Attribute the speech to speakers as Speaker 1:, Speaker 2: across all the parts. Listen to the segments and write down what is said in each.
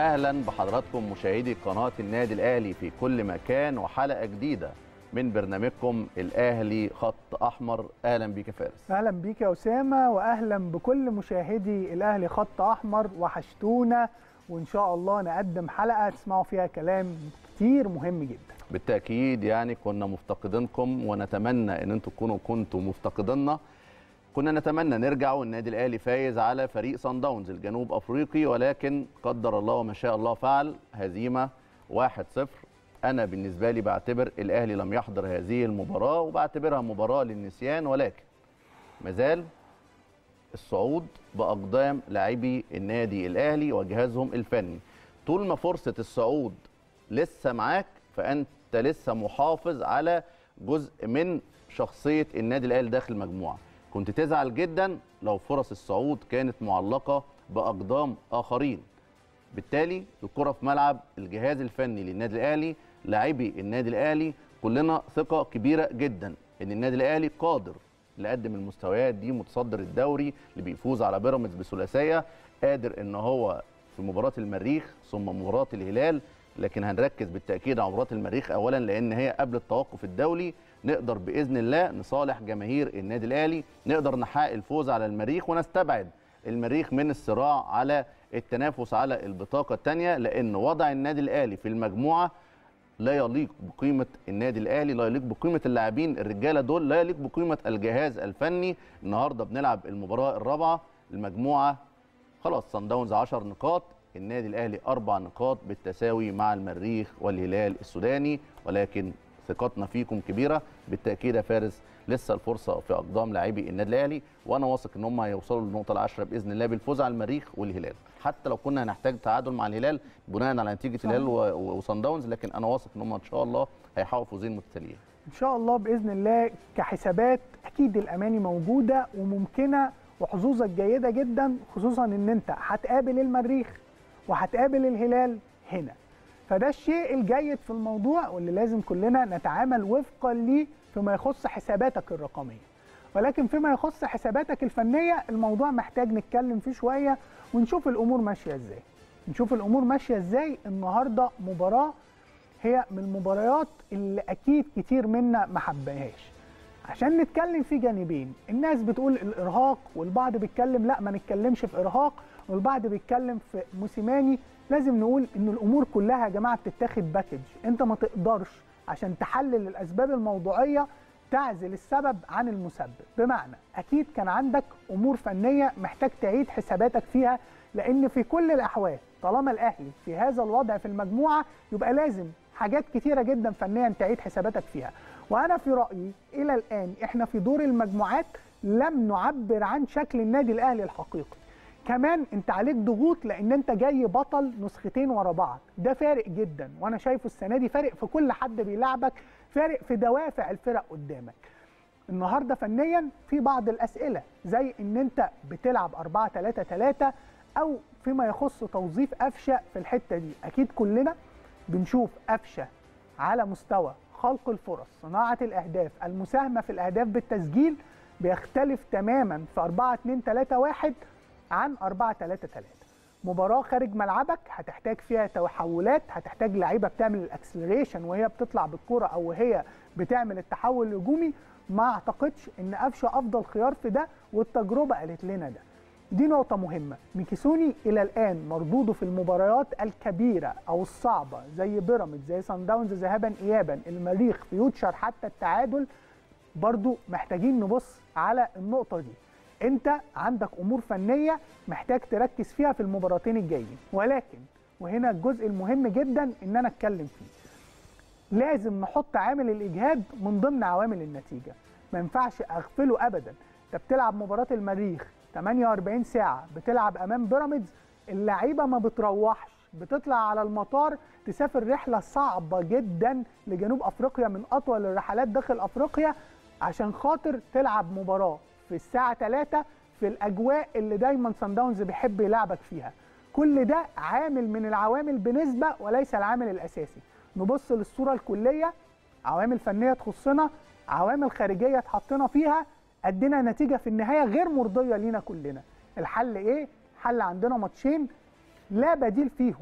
Speaker 1: واهلا بحضراتكم مشاهدي قناه النادي الاهلي في كل مكان وحلقه جديده من برنامجكم الاهلي خط احمر اهلا بيك يا فارس
Speaker 2: اهلا بيك يا اسامه واهلا بكل مشاهدي الاهلي خط احمر وحشتونا وان شاء الله نقدم حلقه تسمعوا فيها كلام كتير مهم جدا
Speaker 1: بالتاكيد يعني كنا مفتقدينكم ونتمنى ان انتم تكونوا كنتوا مفتقديننا كنا نتمنى نرجع والنادي الاهلي فايز على فريق صن داونز الجنوب افريقي ولكن قدر الله وما شاء الله فعل هزيمه 1-0 انا بالنسبه لي بعتبر الاهلي لم يحضر هذه المباراه وبعتبرها مباراه للنسيان ولكن مازال الصعود باقدام لاعبي النادي الاهلي وجهازهم الفني طول ما فرصه الصعود لسه معاك فانت لسه محافظ على جزء من شخصيه النادي الاهلي داخل المجموعه كنت تزعل جدا لو فرص الصعود كانت معلقه باقدام اخرين بالتالي الكره في ملعب الجهاز الفني للنادي الاهلي لاعبي النادي الاهلي كلنا ثقه كبيره جدا ان النادي الاهلي قادر يقدم المستويات دي متصدر الدوري اللي بيفوز على بيراميدز بثلاثيه قادر ان هو في مباراه المريخ ثم مباراه الهلال لكن هنركز بالتاكيد على مباراه المريخ اولا لان هي قبل التوقف الدولي نقدر باذن الله نصالح جماهير النادي الاهلي نقدر نحقق الفوز على المريخ ونستبعد المريخ من الصراع على التنافس على البطاقه الثانيه لان وضع النادي الاهلي في المجموعه لا يليق بقيمه النادي الاهلي لا يليق بقيمه اللاعبين الرجاله دول لا يليق بقيمه الجهاز الفني النهارده بنلعب المباراه الرابعه المجموعه خلاص صن داونز 10 نقاط النادي الاهلي اربع نقاط بالتساوي مع المريخ والهلال السوداني ولكن ثقتنا فيكم كبيره بالتاكيد يا فارس لسه الفرصه في اقدام لاعبي النادي الاهلي وانا واثق ان هم هيوصلوا للنقطه العاشره باذن الله بالفوز على المريخ والهلال حتى لو كنا هنحتاج تعادل مع الهلال بناء على نتيجه الهلال وصن داونز لكن انا واثق ان هم ان شاء الله هيحققوا فوزين متتاليين
Speaker 2: ان شاء الله باذن الله كحسابات اكيد الاماني موجوده وممكنه وحظوظك جيده جدا خصوصا ان انت هتقابل المريخ وهتقابل الهلال هنا فده الشيء الجيد في الموضوع واللي لازم كلنا نتعامل وفقا ليه فيما يخص حساباتك الرقميه ولكن فيما يخص حساباتك الفنيه الموضوع محتاج نتكلم فيه شويه ونشوف الامور ماشيه ازاي نشوف الامور ماشيه ازاي النهارده مباراه هي من المباريات اللي اكيد كتير منا ما حبهاش عشان نتكلم في جانبين الناس بتقول الارهاق والبعض بيتكلم لا ما نتكلمش في ارهاق والبعض بيتكلم في موسيماني لازم نقول ان الامور كلها يا جماعه بتتاخد باكج انت ما تقدرش عشان تحلل الاسباب الموضوعيه تعزل السبب عن المسبب بمعنى اكيد كان عندك امور فنيه محتاج تعيد حساباتك فيها لان في كل الاحوال طالما الاهلي في هذا الوضع في المجموعه يبقى لازم حاجات كتيره جدا فنيا تعيد حساباتك فيها وانا في رايي الى الان احنا في دور المجموعات لم نعبر عن شكل النادي الاهلي الحقيقي كمان انت عليك ضغوط لان انت جاي بطل نسختين ورا بعض ده فارق جدا وانا شايفه السنه دي فارق في كل حد بيلعبك فارق في دوافع الفرق قدامك النهارده فنيا في بعض الاسئله زي ان انت بتلعب 4 3 3 او فيما يخص توظيف قفشه في الحته دي اكيد كلنا بنشوف قفشه على مستوى خلق الفرص صناعه الاهداف المساهمه في الاهداف بالتسجيل بيختلف تماما في 4 2 3 1 عن 4 3 3 مباراه خارج ملعبك هتحتاج فيها تحولات هتحتاج لعيبه بتعمل الاكسلريشن وهي بتطلع بالكره او وهي بتعمل التحول الهجومي ما اعتقدش ان قفشه افضل خيار في ده والتجربه قالت لنا ده دي نقطة مهمة ميكيسوني إلى الآن مردوده في المباريات الكبيرة أو الصعبة زي بيراميدز زي سان داونز ذهابا إيابا المريخ فيوتشر حتى التعادل برضو محتاجين نبص على النقطة دي انت عندك امور فنيه محتاج تركز فيها في المباراتين الجايين ولكن وهنا الجزء المهم جدا ان انا اتكلم فيه لازم نحط عامل الاجهاد من ضمن عوامل النتيجه ما ينفعش اغفله ابدا انت بتلعب مباراه المريخ 48 ساعه بتلعب امام بيراميدز اللعيبه ما بتروحش بتطلع على المطار تسافر رحله صعبه جدا لجنوب افريقيا من اطول الرحلات داخل افريقيا عشان خاطر تلعب مباراه في الساعة 3 في الأجواء اللي دايما سان داونز بيحب يلعبك فيها كل ده عامل من العوامل بنسبة وليس العامل الأساسي نبص للصورة الكلية عوامل فنية تخصنا عوامل خارجية اتحطنا فيها أدينا نتيجة في النهاية غير مرضية لينا كلنا الحل إيه؟ حل عندنا ماتشين لا بديل فيهم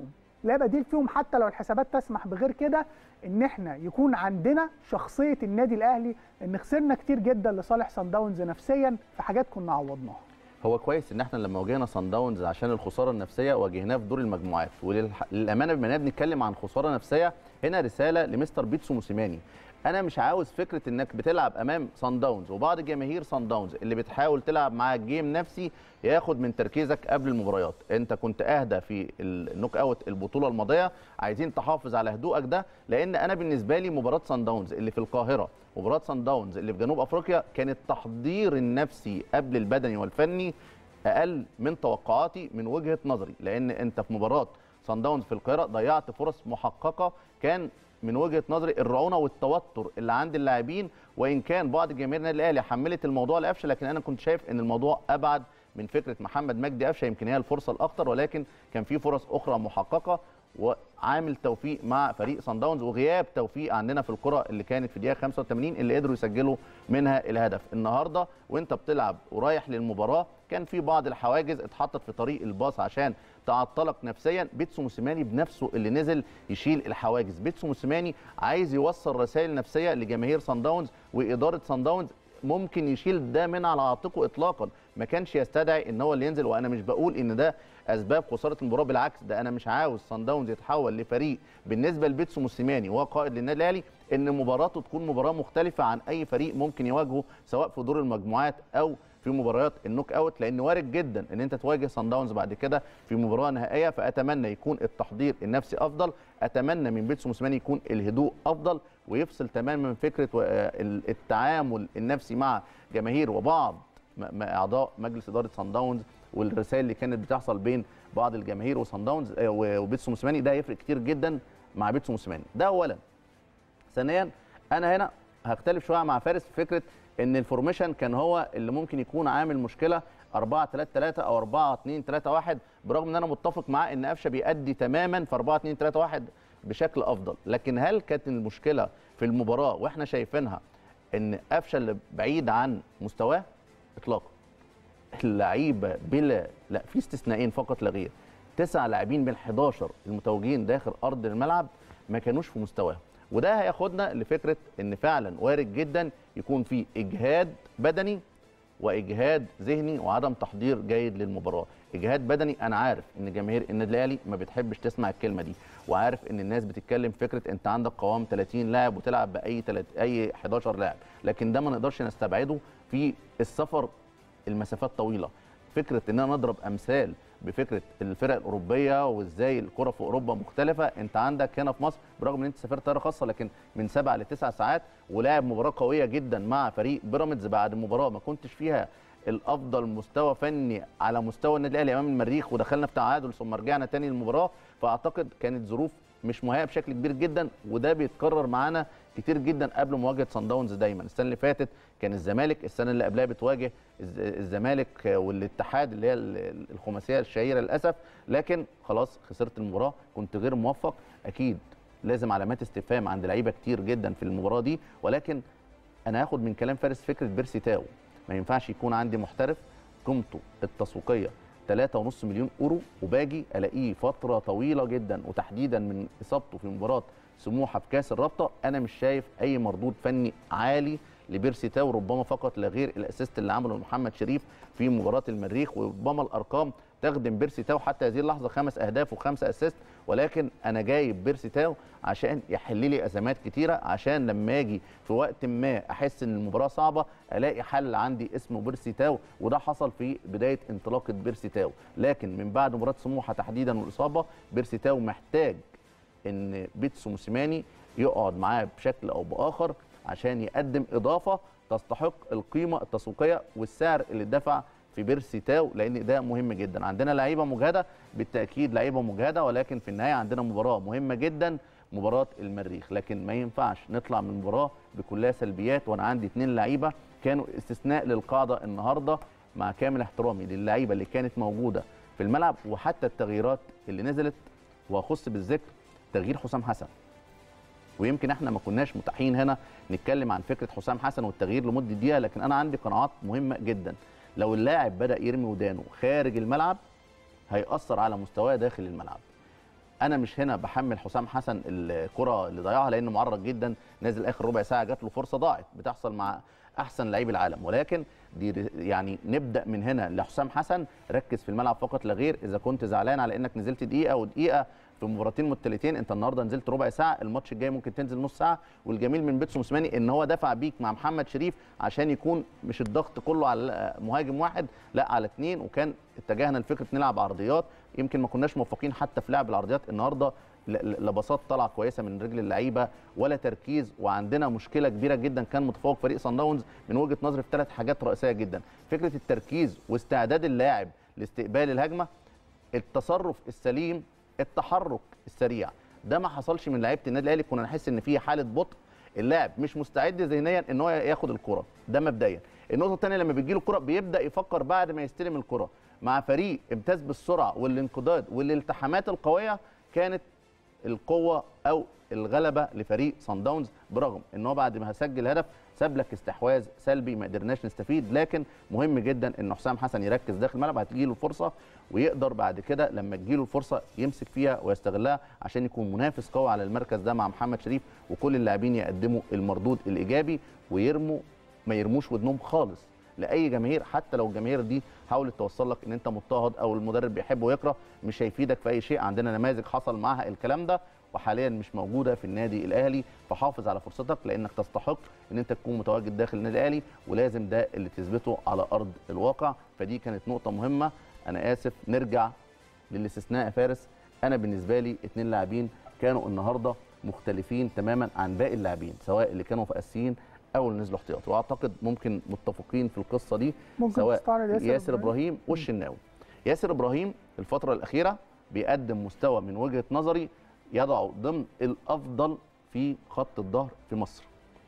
Speaker 2: لا بديل فيهم حتى لو الحسابات تسمح بغير كده ان احنا يكون عندنا شخصيه النادي الاهلي ان خسرنا كتير جدا لصالح سان داونز نفسيا في حاجات كنا عوضناها
Speaker 1: هو كويس ان احنا لما واجهنا صن داونز عشان الخساره النفسيه واجهناه في دور المجموعات وللامانه بما اننا بنتكلم عن خساره نفسيه هنا رساله لمستر بيتسو موسيماني انا مش عاوز فكره انك بتلعب امام صن داونز وبعض جماهير صن داونز اللي بتحاول تلعب معاك جيم نفسي ياخد من تركيزك قبل المباريات انت كنت اهدى في النوك اوت البطوله الماضيه عايزين تحافظ على هدوءك ده لان انا بالنسبه لي مباراه صن داونز اللي في القاهره مباراه صن داونز اللي في جنوب افريقيا كان التحضير النفسي قبل البدني والفني اقل من توقعاتي من وجهه نظري لان انت في مباراه صن داونز في القاهره ضيعت فرص محققه كان من وجهه نظري الرعونه والتوتر اللي عند اللاعبين وان كان بعض جماهير النادي الاهلي حملت الموضوع لقفشه لكن انا كنت شايف ان الموضوع ابعد من فكره محمد مجدي قفشه يمكن هي الفرصه الاخطر ولكن كان في فرص اخرى محققه وعامل توفيق مع فريق صن داونز وغياب توفيق عندنا في الكره اللي كانت في دقيقه 85 اللي قدروا يسجلوا منها الهدف النهارده وانت بتلعب ورايح للمباراه كان في بعض الحواجز اتحطت في طريق الباص عشان تعطلك نفسيا بيتسو موسيماني بنفسه اللي نزل يشيل الحواجز بيتسو موسيماني عايز يوصل رسائل نفسيه لجماهير صن داونز واداره صن داونز ممكن يشيل ده من على عاتقه اطلاقا ما كانش يستدعي ان هو اللي ينزل وانا مش بقول ان ده اسباب خساره المباراه بالعكس ده انا مش عاوز صن داونز يتحول لفريق بالنسبه لبيتسو موسيماني وهو قائد للنادي الاهلي ان مباراته تكون مباراه مختلفه عن اي فريق ممكن يواجهه سواء في دور المجموعات او في مباريات النوك اوت لان وارد جدا ان انت تواجه صن داونز بعد كده في مباراه نهائيه فاتمنى يكون التحضير النفسي افضل اتمنى من بيتسو موسيماني يكون الهدوء افضل ويفصل تماما من فكره التعامل النفسي مع جماهير وبعض اعضاء مجلس اداره صن داونز والرسائل اللي كانت بتحصل بين بعض الجماهير وصن داونز وبيتسو موسيماني ده هيفرق كتير جدا مع بيتسو موسيماني ده اولا ثانيا انا هنا هختلف شويه مع فارس في فكره ان الفورميشن كان هو اللي ممكن يكون عامل مشكله 4 3 3 او 4 2 3 1 برغم ان انا متفق معاه ان قفشه بيأدي تماما في 4 2 3 1 بشكل افضل لكن هل كانت المشكله في المباراه واحنا شايفينها ان قفشه اللي بعيد عن مستواه اطلاقا اللعيبه بلا لا في استثنائين فقط لا غير تسع لاعبين من 11 المتواجدين داخل ارض الملعب ما كانوش في مستواهم وده هياخدنا لفكره ان فعلا وارد جدا يكون في اجهاد بدني واجهاد ذهني وعدم تحضير جيد للمباراه اجهاد بدني انا عارف ان جماهير النادي الاهلي ما بتحبش تسمع الكلمه دي وعارف ان الناس بتتكلم فكره انت عندك قوام 30 لاعب وتلعب باي تلت... اي 11 لاعب لكن ده ما نقدرش نستبعده في السفر المسافات طويله فكره ان انا نضرب امثال بفكره الفرق الاوروبيه وازاي الكره في اوروبا مختلفه انت عندك هنا في مصر برغم ان انت سافرت طياره خاصه لكن من سبع لتسع ساعات ولعب مباراه قويه جدا مع فريق بيراميدز بعد المباراه ما كنتش فيها الافضل مستوى فني على مستوى النادي الاهلي امام المريخ ودخلنا في تعادل ثم رجعنا تاني للمباراه فاعتقد كانت ظروف مش مهيئه بشكل كبير جدا وده بيتكرر معانا كتير جدا قبل مواجهه صن داونز دايما السنه اللي فاتت كان الزمالك السنه اللي قبلها بتواجه الزمالك والاتحاد اللي هي الخماسيه الشهيره للاسف لكن خلاص خسرت المباراه كنت غير موفق اكيد لازم علامات استفهام عند لعيبه كتير جدا في المباراه دي ولكن انا هاخد من كلام فارس فكره بيرسي تاو ما ينفعش يكون عندي محترف قيمته التسويقيه 3.5 مليون اورو وباجي الاقيه فتره طويله جدا وتحديدا من اصابته في مباراه سموحه في كاس الرابطه انا مش شايف اي مردود فني عالي لبيرسي تاو ربما فقط لا غير الاسيست اللي عمله محمد شريف في مباراه المريخ وربما الارقام تخدم بيرسي تاو حتى هذه اللحظه خمس اهداف وخمسه اسيست ولكن انا جايب بيرسي تاو عشان يحل لي ازمات كتيره عشان لما اجي في وقت ما احس ان المباراه صعبه الاقي حل عندي اسمه بيرسي تاو وده حصل في بدايه انطلاقه بيرسي تاو لكن من بعد مباراه سموحه تحديدا والاصابه بيرسي تاو محتاج ان بيتسو موسيماني يقعد معاه بشكل او باخر عشان يقدم اضافه تستحق القيمه التسويقيه والسعر اللي اتدفع في بيرسي تاو لان ده مهم جدا عندنا لعيبه مجهده بالتاكيد لعيبه مجهده ولكن في النهايه عندنا مباراه مهمه جدا مباراه المريخ لكن ما ينفعش نطلع من المباراه بكلها سلبيات وانا عندي اثنين لعيبه كانوا استثناء للقاعده النهارده مع كامل احترامي للعيبه اللي كانت موجوده في الملعب وحتى التغييرات اللي نزلت واخص بالذكر تغيير حسام حسن ويمكن احنا ما كناش متاحين هنا نتكلم عن فكره حسام حسن والتغيير لمده دقيقه لكن انا عندي قناعات مهمه جدا لو اللاعب بدا يرمي ودانه خارج الملعب هيأثر على مستواه داخل الملعب انا مش هنا بحمل حسام حسن الكره اللي ضيعها لانه معرض جدا نازل اخر ربع ساعه جات له فرصه ضاعت بتحصل مع احسن لعيب العالم ولكن دي يعني نبدا من هنا لحسام حسن ركز في الملعب فقط لا غير اذا كنت زعلان على انك نزلت دقيقه ودقيقه في مباراتين متتاليتين انت النهارده نزلت ربع ساعه الماتش الجاي ممكن تنزل نص ساعه والجميل من بيتسو موسيماني ان هو دفع بيك مع محمد شريف عشان يكون مش الضغط كله على مهاجم واحد لا على اثنين وكان اتجهنا لفكره نلعب عرضيات يمكن ما كناش موفقين حتى في لعب العرضيات النهارده لبساط طلعه كويسه من رجل اللعيبه ولا تركيز وعندنا مشكله كبيره جدا كان متفوق فريق صن داونز من وجهه نظري في ثلاث حاجات رئيسيه جدا فكره التركيز واستعداد اللاعب لاستقبال الهجمه التصرف السليم التحرك السريع ده ما حصلش من لعيبه النادي الاهلي كنا نحس ان في حاله بطء اللاعب مش مستعد ذهنيا ان هو ياخد الكره ده مبدئيا النقطه الثانيه لما بتجي له الكره بيبدا يفكر بعد ما يستلم الكره مع فريق امتاز بالسرعه والانقضاض والالتحامات القويه كانت القوه او الغلبه لفريق صن داونز برغم ان هو بعد ما هسجل هدف ساب لك استحواذ سلبي ما قدرناش نستفيد لكن مهم جدا ان حسام حسن يركز داخل الملعب هتجي له الفرصه ويقدر بعد كده لما تجي له الفرصه يمسك فيها ويستغلها عشان يكون منافس قوي على المركز ده مع محمد شريف وكل اللاعبين يقدموا المردود الايجابي ويرموا ما يرموش ودنهم خالص لاي جماهير حتى لو الجماهير دي حاولت توصل لك ان انت مضطهد او المدرب بيحب ويكره مش هيفيدك في اي شيء عندنا نماذج حصل معاها الكلام ده وحاليا مش موجوده في النادي الاهلي فحافظ على فرصتك لانك تستحق ان انت تكون متواجد داخل النادي الاهلي ولازم ده اللي تثبته على ارض الواقع فدي كانت نقطه مهمه انا اسف نرجع للاستثناء يا فارس انا بالنسبه لي اثنين لاعبين كانوا النهارده مختلفين تماما عن باقي اللاعبين سواء اللي كانوا فاسيين او اللي نزلوا احتياطي واعتقد ممكن متفقين في القصه دي
Speaker 2: ممكن
Speaker 1: سواء
Speaker 2: تستعرض ياسر,
Speaker 1: ياسر ابراهيم والشناوي ياسر ابراهيم الفتره الاخيره بيقدم مستوى من وجهه نظري يضعه ضمن الافضل في خط الظهر في مصر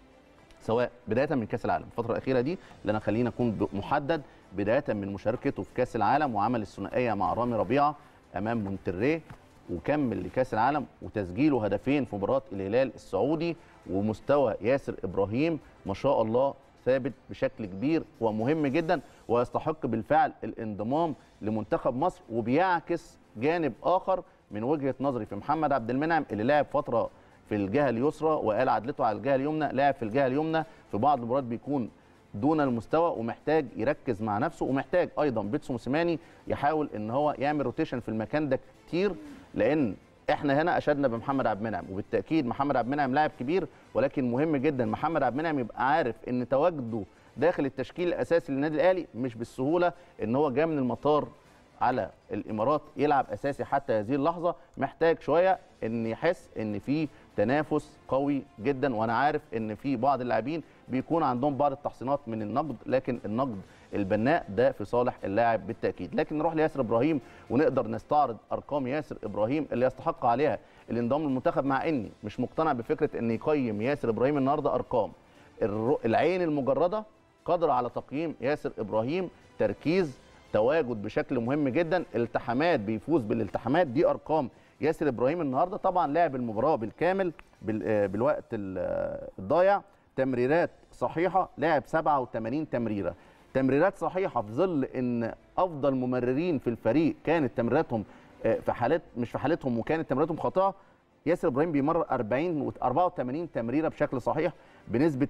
Speaker 1: سواء بدايه من كاس العالم الفتره الاخيره دي اللي انا خلينا اكون محدد بدايه من مشاركته في كاس العالم وعمل الثنائيه مع رامي ربيعه امام مونتريه وكمل لكاس العالم وتسجيله هدفين في مباراه الهلال السعودي ومستوى ياسر ابراهيم ما شاء الله ثابت بشكل كبير ومهم جدا ويستحق بالفعل الانضمام لمنتخب مصر وبيعكس جانب اخر من وجهه نظري في محمد عبد المنعم اللي لعب فتره في الجهه اليسرى وقال عدلته على الجهه اليمنى لعب في الجهه اليمنى في بعض المباريات بيكون دون المستوى ومحتاج يركز مع نفسه ومحتاج ايضا بيتسو موسيماني يحاول ان هو يعمل روتيشن في المكان ده كتير لان احنا هنا اشدنا بمحمد عبد المنعم وبالتاكيد محمد عبد المنعم لاعب كبير ولكن مهم جدا محمد عبد المنعم يبقى عارف ان تواجده داخل التشكيل الاساسي للنادي الاهلي مش بالسهوله ان هو جاء من المطار على الامارات يلعب اساسي حتى هذه اللحظه محتاج شويه ان يحس ان في تنافس قوي جدا وانا عارف ان في بعض اللاعبين بيكون عندهم بعض التحصينات من النقد لكن النقد البناء ده في صالح اللاعب بالتاكيد لكن نروح لياسر ابراهيم ونقدر نستعرض ارقام ياسر ابراهيم اللي يستحق عليها الانضمام للمنتخب مع اني مش مقتنع بفكره ان يقيم ياسر ابراهيم النهارده ارقام العين المجرده قادره على تقييم ياسر ابراهيم تركيز تواجد بشكل مهم جدا التحامات بيفوز بالالتحامات دي ارقام ياسر ابراهيم النهارده طبعا لعب المباراه بالكامل بالوقت الضايع تمريرات صحيحه لعب 87 تمريره تمريرات صحيحه في ظل ان افضل ممررين في الفريق كانت تمريراتهم في حالات مش في حالتهم وكانت تمريراتهم خاطئه ياسر ابراهيم بيمرر 40 و 84 تمريره بشكل صحيح بنسبه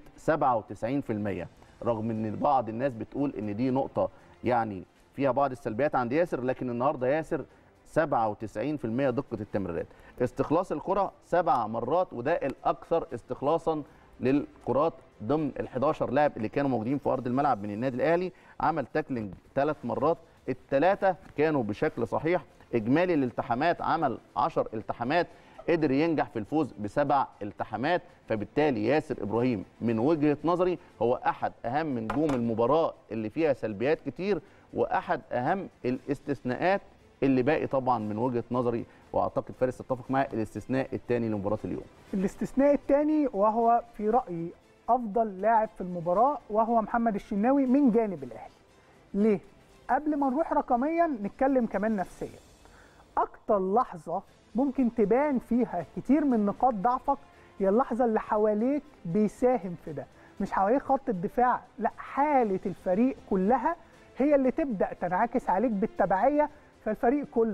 Speaker 1: 97% رغم ان بعض الناس بتقول ان دي نقطه يعني فيها بعض السلبيات عند ياسر لكن النهارده ياسر 97% دقه التمريرات استخلاص الكره سبع مرات وده الاكثر استخلاصا للكرات ضمن ال 11 لاعب اللي كانوا موجودين في ارض الملعب من النادي الاهلي عمل تاكلينج ثلاث مرات الثلاثه كانوا بشكل صحيح اجمالي الالتحامات عمل 10 التحامات قدر ينجح في الفوز بسبع التحامات فبالتالي ياسر ابراهيم من وجهه نظري هو احد اهم نجوم المباراه اللي فيها سلبيات كتير واحد اهم الاستثناءات اللي باقي طبعا من وجهه نظري واعتقد فارس تتفق معايا الاستثناء الثاني لمباراه اليوم
Speaker 2: الاستثناء الثاني وهو في رايي افضل لاعب في المباراه وهو محمد الشناوي من جانب الاهلي ليه قبل ما نروح رقميا نتكلم كمان نفسيا اكتر لحظه ممكن تبان فيها كتير من نقاط ضعفك هي اللحظه اللي حواليك بيساهم في ده مش حواليك خط الدفاع لا حاله الفريق كلها هي اللي تبدا تنعكس عليك بالتبعيه فالفريق كله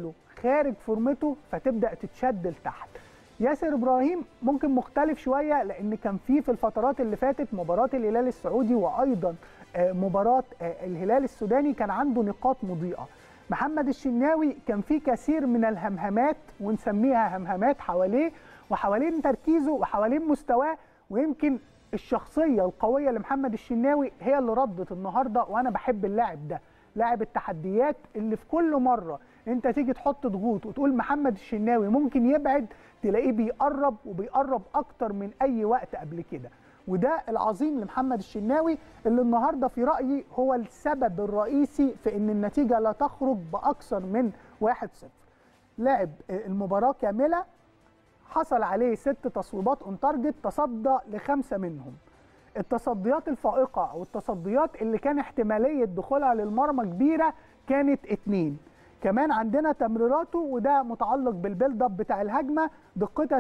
Speaker 2: خارج فورمته فتبدا تتشد لتحت ياسر ابراهيم ممكن مختلف شويه لان كان في في الفترات اللي فاتت مباراه الهلال السعودي وايضا مباراه الهلال السوداني كان عنده نقاط مضيئه محمد الشناوي كان في كثير من الهمهمات ونسميها همهمات حواليه وحوالين تركيزه وحوالين مستواه ويمكن الشخصيه القويه لمحمد الشناوي هي اللي ردت النهارده وانا بحب اللاعب ده لاعب التحديات اللي في كل مره انت تيجي تحط ضغوط وتقول محمد الشناوي ممكن يبعد تلاقيه بيقرب وبيقرب اكتر من اي وقت قبل كده وده العظيم لمحمد الشناوي اللي النهارده في رايي هو السبب الرئيسي في ان النتيجه لا تخرج باكثر من 1-0 لعب المباراه كامله حصل عليه ست تصويبات اون تارجت تصدى لخمسه منهم التصديات الفائقه او التصديات اللي كان احتماليه دخولها للمرمى كبيره كانت اتنين كمان عندنا تمريراته وده متعلق بالبيلد اب بتاع الهجمه دقتها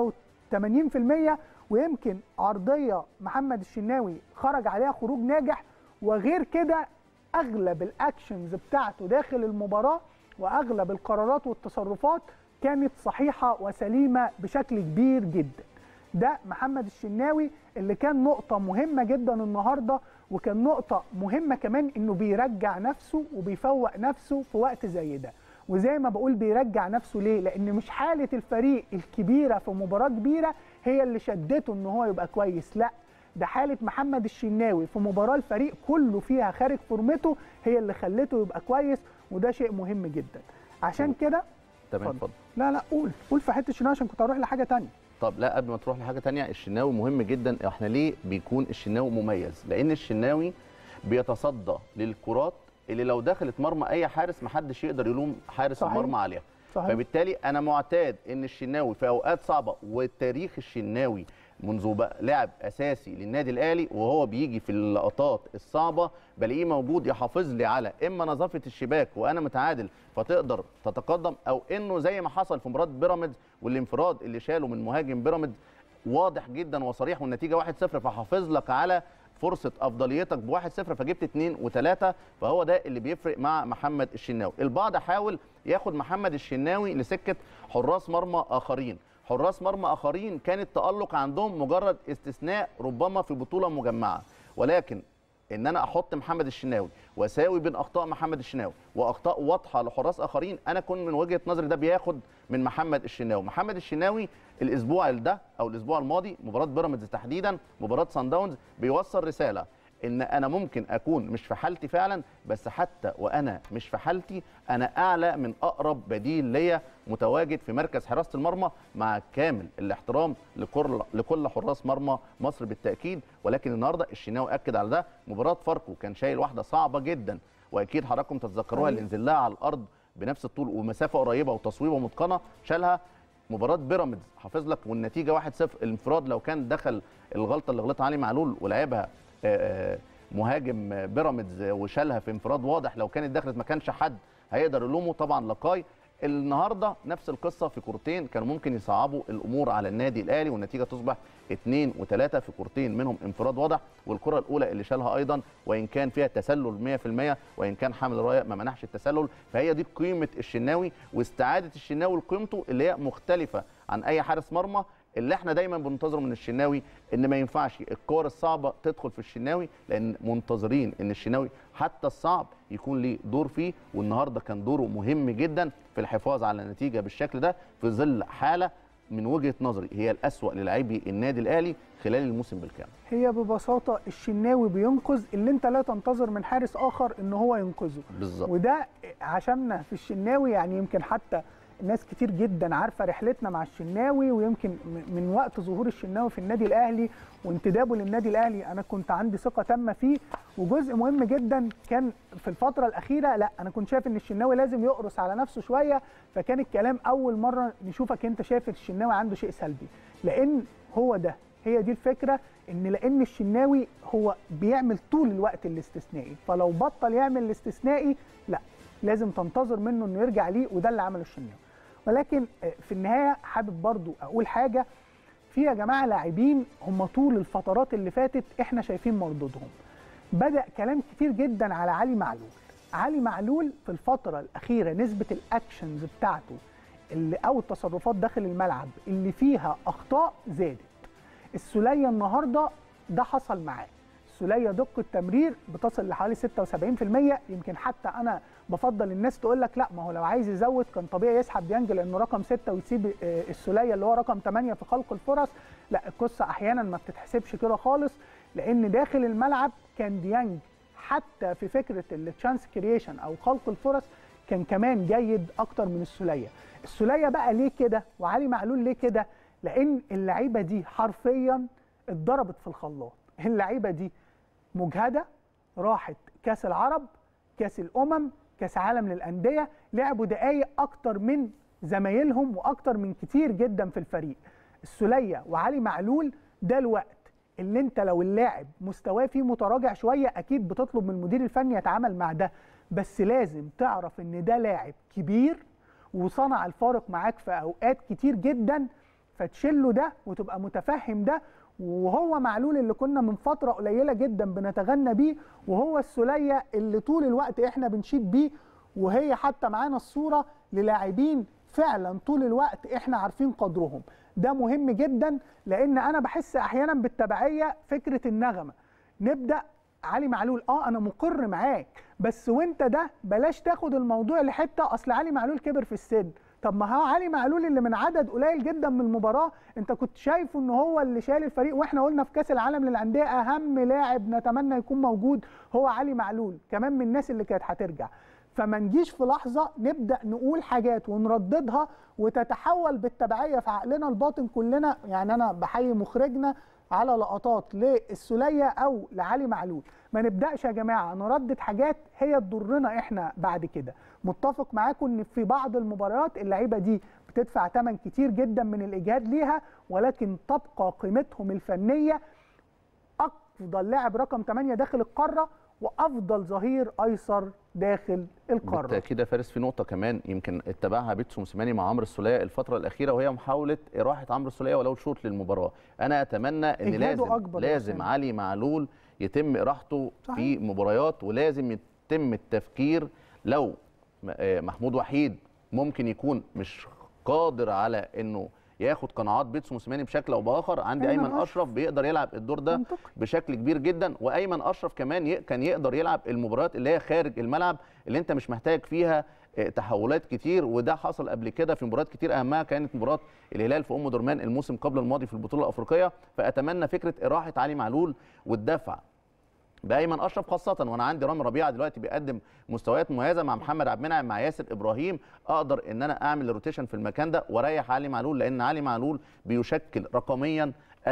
Speaker 2: 83% ويمكن عرضيه محمد الشناوي خرج عليها خروج ناجح وغير كده اغلب الاكشنز بتاعته داخل المباراه واغلب القرارات والتصرفات كانت صحيحه وسليمه بشكل كبير جدا ده محمد الشناوي اللي كان نقطة مهمة جدا النهاردة وكان نقطة مهمة كمان انه بيرجع نفسه وبيفوق نفسه في وقت زي ده وزي ما بقول بيرجع نفسه ليه لان مش حالة الفريق الكبيرة في مباراة كبيرة هي اللي شدته ان هو يبقى كويس لا ده حالة محمد الشناوي في مباراة الفريق كله فيها خارج فورمته هي اللي خلته يبقى كويس وده شيء مهم جدا عشان كده
Speaker 1: تمام اتفضل
Speaker 2: لا لا قول قول في حته الشناوي عشان كنت هروح لحاجه ثانيه
Speaker 1: طب لا قبل ما تروح لحاجه تانية الشناوي مهم جدا احنا ليه بيكون الشناوي مميز لان الشناوي بيتصدى للكرات اللي لو دخلت مرمى اي حارس محدش يقدر يلوم حارس
Speaker 2: صحيح.
Speaker 1: المرمى عليها
Speaker 2: صحيح.
Speaker 1: فبالتالي انا معتاد ان الشناوي في اوقات صعبه وتاريخ الشناوي منذ بقى لاعب اساسي للنادي الاهلي وهو بيجي في اللقطات الصعبه بلاقيه موجود يحافظ لي على اما نظافه الشباك وانا متعادل فتقدر تتقدم او انه زي ما حصل في مباراه بيراميدز والانفراد اللي شاله من مهاجم بيراميدز واضح جدا وصريح والنتيجه 1-0 فحافظ لك على فرصه افضليتك ب 1-0 فجبت 2 و3 فهو ده اللي بيفرق مع محمد الشناوي البعض حاول ياخد محمد الشناوي لسكه حراس مرمى اخرين حراس مرمى اخرين كان التالق عندهم مجرد استثناء ربما في بطوله مجمعه ولكن ان انا احط محمد الشناوي واساوي بين اخطاء محمد الشناوي واخطاء واضحه لحراس اخرين انا كنت من وجهه نظري ده بياخد من محمد الشناوي محمد الشناوي الاسبوع ده او الاسبوع الماضي مباراه بيراميدز تحديدا مباراه سان داونز بيوصل رساله ان انا ممكن اكون مش في حالتي فعلا بس حتى وانا مش في حالتي انا اعلى من اقرب بديل ليا متواجد في مركز حراسه المرمى مع كامل الاحترام لكل لكل حراس مرمى مصر بالتاكيد ولكن النهارده الشناوي اكد على ده مباراه فاركو كان شايل واحده صعبه جدا واكيد حضراتكم تتذكروها اللي نزل لها على الارض بنفس الطول ومسافه قريبه وتصويبه متقنه شالها مباراه بيراميدز حافظ لك والنتيجه 1-0 الانفراد لو كان دخل الغلطه اللي غلطها علي معلول ولعبها مهاجم بيراميدز وشالها في انفراد واضح لو كانت دخلت ما كانش حد هيقدر يلومه طبعا لقاي النهارده نفس القصه في كورتين كانوا ممكن يصعبوا الامور على النادي الاهلي والنتيجه تصبح 2 و3 في كورتين منهم انفراد واضح والكره الاولى اللي شالها ايضا وان كان فيها تسلل 100% وان كان حامل الرايه ما منحش التسلل فهي دي قيمه الشناوي واستعاده الشناوي لقيمته اللي هي مختلفه عن اي حارس مرمى اللي احنا دايما بننتظره من الشناوي ان ما ينفعش الكور الصعبه تدخل في الشناوي لان منتظرين ان الشناوي حتى الصعب يكون ليه دور فيه والنهارده كان دوره مهم جدا في الحفاظ على النتيجه بالشكل ده في ظل حاله من وجهه نظري هي الاسوا للاعبي النادي الاهلي خلال الموسم بالكامل
Speaker 2: هي ببساطه الشناوي بينقذ اللي انت لا تنتظر من حارس اخر ان هو ينقذه
Speaker 1: بالظبط
Speaker 2: وده عشمنا في الشناوي يعني يمكن حتى ناس كتير جدا عارفه رحلتنا مع الشناوي ويمكن من وقت ظهور الشناوي في النادي الاهلي وانتدابه للنادي الاهلي انا كنت عندي ثقه تامه فيه وجزء مهم جدا كان في الفتره الاخيره لا انا كنت شايف ان الشناوي لازم يقرص على نفسه شويه فكان الكلام اول مره نشوفك انت شايف الشناوي عنده شيء سلبي لان هو ده هي دي الفكره ان لان الشناوي هو بيعمل طول الوقت الاستثنائي فلو بطل يعمل الاستثنائي لا لازم تنتظر منه انه يرجع ليه وده اللي عمله الشناوي ولكن في النهايه حابب برضو اقول حاجه في يا جماعه لاعبين هم طول الفترات اللي فاتت احنا شايفين مردودهم بدا كلام كتير جدا على علي معلول علي معلول في الفتره الاخيره نسبه الاكشنز بتاعته اللي او التصرفات داخل الملعب اللي فيها اخطاء زادت السوليه النهارده ده حصل معاه السوليه دقه تمرير بتصل لحوالي 76% يمكن حتى انا بفضل الناس تقول لك لا ما هو لو عايز يزود كان طبيعي يسحب ديانج لانه رقم 6 ويسيب آه، السوليه اللي هو رقم 8 في خلق الفرص لا القصه احيانا ما بتتحسبش كده خالص لان داخل الملعب كان ديانج حتى في فكره التشانس كرييشن او خلق الفرص كان كمان جيد اكتر من السوليه السوليه بقى ليه كده وعلي معلول ليه كده لان اللعيبه دي حرفيا اتضربت في الخلاط اللعيبه دي مجهده راحت كاس العرب كاس الامم كاس عالم للانديه لعبوا دقايق اكتر من زمايلهم واكتر من كتير جدا في الفريق السوليه وعلي معلول ده الوقت اللي انت لو اللاعب مستواه فيه متراجع شويه اكيد بتطلب من المدير الفني يتعامل مع ده بس لازم تعرف ان ده لاعب كبير وصنع الفارق معاك في اوقات كتير جدا فتشيله ده وتبقى متفهم ده وهو معلول اللي كنا من فتره قليله جدا بنتغنى بيه وهو السوليه اللي طول الوقت احنا بنشيد بيه وهي حتى معانا الصوره للاعبين فعلا طول الوقت احنا عارفين قدرهم ده مهم جدا لان انا بحس احيانا بالتبعيه فكره النغمه نبدا علي معلول اه انا مقر معاك بس وانت ده بلاش تاخد الموضوع لحته اصل علي معلول كبر في السن طب ما هو علي معلول اللي من عدد قليل جدا من المباراه انت كنت شايفه ان هو اللي شايل الفريق واحنا قلنا في كاس العالم للانديه اهم لاعب نتمنى يكون موجود هو علي معلول كمان من الناس اللي كانت هترجع فما نجيش في لحظه نبدا نقول حاجات ونرددها وتتحول بالتبعيه في عقلنا الباطن كلنا يعني انا بحيي مخرجنا على لقطات للسوليه او لعلي معلول ما نبداش يا جماعه نردد حاجات هي تضرنا احنا بعد كده متفق معاكم ان في بعض المباريات اللعيبه دي بتدفع ثمن كتير جدا من الاجهاد ليها ولكن تبقى قيمتهم الفنيه افضل لاعب رقم 8 داخل القاره وافضل ظهير ايسر داخل القاره
Speaker 1: بالتاكيد يا فارس في نقطه كمان يمكن اتبعها بيتسو موسيماني مع عمرو السوليه الفتره الاخيره وهي محاوله اراحه عمرو السوليه ولو شوط للمباراه انا اتمنى ان
Speaker 2: إجهاده
Speaker 1: لازم
Speaker 2: أكبر يا
Speaker 1: لازم
Speaker 2: أسامة.
Speaker 1: علي معلول يتم اراحته
Speaker 2: صحيح.
Speaker 1: في مباريات ولازم يتم التفكير لو م- آه، محمود وحيد ممكن يكون مش قادر على انه ياخد قناعات بيتسو موسيماني بشكل او باخر عندي
Speaker 2: أيمن
Speaker 1: ايمن
Speaker 2: أشرف.
Speaker 1: اشرف بيقدر يلعب الدور ده
Speaker 2: منطقي.
Speaker 1: بشكل كبير جدا وايمن اشرف كمان ي- كان يقدر يلعب المباريات اللي هي خارج الملعب اللي انت مش محتاج فيها آه، تحولات كتير وده حصل قبل كده في مباريات كتير اهمها كانت مباراه الهلال في ام درمان الموسم قبل الماضي في البطوله الافريقيه فاتمنى فكره اراحه علي معلول والدفع بايمن اشرف خاصه وانا عندي رامي ربيعه دلوقتي بيقدم مستويات مميزه مع محمد عبد المنعم مع ياسر ابراهيم اقدر ان انا اعمل روتيشن في المكان ده واريح علي معلول لان علي معلول بيشكل رقميا 40%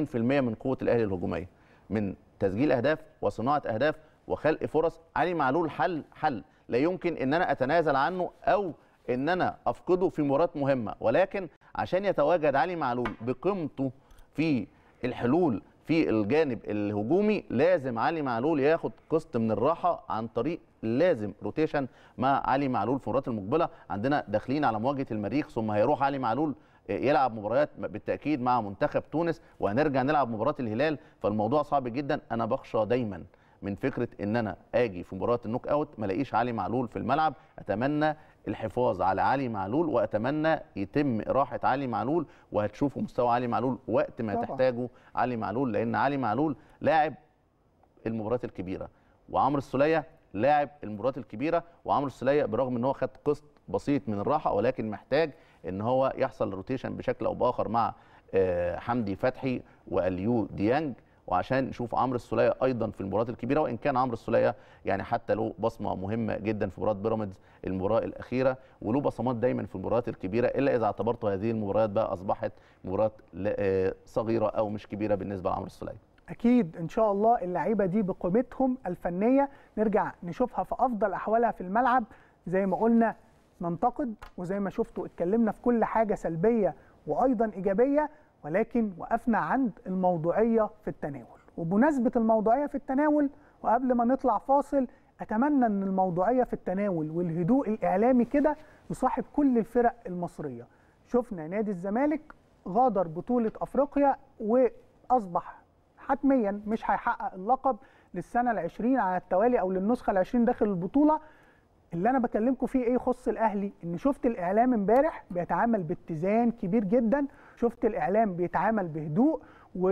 Speaker 1: من قوه الاهلي الهجوميه من تسجيل اهداف وصناعه اهداف وخلق فرص علي معلول حل حل لا يمكن ان انا اتنازل عنه او ان انا افقده في مباراه مهمه ولكن عشان يتواجد علي معلول بقيمته في الحلول في الجانب الهجومي لازم علي معلول ياخد قسط من الراحه عن طريق لازم روتيشن مع علي معلول في المباريات المقبله عندنا داخلين على مواجهه المريخ ثم هيروح علي معلول يلعب مباريات بالتاكيد مع منتخب تونس وهنرجع نلعب مباراه الهلال فالموضوع صعب جدا انا بخشى دايما من فكره ان انا اجي في مباراه النوك اوت ما الاقيش علي معلول في الملعب اتمنى الحفاظ على علي معلول واتمنى يتم اراحه علي معلول وهتشوفوا مستوى علي معلول وقت ما
Speaker 2: طبعاً.
Speaker 1: تحتاجه علي معلول لان علي معلول لاعب المباريات الكبيره وعمرو السوليه لاعب المباريات الكبيره وعمرو السوليه برغم ان هو خد قسط بسيط من الراحه ولكن محتاج ان هو يحصل روتيشن بشكل او باخر مع آه، حمدي فتحي واليو ديانج وعشان نشوف عمرو السوليه ايضا في المباريات الكبيره وان كان عمرو السوليه يعني حتى له بصمه مهمه جدا في مباراه بيراميدز المباراه الاخيره وله بصمات دايما في المباريات الكبيره الا اذا اعتبرت هذه المباريات بقى اصبحت مباراه لا- آه، صغيره او مش كبيره بالنسبه لعمرو السوليه
Speaker 2: اكيد ان شاء الله اللعيبه دي بقيمتهم الفنيه نرجع نشوفها في افضل احوالها في الملعب زي ما قلنا ننتقد وزي ما شفتوا اتكلمنا في كل حاجه سلبيه وايضا ايجابيه ولكن وقفنا عند الموضوعيه في التناول وبمناسبه الموضوعيه في التناول وقبل ما نطلع فاصل اتمنى ان الموضوعيه في التناول والهدوء الاعلامي كده يصاحب كل الفرق المصريه شفنا نادي الزمالك غادر بطوله افريقيا واصبح حتميا مش هيحقق اللقب للسنه العشرين على التوالي او للنسخه العشرين داخل البطوله اللي انا بكلمكم فيه ايه يخص الاهلي ان شفت الاعلام امبارح بيتعامل باتزان كبير جدا شفت الاعلام بيتعامل بهدوء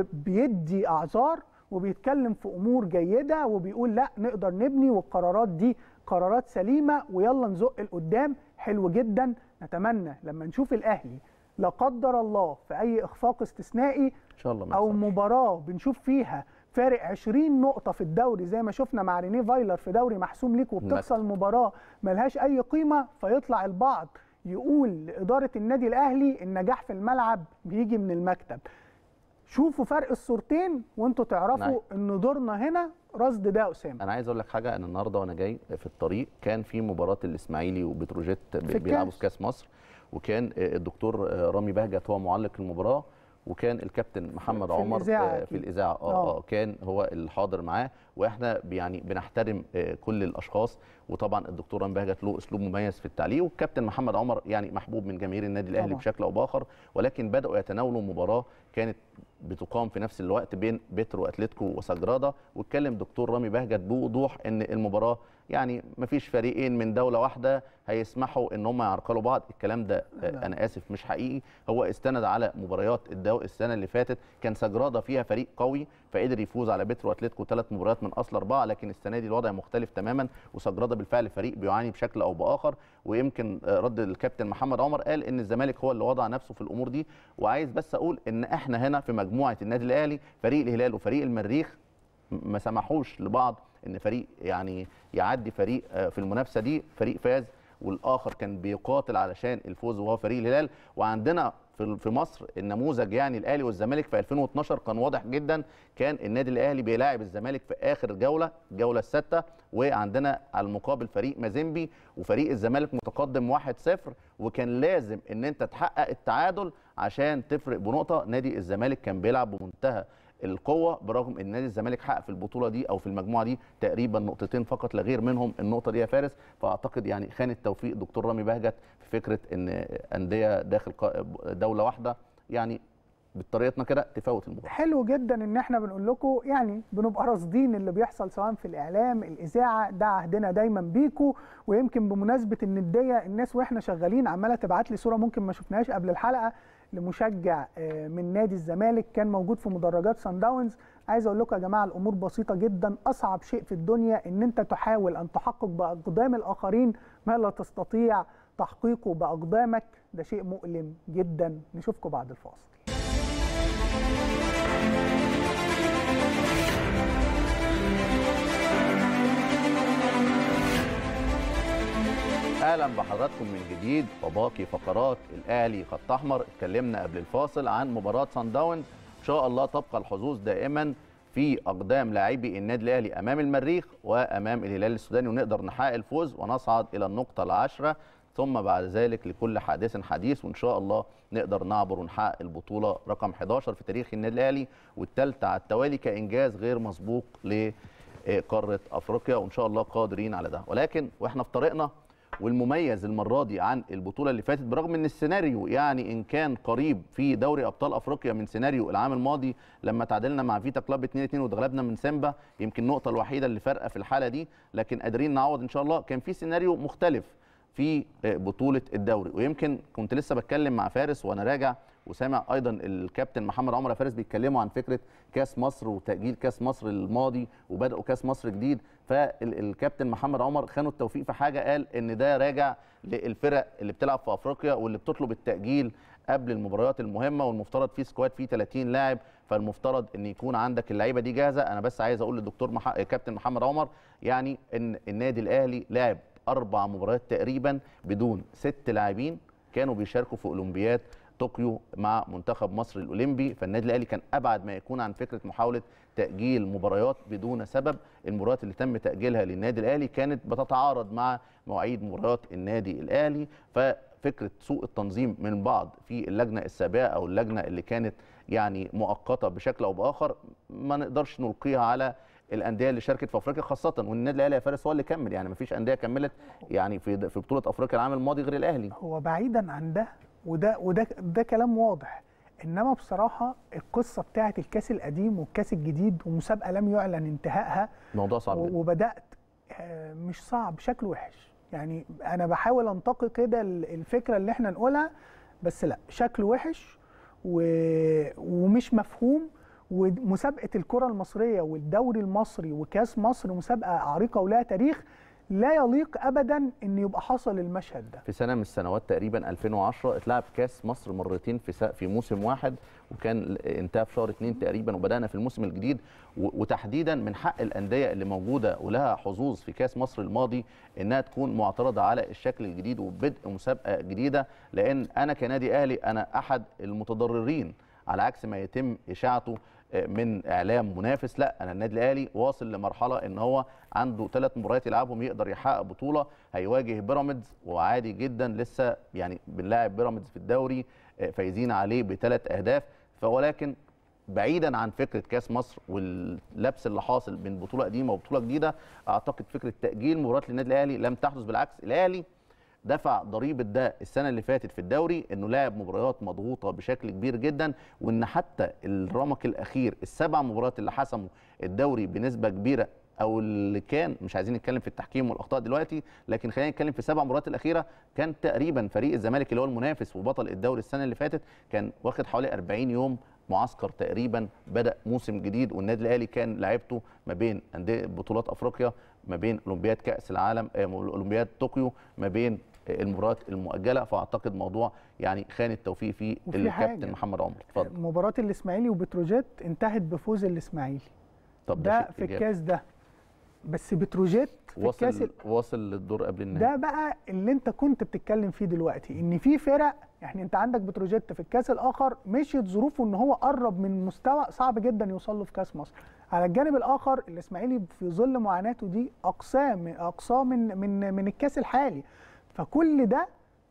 Speaker 2: وبيدي اعذار وبيتكلم في امور جيده وبيقول لا نقدر نبني والقرارات دي قرارات سليمه ويلا نزق لقدام حلو جدا نتمنى لما نشوف الاهلي لا قدر الله في اي اخفاق استثنائي
Speaker 1: ان شاء الله ما
Speaker 2: او
Speaker 1: يحصلش.
Speaker 2: مباراه بنشوف فيها فارق 20 نقطة في الدوري زي ما شفنا مع رينيه فايلر في دوري محسوم ليك وبتخسر مباراة ملهاش أي قيمة فيطلع البعض يقول لإدارة النادي الأهلي النجاح في الملعب بيجي من المكتب شوفوا فرق الصورتين وانتوا تعرفوا
Speaker 1: نعم.
Speaker 2: ان دورنا هنا رصد ده يا اسامه
Speaker 1: انا عايز اقول لك حاجه ان النهارده وانا جاي في الطريق كان في مباراه الاسماعيلي وبتروجيت ب-
Speaker 2: في
Speaker 1: بيلعبوا
Speaker 2: الكاس.
Speaker 1: في كاس مصر وكان الدكتور رامي بهجت هو معلق المباراه وكان الكابتن محمد
Speaker 2: في
Speaker 1: عمر
Speaker 2: الإذاعة
Speaker 1: في
Speaker 2: أكيد.
Speaker 1: الاذاعه اه
Speaker 2: آه.
Speaker 1: اه كان هو الحاضر معاه واحنا يعني بنحترم آه، كل الاشخاص وطبعا الدكتور رامي بهجت له اسلوب مميز في التعليق والكابتن محمد عمر يعني محبوب من جماهير النادي الاهلي
Speaker 2: طبعاً.
Speaker 1: بشكل او باخر ولكن بداوا يتناولوا مباراه كانت بتقام في نفس الوقت بين بيترو اتلتيكو وسجرادا واتكلم دكتور رامي بهجت بوضوح ان المباراه يعني مفيش فريقين من دوله واحده هيسمحوا ان هم يعرقلوا بعض الكلام ده آه،
Speaker 2: لا.
Speaker 1: انا اسف مش حقيقي هو استند على مباريات الدو السنه اللي فاتت كان سجرادا فيها فريق قوي فقدر يفوز على بيترو اتلتيكو ثلاث مباريات من اصل اربعه لكن السنه دي الوضع مختلف تماما وسجرادا بالفعل فريق بيعاني بشكل او باخر ويمكن آه، رد الكابتن محمد عمر قال ان الزمالك هو اللي وضع نفسه في الامور دي وعايز بس اقول ان احنا هنا في مجموعه النادي الاهلي فريق الهلال وفريق المريخ م- ما سمحوش لبعض ان فريق يعني يعدي فريق آه، في المنافسه دي فريق فاز والاخر كان بيقاتل علشان الفوز وهو فريق الهلال وعندنا في في مصر النموذج يعني الاهلي والزمالك في 2012 كان واضح جدا كان النادي الاهلي بيلاعب الزمالك في اخر جوله الجوله السادسه وعندنا على المقابل فريق مازيمبي وفريق الزمالك متقدم 1-0 وكان لازم ان انت تحقق التعادل عشان تفرق بنقطه نادي الزمالك كان بيلعب بمنتهى القوه برغم ان نادي الزمالك حقق في البطوله دي او في المجموعه دي تقريبا نقطتين فقط لا غير منهم النقطه دي يا فارس فاعتقد يعني خان التوفيق دكتور رامي بهجت في فكره ان انديه داخل قا- دوله واحده يعني بطريقتنا كده تفوت المباراه
Speaker 2: حلو جدا ان احنا بنقول لكم يعني بنبقى راصدين اللي بيحصل سواء في الاعلام الاذاعه ده عهدنا دايما بيكو ويمكن بمناسبه النديه الناس واحنا شغالين عماله تبعت لي صوره ممكن ما شفناهاش قبل الحلقه لمشجع آه، من نادي الزمالك كان موجود في مدرجات سان داونز عايز اقول لكم يا جماعه الامور بسيطه جدا اصعب شيء في الدنيا ان انت تحاول ان تحقق باقدام الاخرين ما لا تستطيع تحقيقه باقدامك ده شيء مؤلم جدا نشوفكم بعد الفاصل
Speaker 1: اهلا بحضراتكم من جديد وباقي فقرات الاهلي خط احمر اتكلمنا قبل الفاصل عن مباراه سان داونز ان شاء الله تبقى الحظوظ دائما في اقدام لاعبي النادي الاهلي امام المريخ وامام الهلال السوداني ونقدر نحقق الفوز ونصعد الى النقطه العاشره ثم بعد ذلك لكل حادث حديث وان شاء الله نقدر نعبر ونحقق البطوله رقم 11 في تاريخ النادي الاهلي والثالثه على التوالي كانجاز غير مسبوق لقاره افريقيا وان شاء الله قادرين على ده ولكن واحنا في طريقنا والمميز المره دي عن البطوله اللي فاتت برغم ان السيناريو يعني ان كان قريب في دوري ابطال افريقيا من سيناريو العام الماضي لما تعادلنا مع فيتا كلاب 2 2 واتغلبنا من سيمبا يمكن النقطه الوحيده اللي فارقه في الحاله دي لكن قادرين نعوض ان شاء الله كان في سيناريو مختلف في بطوله الدوري ويمكن كنت لسه بتكلم مع فارس وانا راجع وسامع ايضا الكابتن محمد عمر فارس بيتكلموا عن فكره كاس مصر وتاجيل كاس مصر الماضي وبداوا كاس مصر جديد فالكابتن محمد عمر خانوا التوفيق في حاجه قال ان ده راجع للفرق اللي بتلعب في افريقيا واللي بتطلب التاجيل قبل المباريات المهمه والمفترض في سكواد فيه 30 لاعب فالمفترض ان يكون عندك اللعيبه دي جاهزه انا بس عايز اقول للدكتور مح... كابتن محمد عمر يعني ان النادي الاهلي لعب اربع مباريات تقريبا بدون ست لاعبين كانوا بيشاركوا في اولمبياد طوكيو مع منتخب مصر الاولمبي فالنادي الاهلي كان ابعد ما يكون عن فكره محاوله تاجيل مباريات بدون سبب المباريات اللي تم تاجيلها للنادي الاهلي كانت بتتعارض مع مواعيد مباريات النادي الاهلي ففكره سوء التنظيم من بعض في اللجنه السابقه او اللجنه اللي كانت يعني مؤقته بشكل او باخر ما نقدرش نلقيها على الانديه اللي شاركت في افريقيا خاصه والنادي الاهلي يا فارس هو اللي كمل يعني ما فيش انديه كملت يعني في في بطوله افريقيا العام الماضي غير الاهلي
Speaker 2: هو بعيدا عن ده وده وده ده كلام واضح انما بصراحه القصه بتاعه الكاس القديم والكاس الجديد ومسابقه لم يعلن انتهائها
Speaker 1: موضوع صعب جدا
Speaker 2: و- وبدات آه، مش صعب شكل وحش يعني انا بحاول انتقي كده ال- الفكره اللي احنا نقولها بس لا شكل وحش و... ومش مفهوم ومسابقه الكره المصريه والدوري المصري وكاس مصر مسابقه عريقه ولها تاريخ لا يليق ابدا ان يبقى حصل المشهد ده
Speaker 1: في سنه من السنوات تقريبا 2010 اتلعب كاس مصر مرتين في سا- في موسم واحد وكان انتهى في شهر اثنين تقريبا وبدانا في الموسم الجديد و- وتحديدا من حق الانديه اللي موجوده ولها حظوظ في كاس مصر الماضي انها تكون معترضه على الشكل الجديد وبدء مسابقه جديده لان انا كنادي اهلي انا احد المتضررين على عكس ما يتم اشاعته من اعلام منافس لا انا النادي الاهلي واصل لمرحله ان هو عنده ثلاث مباريات يلعبهم يقدر يحقق بطوله هيواجه بيراميدز وعادي جدا لسه يعني بنلاعب بيراميدز في الدوري آه، فايزين عليه بثلاث اهداف فولكن بعيدا عن فكره كاس مصر واللبس اللي حاصل بين بطوله قديمه وبطوله جديده اعتقد فكره تاجيل مباراه للنادي الاهلي لم تحدث بالعكس الاهلي دفع ضريبه ده السنه اللي فاتت في الدوري انه لاعب مباريات مضغوطه بشكل كبير جدا وان حتى الرمق الاخير السبع مباريات اللي حسموا الدوري بنسبه كبيره او اللي كان مش عايزين نتكلم في التحكيم والاخطاء دلوقتي لكن خلينا نتكلم في السبع مباريات الاخيره كان تقريبا فريق الزمالك اللي هو المنافس وبطل الدوري السنه اللي فاتت كان واخد حوالي 40 يوم معسكر تقريبا بدا موسم جديد والنادي الاهلي كان لعبته ما بين انديه بطولات افريقيا ما بين اولمبياد كاس العالم آه، اولمبياد طوكيو ما بين آه، المباريات المؤجله فاعتقد موضوع يعني خان التوفيق فيه
Speaker 2: وفي
Speaker 1: الكابتن
Speaker 2: حاجة.
Speaker 1: محمد عمر اتفضل
Speaker 2: مباراه الاسماعيلي وبتروجيت انتهت بفوز الاسماعيلي
Speaker 1: طب
Speaker 2: ده
Speaker 1: شيء
Speaker 2: في
Speaker 1: إيجابي.
Speaker 2: الكاس ده بس بتروجيت في الكاس
Speaker 1: وصل
Speaker 2: ال-
Speaker 1: وصل للدور قبل النهائي
Speaker 2: ده بقى اللي انت كنت بتتكلم فيه دلوقتي ان في فرق يعني انت عندك بتروجيت في الكاس الاخر مشيت ظروفه ان هو قرب من مستوى صعب جدا يوصل له في كاس مصر على الجانب الاخر الاسماعيلي في ظل معاناته دي اقصاه من اقصاه من من من الكاس الحالي فكل ده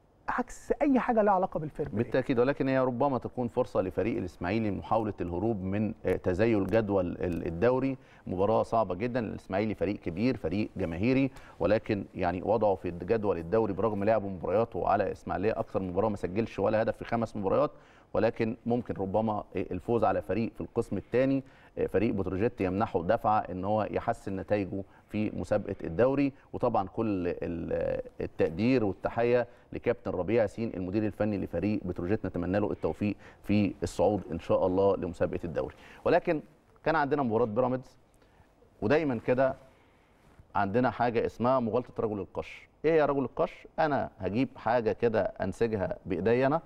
Speaker 2: عكس اي حاجه لها علاقه بالفرق
Speaker 1: بالتاكيد ولكن هي ربما تكون فرصه لفريق الاسماعيلي محاوله الهروب من آه، تزايل جدول ال- الدوري مباراه صعبه جدا الاسماعيلي فريق كبير فريق جماهيري ولكن يعني وضعه في جدول الدوري برغم لعبه مبارياته على اسماعيليه اكثر من مباراه ما سجلش ولا هدف في خمس مباريات ولكن ممكن ربما الفوز على فريق في القسم الثاني فريق بتروجيت يمنحه دفعه ان هو يحسن نتائجه في مسابقه الدوري وطبعا كل ال- التقدير والتحيه لكابتن ربيع ياسين المدير الفني لفريق بتروجيت نتمنى له التوفيق في الصعود ان شاء الله لمسابقه الدوري ولكن كان عندنا مباراه بيراميدز ودايما كده عندنا حاجه اسمها مغالطه رجل القش ايه يا رجل القش انا هجيب حاجه كده انسجها بايدي انا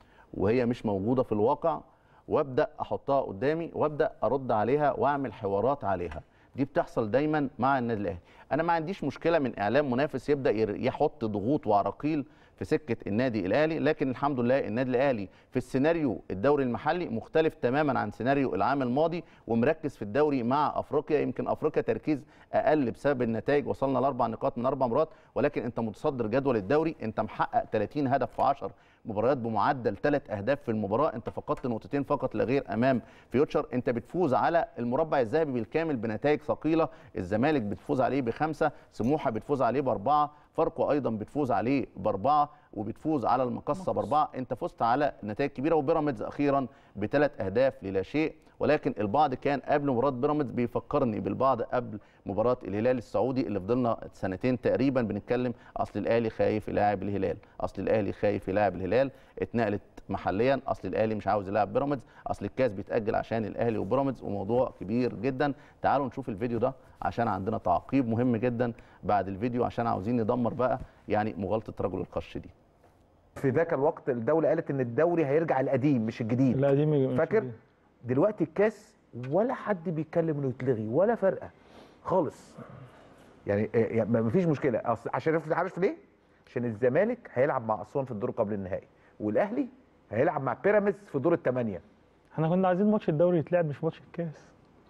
Speaker 1: وهي مش موجوده في الواقع وابدا احطها قدامي وابدا ارد عليها واعمل حوارات عليها دي بتحصل دايما مع النادي الاهلي انا ما عنديش مشكله من اعلام منافس يبدا ير- يحط ضغوط وعراقيل في سكه النادي الاهلي لكن الحمد لله النادي الاهلي في السيناريو الدوري المحلي مختلف تماما عن سيناريو العام الماضي ومركز في الدوري مع افريقيا يمكن افريقيا تركيز اقل بسبب النتائج وصلنا لاربع نقاط من اربع مرات ولكن انت متصدر جدول الدوري انت محقق 30 هدف في 10 مباريات بمعدل ثلاث اهداف في المباراه انت فقدت نقطتين فقط لا غير امام فيوتشر انت بتفوز على المربع الذهبي بالكامل بنتائج ثقيله الزمالك بتفوز عليه بخمسه سموحه بتفوز عليه باربعه فاركو ايضا بتفوز عليه باربعه وبتفوز على المقصه باربعه انت فزت على نتائج كبيره وبيراميدز اخيرا بثلاث اهداف للا شيء ولكن البعض كان قبل مباراه بيراميدز بيفكرني بالبعض قبل مباراه الهلال السعودي اللي فضلنا سنتين تقريبا بنتكلم اصل الاهلي خايف يلاعب الهلال اصل الاهلي خايف يلاعب الهلال اتنقلت محليا اصل الاهلي مش عاوز يلاعب بيراميدز اصل الكاس بيتاجل عشان الاهلي وبيراميدز وموضوع كبير جدا تعالوا نشوف الفيديو ده عشان عندنا تعقيب مهم جدا بعد الفيديو عشان عاوزين ندمر بقى يعني مغالطه رجل القش دي
Speaker 3: في ذاك الوقت الدوله قالت ان الدوري هيرجع القديم مش الجديد
Speaker 4: لا دي مش
Speaker 3: فاكر
Speaker 4: دي.
Speaker 3: دلوقتي الكاس ولا حد بيتكلم انه يتلغي ولا فرقه خالص يعني يعني ما فيش مشكله أصل عشان عارف- عارف ليه عشان الزمالك هيلعب مع اسوان في الدور قبل النهائي والاهلي هيلعب مع بيراميدز في دور الثمانيه
Speaker 4: احنا كنا عايزين ماتش الدوري يتلعب مش ماتش الكاس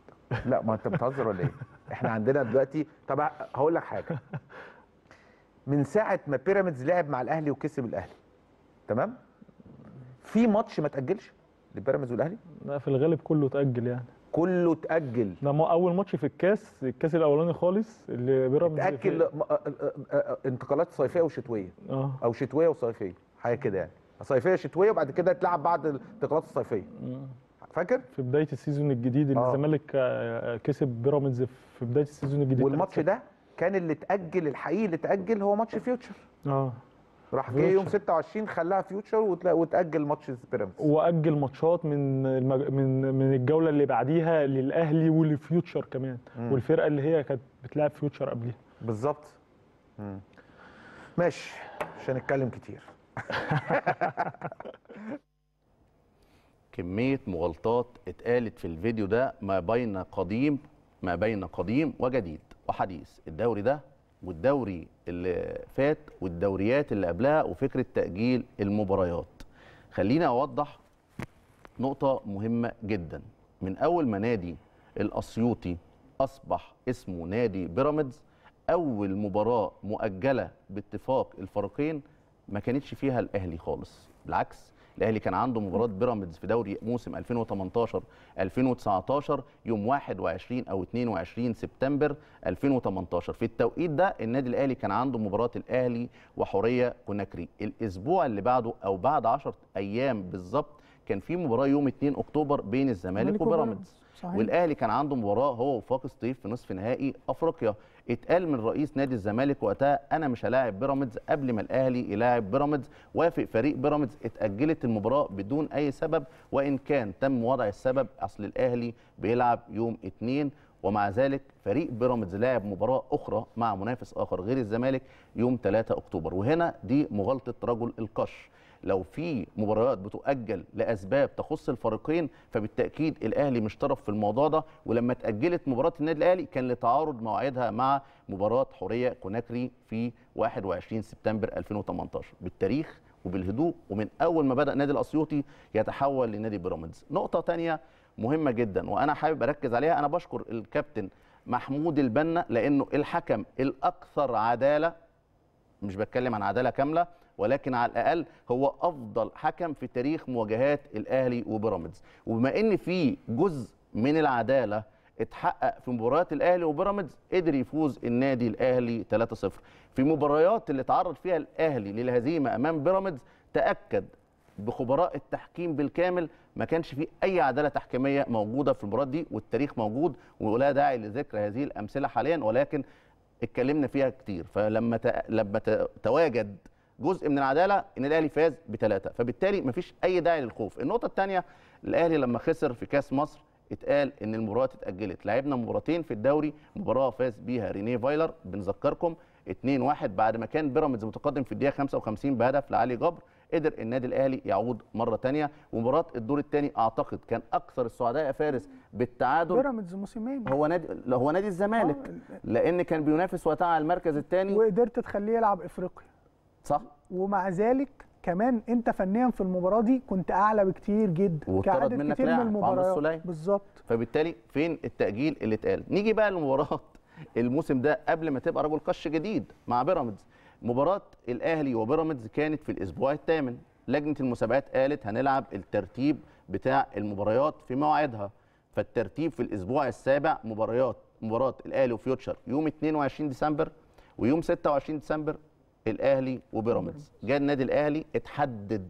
Speaker 3: لا ما انت بتهزر ولا ايه احنا عندنا دلوقتي طب هقول لك حاجه من ساعه ما بيراميدز لعب مع الاهلي وكسب الاهلي تمام في ماتش ما تاجلش لبيراميدز والاهلي
Speaker 4: لا في الغالب كله اتاجل يعني
Speaker 3: كله اتاجل
Speaker 4: ده ما اول ماتش في الكاس الكاس الاولاني خالص اللي بيراميدز
Speaker 3: تاجل م- آه، آه، آه، انتقالات صيفيه وشتويه
Speaker 4: اه
Speaker 3: او شتويه وصيفيه حاجه كده يعني صيفيه شتويه وبعد كده تلعب بعد الانتقالات الصيفيه فاكر
Speaker 4: في بدايه السيزون الجديد اللي
Speaker 3: آه.
Speaker 4: الزمالك آه، كسب بيراميدز في بدايه السيزون الجديد
Speaker 3: والماتش ده كان اللي اتاجل الحقيقي اللي اتاجل هو ماتش فيوتشر
Speaker 4: اه
Speaker 3: راح جه يوم
Speaker 4: فيوتشر.
Speaker 3: 26 خلاها فيوتشر وتلا- وتاجل ماتش بيراميدز
Speaker 4: واجل ماتشات من المج... من من الجوله اللي بعديها للاهلي ولفيوتشر كمان
Speaker 3: مم.
Speaker 4: والفرقه اللي هي كانت بتلعب فيوتشر قبليها
Speaker 3: بالظبط مم. ماشي مش هنتكلم كتير
Speaker 1: كمية مغالطات اتقالت في الفيديو ده ما بين قديم ما بين قديم وجديد وحديث الدوري ده والدوري اللي فات والدوريات اللي قبلها وفكرة تأجيل المباريات خليني أوضح نقطة مهمة جدا من أول ما نادي الأسيوطي أصبح اسمه نادي بيراميدز أول مباراة مؤجلة باتفاق الفريقين ما كانتش فيها الأهلي خالص بالعكس الأهلي كان عنده مباراة بيراميدز في دوري موسم 2018 2019 يوم 21 أو 22 سبتمبر 2018 في التوقيت ده النادي الأهلي كان عنده مباراة الأهلي وحورية كوناكري الأسبوع اللي بعده أو بعد 10 أيام بالظبط كان في مباراة يوم 2 أكتوبر بين الزمالك
Speaker 2: الزمالك
Speaker 1: وبيراميدز
Speaker 2: صحيح.
Speaker 1: والاهلي كان عنده مباراه هو وفاق سطيف في نصف نهائي افريقيا اتقال من رئيس نادي الزمالك وقتها انا مش هلاعب بيراميدز قبل ما الاهلي يلاعب بيراميدز وافق فريق بيراميدز اتاجلت المباراه بدون اي سبب وان كان تم وضع السبب اصل الاهلي بيلعب يوم اثنين ومع ذلك فريق بيراميدز لعب مباراه اخرى مع منافس اخر غير الزمالك يوم 3 اكتوبر وهنا دي مغالطه رجل القش لو في مباريات بتؤجل لاسباب تخص الفريقين فبالتاكيد الاهلي مش طرف في الموضوع ده ولما اتاجلت مباراه النادي الاهلي كان لتعارض مواعيدها مع مباراه حوريه كوناكري في 21 سبتمبر 2018 بالتاريخ وبالهدوء ومن اول ما بدا نادي الاسيوطي يتحول لنادي بيراميدز نقطه تانية مهمه جدا وانا حابب اركز عليها انا بشكر الكابتن محمود البنا لانه الحكم الاكثر عداله مش بتكلم عن عداله كامله ولكن على الاقل هو افضل حكم في تاريخ مواجهات الاهلي وبيراميدز وبما ان في جزء من العداله اتحقق في مباريات الاهلي وبيراميدز قدر يفوز النادي الاهلي 3-0 في مباريات اللي تعرض فيها الاهلي للهزيمه امام بيراميدز تاكد بخبراء التحكيم بالكامل ما كانش فيه اي عداله تحكيميه موجوده في المباراه دي والتاريخ موجود ولا داعي لذكر هذه الامثله حاليا ولكن اتكلمنا فيها كتير فلما ت... لما ت... تواجد جزء من العداله ان الاهلي فاز بثلاثه فبالتالي مفيش اي داعي للخوف النقطه الثانيه الاهلي لما خسر في كاس مصر اتقال ان المباراه اتاجلت لعبنا مباراتين في الدوري مباراه فاز بيها رينيه فايلر بنذكركم 2-1 بعد ما كان بيراميدز متقدم في الدقيقه 55 بهدف لعلي جبر قدر النادي الاهلي يعود مره ثانيه ومباراه الدور الثاني اعتقد كان اكثر السعداء يا فارس بالتعادل
Speaker 2: بيراميدز موسمين
Speaker 1: هو نادي هو نادي الزمالك
Speaker 2: آه.
Speaker 1: لان كان بينافس وقتها على المركز الثاني
Speaker 2: وقدرت تخليه يلعب افريقيا
Speaker 1: صح
Speaker 2: ومع ذلك كمان انت فنيا في المباراه دي كنت اعلى بكتير جدا
Speaker 1: واتطرد
Speaker 2: كعدد
Speaker 1: منك
Speaker 2: كتير من
Speaker 1: لاعب، عمرو
Speaker 2: المباريات
Speaker 1: السولية.
Speaker 2: بالظبط
Speaker 1: فبالتالي فين التأجيل اللي اتقال؟ نيجي بقى لمباراة الموسم ده قبل ما تبقى رجل قش جديد مع بيراميدز. مباراة الأهلي وبيراميدز كانت في الأسبوع الثامن. لجنة المسابقات قالت هنلعب الترتيب بتاع المباريات في مواعيدها. فالترتيب في الأسبوع السابع مباريات مباراة الأهلي وفيوتشر يوم 22 ديسمبر ويوم 26 ديسمبر الأهلي وبيراميدز. جاء النادي الأهلي اتحدد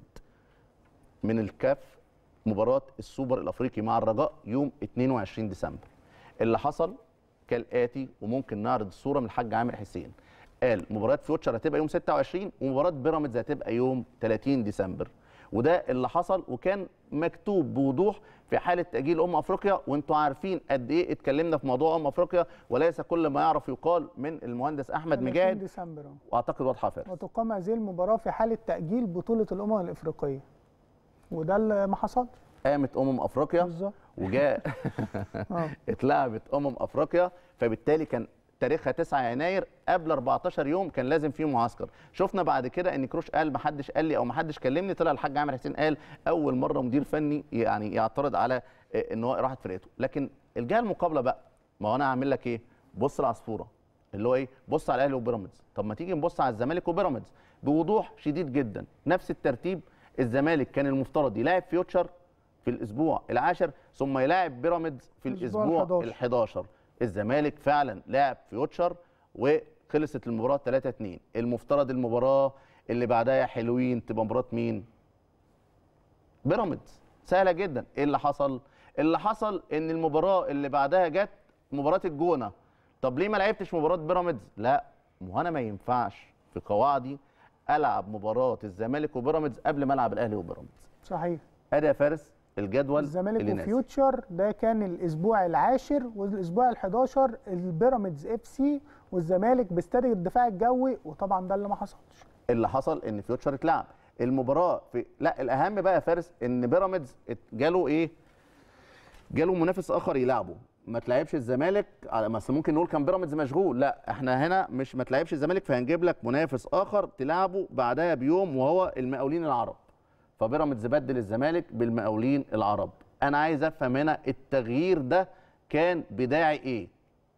Speaker 1: من الكاف مباراة السوبر الأفريقي مع الرجاء يوم 22 ديسمبر اللي حصل كالآتي وممكن نعرض الصورة من الحاج عامر حسين قال مباراة فيوتشر هتبقى يوم 26 ومباراة بيراميدز هتبقى يوم 30 ديسمبر وده اللي حصل وكان مكتوب بوضوح في حالة تأجيل أم أفريقيا وانتوا عارفين قد إيه اتكلمنا في موضوع أم أفريقيا وليس كل ما يعرف يقال من المهندس أحمد
Speaker 2: 30
Speaker 1: مجاهد
Speaker 2: ديسمبر أهو.
Speaker 1: وأعتقد واضحة فارس
Speaker 2: وتقام هذه المباراه في حاله تاجيل بطوله الامم الافريقيه وده اللي ما حصلش
Speaker 1: قامت أمم أفريقيا
Speaker 2: بالظبط
Speaker 1: وجاء
Speaker 2: اه
Speaker 1: اتلعبت امم افريقيا فبالتالي كان تاريخها 9 يناير قبل 14 يوم كان لازم فيه معسكر شفنا بعد كده ان كروش قال ما حدش قال لي او ما حدش كلمني طلع الحاج عامر حسين قال اول مره مدير فني يعني يعترض على آه، ان هو راحت فرقته لكن الجهه المقابله بقى ما هو انا هعمل لك ايه بص العصفوره اللي هو ايه بص على الاهلي وبيراميدز طب ما تيجي نبص على الزمالك وبيراميدز بوضوح شديد جدا نفس الترتيب الزمالك كان المفترض يلاعب فيوتشر في الاسبوع العاشر ثم يلاعب بيراميدز في
Speaker 2: الأسبوع
Speaker 1: الاسبوع
Speaker 2: ال11.
Speaker 1: ال 11 الزمالك فعلا لعب فيوتشر وخلصت المباراه 3 2 المفترض المباراه اللي بعدها يا حلوين تبقى مباراه مين بيراميدز سهله جدا ايه اللي حصل اللي حصل ان المباراه اللي بعدها جت مباراه الجونه طب ليه ما لعبتش مباراه بيراميدز لا ما هو انا ما ينفعش في قواعدي العب مباراه الزمالك وبيراميدز قبل ما العب الاهلي وبيراميدز
Speaker 2: صحيح
Speaker 1: ادي يا فارس الجدول
Speaker 2: الزمالك
Speaker 1: اللي نازل.
Speaker 2: وفيوتشر ده كان الاسبوع العاشر والاسبوع ال11 البيراميدز اف سي والزمالك باستاد الدفاع الجوي وطبعا ده اللي ما حصلش
Speaker 1: اللي حصل ان فيوتشر اتلعب المباراه في لا الاهم بقى يا فارس ان بيراميدز ات- جاله ايه جاله منافس اخر يلعبه ما تلعبش الزمالك على ما أصل ممكن نقول كان بيراميدز مشغول لا احنا هنا مش ما تلعبش الزمالك فهنجيب لك منافس اخر تلعبه بعدها بيوم وهو المقاولين العرب فبيراميدز بدل الزمالك بالمقاولين العرب انا عايز افهم هنا التغيير ده كان بداعي ايه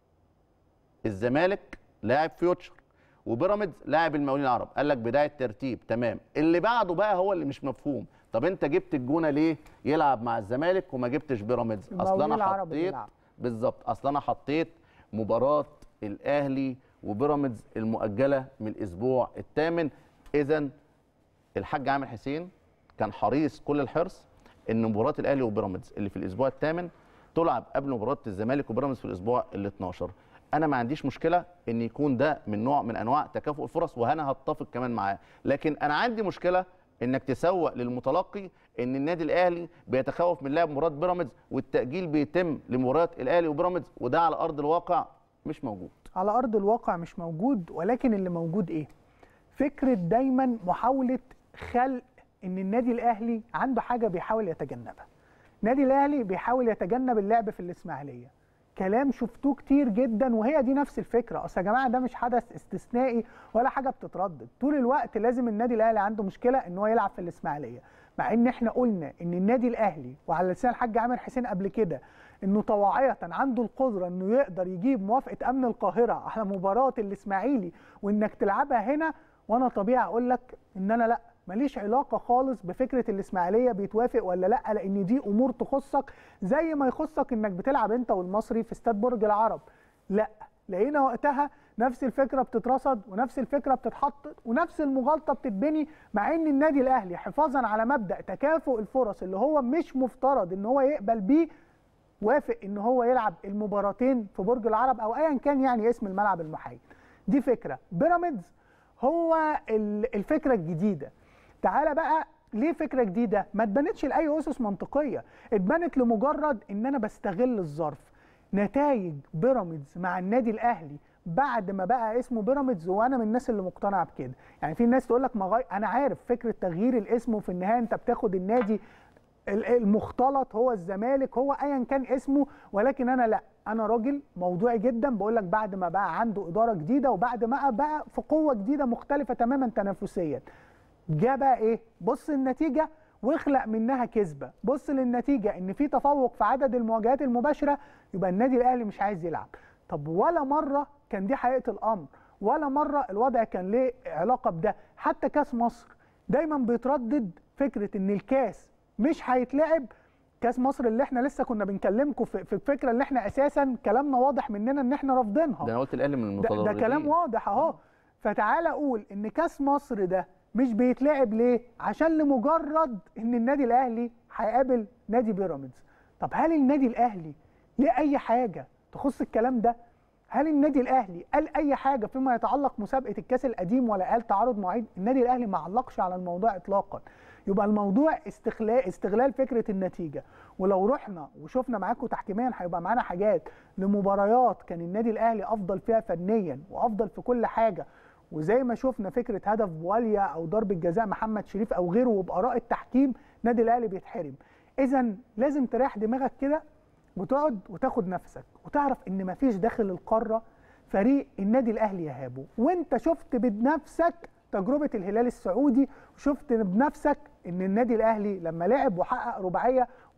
Speaker 1: الزمالك لاعب فيوتشر وبيراميدز لاعب المقاولين العرب قال لك بدايه ترتيب تمام اللي بعده بقى هو اللي مش مفهوم طب انت جبت الجونه ليه يلعب مع الزمالك وما جبتش بيراميدز اصل
Speaker 2: المقاولين
Speaker 1: انا
Speaker 2: العرب
Speaker 1: حطيت
Speaker 2: بيلعب.
Speaker 1: بالظبط اصل انا حطيت مباراه الاهلي وبيراميدز المؤجله من الاسبوع الثامن اذا الحاج عامر حسين كان حريص كل الحرص ان مباراه الاهلي وبيراميدز اللي في الاسبوع الثامن تلعب قبل مباراه الزمالك وبيراميدز في الاسبوع ال 12 انا ما عنديش مشكله ان يكون ده من نوع من انواع تكافؤ الفرص وانا هتفق كمان معاه لكن انا عندي مشكله انك تسوق للمتلقي ان النادي الاهلي بيتخوف من لعب مباراه بيراميدز والتاجيل بيتم لمباراه الاهلي وبيراميدز وده على ارض الواقع مش موجود
Speaker 2: على ارض الواقع مش موجود ولكن اللي موجود ايه فكره دايما محاوله خلق ان النادي الاهلي عنده حاجه بيحاول يتجنبها النادي الاهلي بيحاول يتجنب اللعب في الاسماعيليه كلام شفتوه كتير جدا وهي دي نفس الفكره اصل يا جماعه ده مش حدث استثنائي ولا حاجه بتتردد طول الوقت لازم النادي الاهلي عنده مشكله ان هو يلعب في الاسماعيليه مع ان احنا قلنا ان النادي الاهلي وعلى لسان الحاج عامر حسين قبل كده انه طواعيه عنده القدره انه يقدر يجيب موافقه امن القاهره على مباراه الاسماعيلي وانك تلعبها هنا وانا طبيعي اقول لك ان انا لا ماليش علاقه خالص بفكره الاسماعيليه بيتوافق ولا لا لان دي امور تخصك زي ما يخصك انك بتلعب انت والمصري في استاد برج العرب لا لقينا وقتها نفس الفكره بتترصد ونفس الفكره بتتحط ونفس المغالطه بتتبني مع ان النادي الاهلي حفاظا على مبدا تكافؤ الفرص اللي هو مش مفترض ان هو يقبل بيه وافق ان هو يلعب المباراتين في برج العرب او ايا كان يعني اسم الملعب المحايد دي فكره بيراميدز هو ال- الفكره الجديده تعالى بقى ليه فكره جديده ما اتبنتش لاي اسس منطقيه اتبنت لمجرد ان انا بستغل الظرف نتائج بيراميدز مع النادي الاهلي بعد ما بقى اسمه بيراميدز وانا من الناس اللي مقتنعه بكده يعني في ناس تقول لك ما غي... انا عارف فكره تغيير الاسم وفي النهايه انت بتاخد النادي ال- المختلط هو الزمالك هو ايا كان اسمه ولكن انا لا انا راجل موضوعي جدا بقول لك بعد ما بقى عنده اداره جديده وبعد ما بقى في قوه جديده مختلفه تماما تنافسيا جه بقى ايه بص النتيجه واخلق منها كذبه بص للنتيجه ان في تفوق في عدد المواجهات المباشره يبقى النادي الاهلي مش عايز يلعب طب ولا مره كان دي حقيقه الامر ولا مره الوضع كان ليه علاقه بده حتى كاس مصر دايما بيتردد فكره ان الكاس مش هيتلعب كاس مصر اللي احنا لسه كنا بنكلمكم في في الفكره اللي احنا اساسا كلامنا واضح مننا ان احنا رافضينها
Speaker 1: ده انا قلت الاهلي من
Speaker 2: ده,
Speaker 1: المتضررين
Speaker 2: ده كلام واضح اهو فتعالى اقول ان كاس مصر ده مش بيتلعب ليه عشان لمجرد ان النادي الاهلي هيقابل نادي بيراميدز طب هل النادي الاهلي ليه اي حاجه تخص الكلام ده هل النادي الاهلي قال اي حاجه فيما يتعلق مسابقه الكاس القديم ولا قال تعارض مواعيد النادي الاهلي ما علقش على الموضوع اطلاقا يبقى الموضوع استغلال استغلال فكره النتيجه ولو رحنا وشفنا معاكم تحكيميا هيبقى معانا حاجات لمباريات كان النادي الاهلي افضل فيها فنيا وافضل في كل حاجه وزي ما شفنا فكره هدف بواليا او ضربه جزاء محمد شريف او غيره وباراء التحكيم النادي الاهلي بيتحرم اذا لازم تريح دماغك كده وتقعد وتاخد نفسك وتعرف ان مفيش داخل القاره فريق النادي الاهلي يهابه وانت شفت بنفسك تجربه الهلال السعودي وشفت بنفسك ان النادي الاهلي لما لعب وحقق رباعيه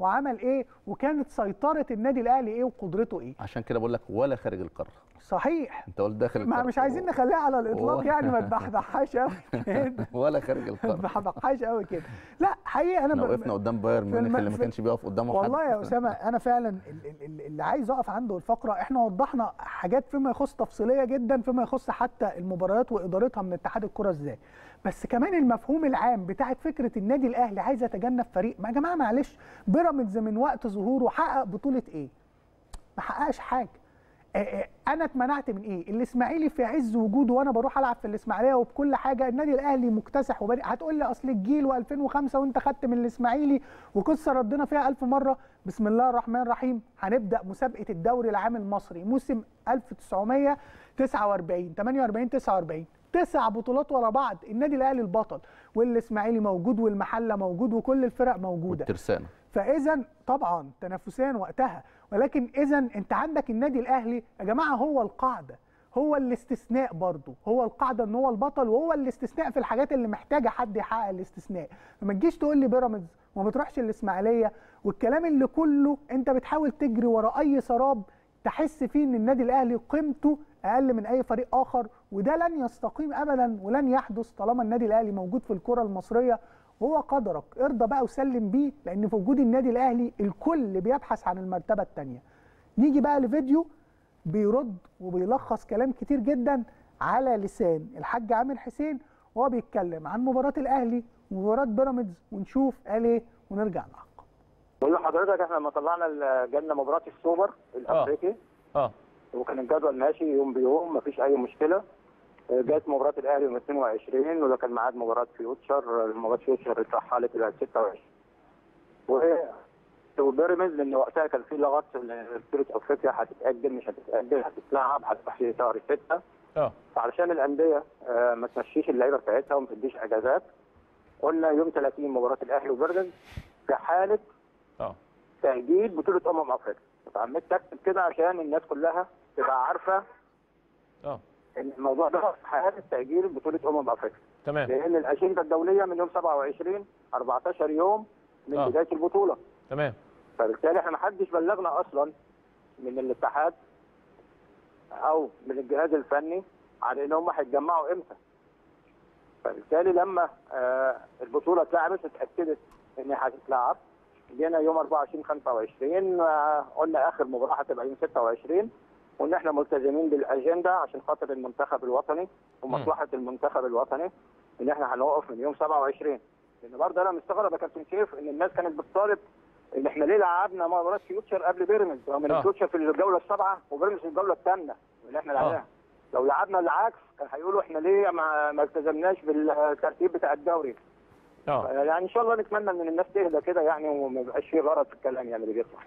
Speaker 2: وعمل ايه وكانت سيطره النادي الاهلي ايه وقدرته ايه
Speaker 1: عشان كده بقول لك ولا خارج القاره
Speaker 2: صحيح
Speaker 1: انت قلت داخل
Speaker 2: ما
Speaker 1: القاره
Speaker 2: مش عايزين نخليها على الاطلاق
Speaker 1: هو-
Speaker 2: يعني ما تضحضحش قوي كده
Speaker 1: ولا خارج
Speaker 2: ما
Speaker 1: القاره
Speaker 2: تضحضحش قوي كده لا حقيقه انا
Speaker 1: احنا
Speaker 2: ب-
Speaker 1: وقفنا قدام بايرن
Speaker 2: في
Speaker 1: ميونخ
Speaker 2: الم-
Speaker 1: اللي ما
Speaker 2: في-
Speaker 1: كانش بيقف قدامه حد
Speaker 2: والله يا اسامه انا فعلا ال- ال- ال- اللي عايز اقف عنده الفقره احنا وضحنا حاجات فيما يخص تفصيليه جدا فيما يخص حتى المباريات وادارتها من اتحاد الكره ازاي بس كمان المفهوم العام بتاعت فكره النادي الاهلي عايز يتجنب فريق ما يا جماعه معلش بيراميدز من وقت ظهوره حقق بطوله ايه ما حققش حاجه آه، آه، انا اتمنعت من ايه الاسماعيلي في عز وجوده وانا بروح العب في الاسماعيليه وبكل حاجه النادي الاهلي مكتسح وبادئ هتقول لي اصل الجيل و2005 وانت خدت من الاسماعيلي وقصه ردنا فيها ألف مره بسم الله الرحمن الرحيم هنبدا مسابقه الدوري العام المصري موسم 1949 48 49 تسع بطولات ورا بعض النادي الاهلي البطل والاسماعيلي موجود والمحله موجود وكل الفرق موجوده
Speaker 1: والترسانه
Speaker 2: فاذا طبعا تنافسيا وقتها ولكن اذا انت عندك النادي الاهلي يا جماعه هو القاعده هو الاستثناء برضه هو القاعده ان هو البطل وهو الاستثناء في الحاجات اللي محتاجه حد يحقق الاستثناء فما تجيش تقول لي بيراميدز وما بتروحش الاسماعيليه والكلام اللي كله انت بتحاول تجري ورا اي سراب تحس فيه ان النادي الاهلي قيمته اقل من اي فريق اخر وده لن يستقيم ابدا ولن يحدث طالما النادي الاهلي موجود في الكره المصريه وهو قدرك ارضى بقى وسلم بيه لان في وجود النادي الاهلي الكل بيبحث عن المرتبه الثانيه نيجي بقى لفيديو بيرد وبيلخص كلام كتير جدا على لسان الحاج عامر حسين وهو بيتكلم عن مباراه الاهلي ومباراه بيراميدز ونشوف قال ايه ونرجع نعقب
Speaker 5: بقول لحضرتك احنا لما طلعنا ال- جالنا مباراه السوبر الافريقي
Speaker 3: اه
Speaker 5: وكان الجدول ماشي يوم بيوم مفيش اي مشكله آه، جت مباراه الاهلي يوم 22 وده كان ميعاد مباراه فيوتشر مباراه فيوتشر اترحلت الى 26 و وبيراميدز لان وقتها كان في لغط ان بطوله افريقيا هتتاجل مش هتتاجل هتتلعب هتفتح في شهر 6
Speaker 3: اه
Speaker 5: فعلشان الانديه آه، ما تمشيش اللعيبه بتاعتها وما تديش اجازات قلنا يوم 30 مباراه الاهلي وبيراميدز في حاله
Speaker 3: اه
Speaker 5: تأجيل بطولة أمم أفريقيا فعملت تكتب كده عشان الناس كلها تبقى عارفة
Speaker 3: اه
Speaker 5: إن الموضوع ده في حالة تأجيل بطولة أمم أفريقيا
Speaker 3: تمام
Speaker 5: لأن الأجندة الدولية من يوم 27 14 يوم من
Speaker 3: آه.
Speaker 5: بداية البطولة
Speaker 3: تمام
Speaker 5: فبالتالي احنا ما حدش بلغنا أصلا من الاتحاد أو من الجهاز الفني على إن هم هيتجمعوا إمتى فبالتالي لما آه البطولة اتلعبت اتأكدت إن هتتلعب جينا يوم 24 25 آه، قلنا اخر مباراه هتبقى يوم 26 وان احنا ملتزمين بالاجنده عشان خاطر المنتخب الوطني ومصلحه المنتخب الوطني ان احنا هنوقف من يوم 27 لان برضه انا مستغرب يا كابتن سيف ان الناس كانت بتطالب ان احنا ليه لعبنا مباراه فيوتشر قبل بيراميدز رغم ان
Speaker 3: آه.
Speaker 5: فيوتشر في الجوله السابعه وبيراميدز في الجوله الثامنه اللي احنا لعبناها لو لعبنا العكس كان هيقولوا احنا ليه ما, ما التزمناش بالترتيب بتاع الدوري
Speaker 3: اه
Speaker 5: يعني ان شاء الله نتمنى ان الناس تهدى كده يعني وما يبقاش فيه غلط في الكلام يعني اللي بيطلع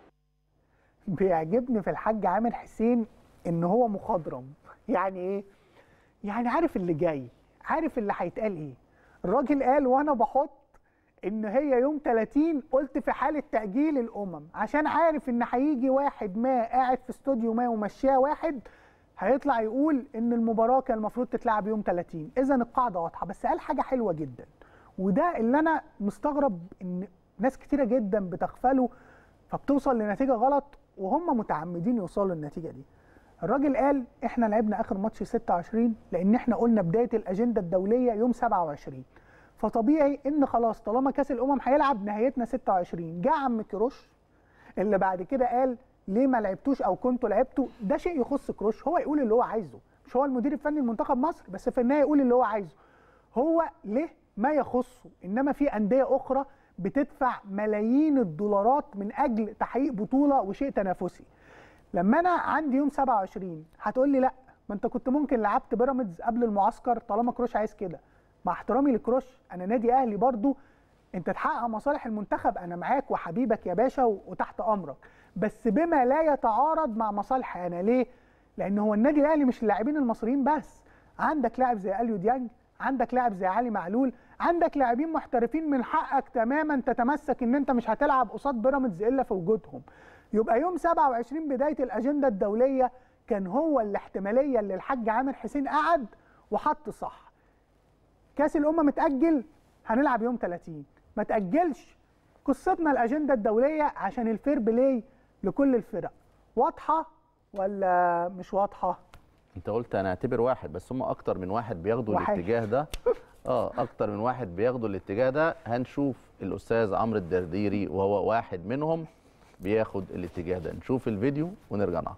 Speaker 2: بيعجبني في الحاج عامر حسين ان هو مخضرم يعني ايه يعني عارف اللي جاي عارف اللي هيتقال ايه الراجل قال وانا بحط ان هي يوم 30 قلت في حاله تاجيل الامم عشان عارف ان هيجي واحد ما قاعد في استوديو ما ومشيها واحد هيطلع يقول ان المباراه كان المفروض تتلعب يوم 30 اذا القاعده واضحه بس قال حاجه حلوه جدا وده اللي انا مستغرب ان ناس كتيره جدا بتغفله فبتوصل لنتيجه غلط وهم متعمدين يوصلوا للنتيجه دي الراجل قال احنا لعبنا اخر ماتش 26 لان احنا قلنا بدايه الاجنده الدوليه يوم 27 فطبيعي ان خلاص طالما كاس الامم هيلعب نهايتنا 26 جه عم كروش اللي بعد كده قال ليه ما لعبتوش او كنتوا لعبتوا ده شيء يخص كروش هو يقول اللي هو عايزه مش هو المدير الفني لمنتخب مصر بس في النهايه يقول اللي هو عايزه هو ليه ما يخصه انما في انديه اخرى بتدفع ملايين الدولارات من اجل تحقيق بطوله وشيء تنافسي لما انا عندي يوم 27 هتقول لي لا ما انت كنت ممكن لعبت بيراميدز قبل المعسكر طالما كروش عايز كده مع احترامي لكروش انا نادي اهلي برضو انت تحقق مصالح المنتخب انا معاك وحبيبك يا باشا و- وتحت امرك بس بما لا يتعارض مع مصالحي انا ليه لان هو النادي الاهلي مش اللاعبين المصريين بس عندك لاعب زي اليو ديانج عندك لاعب زي علي معلول عندك لاعبين محترفين من حقك تماما تتمسك ان انت مش هتلعب قصاد بيراميدز الا في وجودهم يبقى يوم 27 بدايه الاجنده الدوليه كان هو الاحتماليه اللي الحاج عامر حسين قعد وحط صح كاس الامم متاجل هنلعب يوم 30 ما تاجلش قصتنا الاجنده الدوليه عشان الفير بلاي لكل الفرق واضحه ولا مش واضحه
Speaker 1: انت قلت انا اعتبر واحد بس هم اكتر من واحد بياخدوا
Speaker 2: واحد.
Speaker 1: الاتجاه ده اه اكتر من واحد بياخدوا الاتجاه ده هنشوف الاستاذ عمرو الدرديري وهو واحد منهم بياخد الاتجاه ده نشوف الفيديو ونرجع نعقب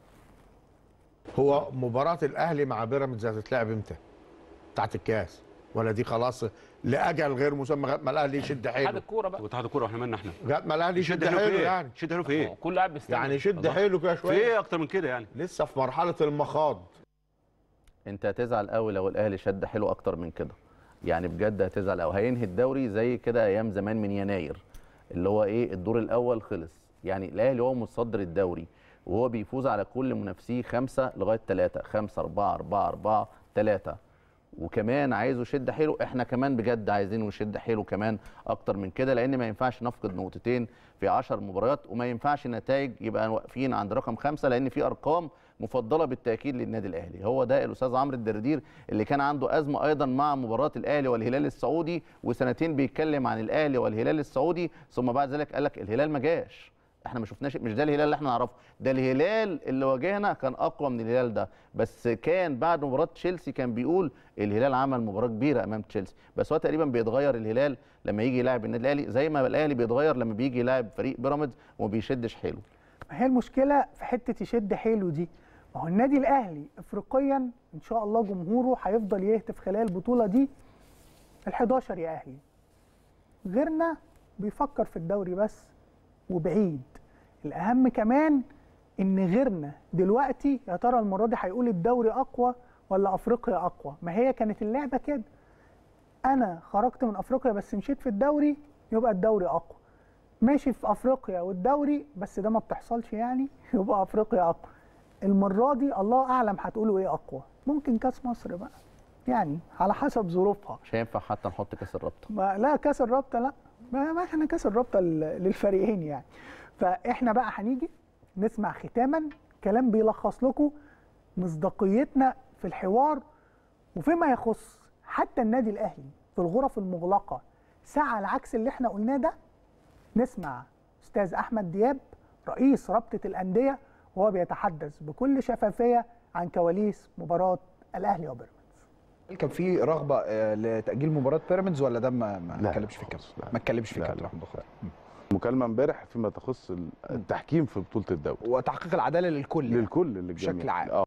Speaker 6: هو مباراة الأهلي مع بيراميدز هتتلعب امتى؟ بتاعت الكاس ولا دي خلاص لأجل غير مسمى لغاية ما الأهلي يشد
Speaker 7: اتحاد
Speaker 6: حيله
Speaker 7: الكوره بقى
Speaker 8: واتحاد الكوره واحنا مالنا احنا
Speaker 6: لغايه ما الأهلي يشد
Speaker 8: حيله في
Speaker 6: حيله
Speaker 8: ايه
Speaker 6: يعني
Speaker 8: شد حيله في ايه
Speaker 7: كل لاعب بيستنى
Speaker 6: يعني يشد
Speaker 8: الله.
Speaker 6: حيله كده
Speaker 8: في
Speaker 6: شوية
Speaker 8: ايه اكتر من كده يعني
Speaker 6: لسه في مرحلة المخاض
Speaker 1: انت هتزعل قوي لو الاهلي شد حلو اكتر من كده يعني بجد هتزعل قوي هينهي الدوري زي كده ايام زمان من يناير اللي هو ايه الدور الاول خلص يعني الاهلي هو متصدر الدوري وهو بيفوز على كل منافسيه خمسة لغايه ثلاثة خمسة أربعة أربعة أربعة ثلاثة وكمان عايزه يشد حيله احنا كمان بجد عايزينه يشد حيله كمان اكتر من كده لان ما ينفعش نفقد نقطتين في 10 مباريات وما ينفعش النتائج يبقى واقفين عند رقم خمسة لان في ارقام مفضله بالتاكيد للنادي الاهلي هو ده الاستاذ عمرو الدردير اللي كان عنده ازمه ايضا مع مباراه الاهلي والهلال السعودي وسنتين بيتكلم عن الاهلي والهلال السعودي ثم بعد ذلك قال لك الهلال ما جاش احنا ما شفناش مش ده الهلال اللي احنا نعرفه ده الهلال اللي واجهنا كان اقوى من الهلال ده بس كان بعد مباراه تشيلسي كان بيقول الهلال عمل مباراه كبيره امام تشيلسي بس هو تقريبا بيتغير الهلال لما يجي يلاعب النادي الاهلي زي ما الاهلي بيتغير لما بيجي يلاعب فريق بيراميدز وما بيشدش حيله
Speaker 2: ما هي المشكله في حته يشد حيله دي ما هو النادي الاهلي افريقيا ان شاء الله جمهوره هيفضل يهتف خلال البطوله دي ال11 يا اهلي غيرنا بيفكر في الدوري بس وبعيد الاهم كمان ان غيرنا دلوقتي يا ترى المره دي هيقول الدوري اقوى ولا افريقيا اقوى ما هي كانت اللعبه كده انا خرجت من افريقيا بس مشيت في الدوري يبقى الدوري اقوى ماشي في افريقيا والدوري بس ده ما بتحصلش يعني يبقى افريقيا اقوى المره دي الله اعلم هتقولوا ايه اقوى ممكن كاس مصر بقى يعني على حسب ظروفها
Speaker 1: مش هينفع حتى نحط كاس الرابطه
Speaker 2: ما لا كاس الرابطه لا ما ما احنا كاس الرابطه لل- للفريقين يعني فاحنا بقى هنيجي نسمع ختاما كلام بيلخص لكم مصداقيتنا في الحوار وفيما يخص حتى النادي الاهلي في الغرف المغلقه سعى العكس اللي احنا قلناه ده نسمع استاذ احمد دياب رئيس رابطه الانديه وهو بيتحدث بكل شفافيه عن كواليس مباراه الاهلي وبيراميدز
Speaker 9: كان في رغبه آه، لتاجيل مباراه بيراميدز ولا ده ما ما
Speaker 10: لا،
Speaker 9: اتكلمش في الكلام
Speaker 10: خالص، لا.
Speaker 9: ما اتكلمش في
Speaker 10: لا،
Speaker 9: الكلام
Speaker 10: لا،
Speaker 9: محمد خالد.
Speaker 10: مكالمه امبارح فيما تخص التحكيم في بطوله الدوري
Speaker 9: وتحقيق العداله للكل يعني.
Speaker 10: للكل للجميع
Speaker 9: بشكل عام.
Speaker 10: اه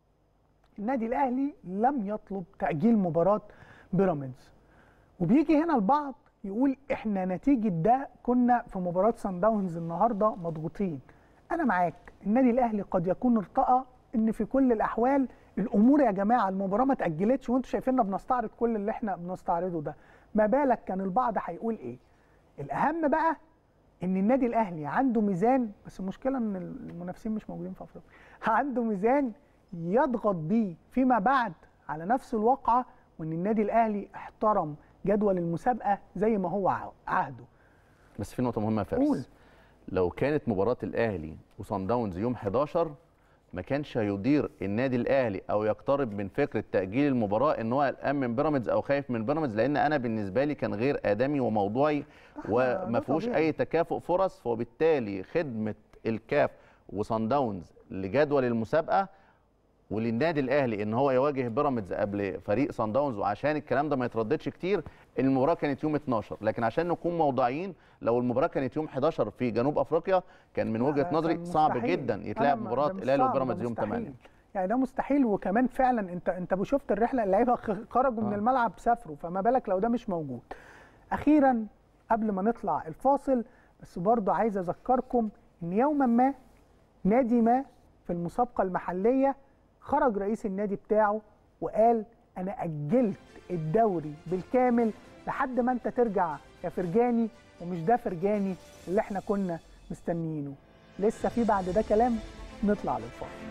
Speaker 2: النادي الاهلي لم يطلب تاجيل مباراه بيراميدز وبيجي هنا البعض يقول احنا نتيجه ده كنا في مباراه سان داونز النهارده مضغوطين انا معاك النادي الاهلي قد يكون ارتأى ان في كل الاحوال الامور يا جماعه المباراه ما اتاجلتش وانتم شايفيننا بنستعرض كل اللي احنا بنستعرضه ده ما بالك كان البعض هيقول ايه الاهم بقى ان النادي الاهلي عنده ميزان بس المشكله ان المنافسين مش موجودين في افريقيا عنده ميزان يضغط بيه فيما بعد على نفس الواقعه وان النادي الاهلي احترم جدول المسابقه زي ما هو ع- عهده
Speaker 1: بس في نقطه مهمه يا
Speaker 2: قول.
Speaker 1: فارس لو كانت مباراه الاهلي وصن داونز يوم 11 ما كانش هيدير النادي الاهلي او يقترب من فكره تاجيل المباراه ان هو قلقان من بيراميدز او خايف من بيراميدز لان انا بالنسبه لي كان غير ادمي وموضوعي وما
Speaker 2: ده
Speaker 1: فيهوش
Speaker 2: طبيعي.
Speaker 1: اي تكافؤ فرص وبالتالي خدمه الكاف وصن داونز لجدول المسابقه وللنادي الاهلي ان هو يواجه بيراميدز قبل فريق صن داونز وعشان الكلام ده ما يترددش كتير المباراه كانت يوم 12 لكن عشان نكون موضوعيين لو المباراه كانت يوم 11 في جنوب افريقيا كان من وجهه
Speaker 2: لا،
Speaker 1: نظري
Speaker 2: كان
Speaker 1: صعب
Speaker 2: مستحيل.
Speaker 1: جدا
Speaker 2: أنا
Speaker 1: يتلعب
Speaker 2: ما-
Speaker 1: مباراه
Speaker 2: ده مش
Speaker 1: الاهلي
Speaker 2: صعب، ده
Speaker 1: وبيراميدز يوم
Speaker 2: مستحيل.
Speaker 1: 8
Speaker 2: يعني ده مستحيل وكمان فعلا انت انت شفت الرحله اللعيبه خ- خرجوا من
Speaker 1: آه.
Speaker 2: الملعب سافروا فما بالك لو ده مش موجود اخيرا قبل ما نطلع الفاصل بس برضه عايز اذكركم ان يوما ما نادي ما في المسابقه المحليه خرج رئيس النادي بتاعه وقال انا اجلت الدوري بالكامل لحد ما انت ترجع يا فرجاني ومش ده فرجاني اللي احنا كنا مستنيينه لسه في بعد ده كلام نطلع للفاصل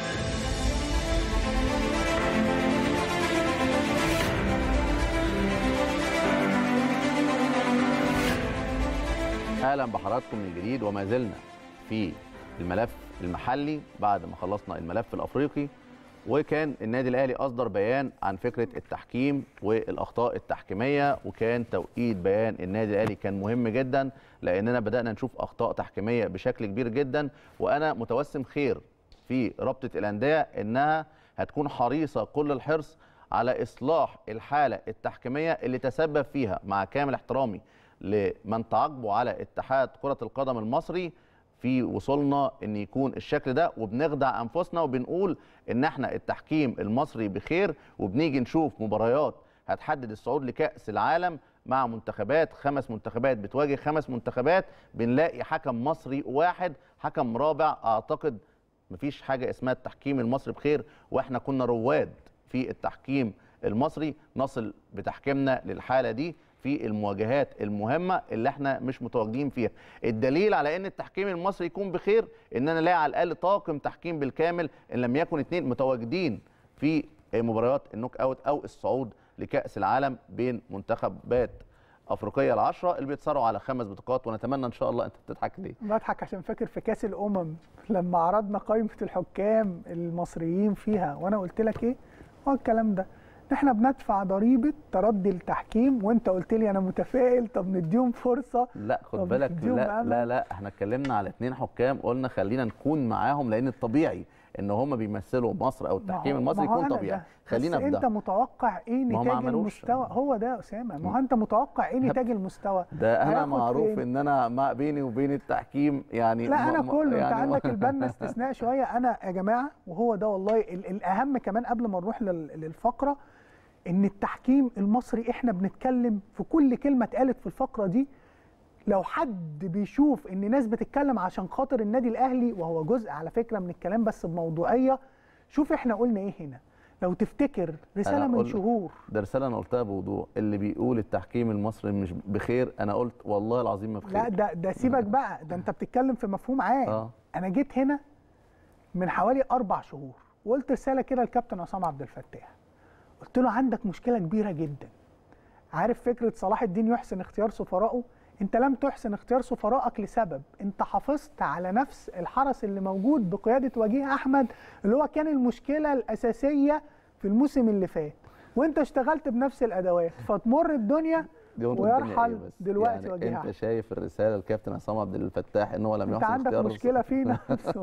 Speaker 1: اهلا بحضراتكم من جديد وما زلنا في الملف المحلي بعد ما خلصنا الملف الافريقي وكان النادي الاهلي اصدر بيان عن فكره التحكيم والاخطاء التحكيميه وكان توقيت بيان النادي الاهلي كان مهم جدا لاننا بدانا نشوف اخطاء تحكيميه بشكل كبير جدا وانا متوسم خير في رابطه الانديه انها هتكون حريصه كل الحرص على اصلاح الحاله التحكيميه اللي تسبب فيها مع كامل احترامي لمن تعاقبوا على اتحاد كره القدم المصري في وصولنا ان يكون الشكل ده وبنخدع انفسنا وبنقول ان احنا التحكيم المصري بخير وبنيجي نشوف مباريات هتحدد الصعود لكاس العالم مع منتخبات خمس منتخبات بتواجه خمس منتخبات بنلاقي حكم مصري واحد حكم رابع اعتقد مفيش حاجه اسمها التحكيم المصري بخير واحنا كنا رواد في التحكيم المصري نصل بتحكيمنا للحاله دي في المواجهات المهمه اللي احنا مش متواجدين فيها الدليل على ان التحكيم المصري يكون بخير ان انا الاقي على الاقل طاقم تحكيم بالكامل ان لم يكن اثنين متواجدين في مباريات النوك اوت او الصعود لكاس العالم بين منتخبات افريقيه العشره اللي بيتصارعوا على خمس بطاقات ونتمنى ان شاء الله انت بتضحك ليه
Speaker 2: بضحك عشان فاكر في كاس الامم لما عرضنا قائمه الحكام المصريين فيها وانا قلت لك ايه هو الكلام ده احنا بندفع ضريبه تردي التحكيم وانت قلت لي انا متفائل طب نديهم فرصه
Speaker 1: لا خد
Speaker 2: طب
Speaker 1: بالك
Speaker 2: نديهم
Speaker 1: لا
Speaker 2: أمل.
Speaker 1: لا لا احنا اتكلمنا على اثنين حكام قلنا خلينا نكون معاهم لان الطبيعي ان هم بيمثلوا مصر او
Speaker 2: ما
Speaker 1: التحكيم
Speaker 2: هو-
Speaker 1: المصري
Speaker 2: ما هو
Speaker 1: يكون
Speaker 2: أنا
Speaker 1: طبيعي
Speaker 2: ده.
Speaker 1: خلينا
Speaker 2: بس
Speaker 1: في
Speaker 2: انت
Speaker 1: ده
Speaker 2: متوقع ايه
Speaker 1: ما هو ما
Speaker 2: نتاج
Speaker 1: عملوش.
Speaker 2: المستوى هو ده يا اسامه ما هو انت متوقع ايه نتاج المستوى
Speaker 1: ده انا
Speaker 2: هياخد
Speaker 1: معروف
Speaker 2: فين؟
Speaker 1: ان انا ما بيني وبين التحكيم يعني
Speaker 2: لا
Speaker 1: ما-
Speaker 2: انا
Speaker 1: ما-
Speaker 2: كله انت
Speaker 1: يعني ما-
Speaker 2: عندك البنا استثناء شويه انا يا جماعه وهو ده والله ال- الاهم كمان قبل ما نروح لل- للفقره ان التحكيم المصري احنا بنتكلم في كل كلمه اتقالت في الفقره دي لو حد بيشوف ان ناس بتتكلم عشان خاطر النادي الاهلي وهو جزء على فكره من الكلام بس بموضوعيه شوف احنا قلنا ايه هنا لو تفتكر رساله
Speaker 1: أنا
Speaker 2: من
Speaker 1: قلت-
Speaker 2: شهور
Speaker 1: ده رساله انا قلتها بوضوح اللي بيقول التحكيم المصري مش بخير انا قلت والله العظيم ما بخير
Speaker 2: لا ده ده سيبك بقى ده انت بتتكلم في مفهوم عام
Speaker 1: اه
Speaker 2: انا جيت هنا من حوالي اربع شهور وقلت رساله كده للكابتن عصام عبد الفتاح قلت له عندك مشكله كبيره جدا عارف فكره صلاح الدين يحسن اختيار سفرائه انت لم تحسن اختيار سفرائك لسبب انت حافظت على نفس الحرس اللي موجود بقياده وجيه احمد اللي هو كان المشكله الاساسيه في الموسم اللي فات وانت اشتغلت بنفس الادوات فتمر الدنيا
Speaker 1: دي ورا الدنيا
Speaker 2: ويرحل
Speaker 1: إيه بس؟
Speaker 2: دلوقتي
Speaker 1: يعني
Speaker 2: وجيه
Speaker 1: انت
Speaker 2: أحمد.
Speaker 1: شايف الرساله للكابتن عصام عبد الفتاح ان هو لم
Speaker 2: انت
Speaker 1: يحسن
Speaker 2: عندك
Speaker 1: اختيار
Speaker 2: مشكله فينا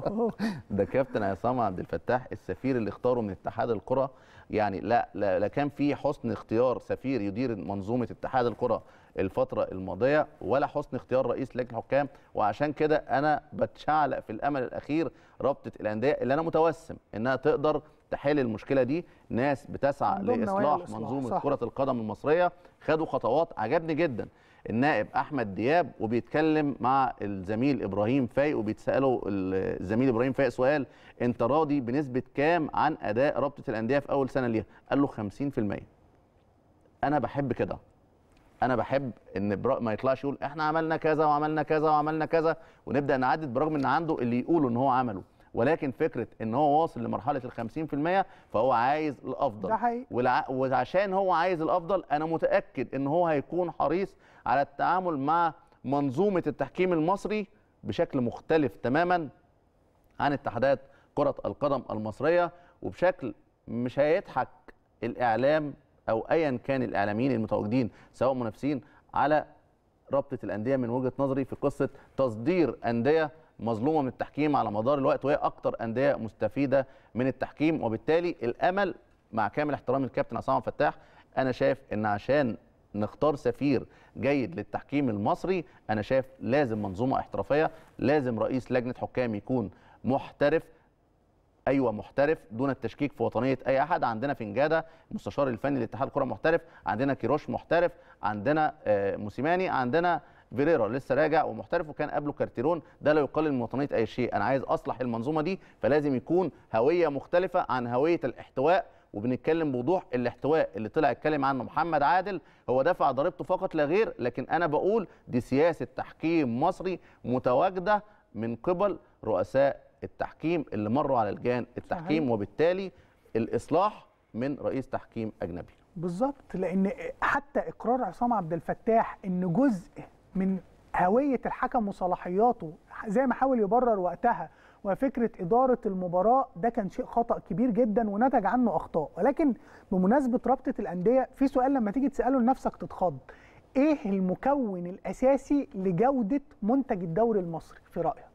Speaker 1: ده كابتن عصام عبد الفتاح السفير اللي اختاره من اتحاد الكره يعني لا لا, لا كان في حسن اختيار سفير يدير منظومه اتحاد الكره الفتره الماضيه ولا حسن اختيار رئيس لجنه الحكام وعشان كده انا بتشعلق في الامل الاخير رابطه الانديه اللي انا متوسم انها تقدر تحل المشكله دي ناس بتسعى
Speaker 2: عندهم نوايا
Speaker 1: لاصلاح
Speaker 2: الإصلاح،
Speaker 1: منظومه
Speaker 2: صح.
Speaker 1: كره القدم المصريه خدوا خطوات عجبني جدا النائب احمد دياب وبيتكلم مع الزميل ابراهيم فايق وبيتساله الزميل ابراهيم فايق سؤال انت راضي بنسبه كام عن اداء رابطه الانديه في اول سنه ليها قال له 50% انا بحب كده انا بحب ان برا ما يطلعش يقول احنا عملنا كذا وعملنا كذا وعملنا كذا ونبدا نعدد برغم ان عنده اللي يقوله ان هو عمله ولكن فكره ان هو واصل لمرحله ال 50% فهو عايز الافضل
Speaker 2: ده حقيقي.
Speaker 1: والع... وعشان هو عايز الافضل انا متاكد ان هو هيكون حريص على التعامل مع منظومه التحكيم المصري بشكل مختلف تماما عن اتحادات كره القدم المصريه وبشكل مش هيضحك الاعلام او ايا كان الاعلاميين المتواجدين سواء منافسين على رابطه الانديه من وجهه نظري في قصه تصدير انديه مظلومه من التحكيم على مدار الوقت وهي اكتر انديه مستفيده من التحكيم وبالتالي الامل مع كامل احترامي للكابتن عصام عبد الفتاح انا شايف ان عشان نختار سفير جيد للتحكيم المصري انا شايف لازم منظومه احترافيه لازم رئيس لجنه حكام يكون محترف ايوه محترف دون التشكيك في وطنيه اي احد عندنا فنجاده المستشار الفني لاتحاد الكره محترف عندنا كيروش محترف عندنا آه، موسيماني عندنا فيريرا لسه راجع ومحترف وكان قبله كارتيرون ده لا يقلل من وطنيه اي شيء انا عايز اصلح المنظومه دي فلازم يكون هويه مختلفه عن هويه الاحتواء وبنتكلم بوضوح الاحتواء اللي طلع اتكلم عنه محمد عادل هو دفع ضريبته فقط لا غير لكن انا بقول دي سياسه تحكيم مصري متواجده من قبل رؤساء التحكيم اللي مروا على لجان التحكيم
Speaker 2: صحيح.
Speaker 1: وبالتالي الاصلاح من رئيس تحكيم اجنبي
Speaker 2: بالظبط لان حتى اقرار عصام عبد الفتاح ان جزء من هويه الحكم وصلاحياته زي ما حاول يبرر وقتها وفكره اداره المباراه ده كان شيء خطا كبير جدا ونتج عنه اخطاء ولكن بمناسبه رابطه الانديه في سؤال لما تيجي تساله لنفسك تتخض ايه المكون الاساسي لجوده منتج الدوري المصري في رايك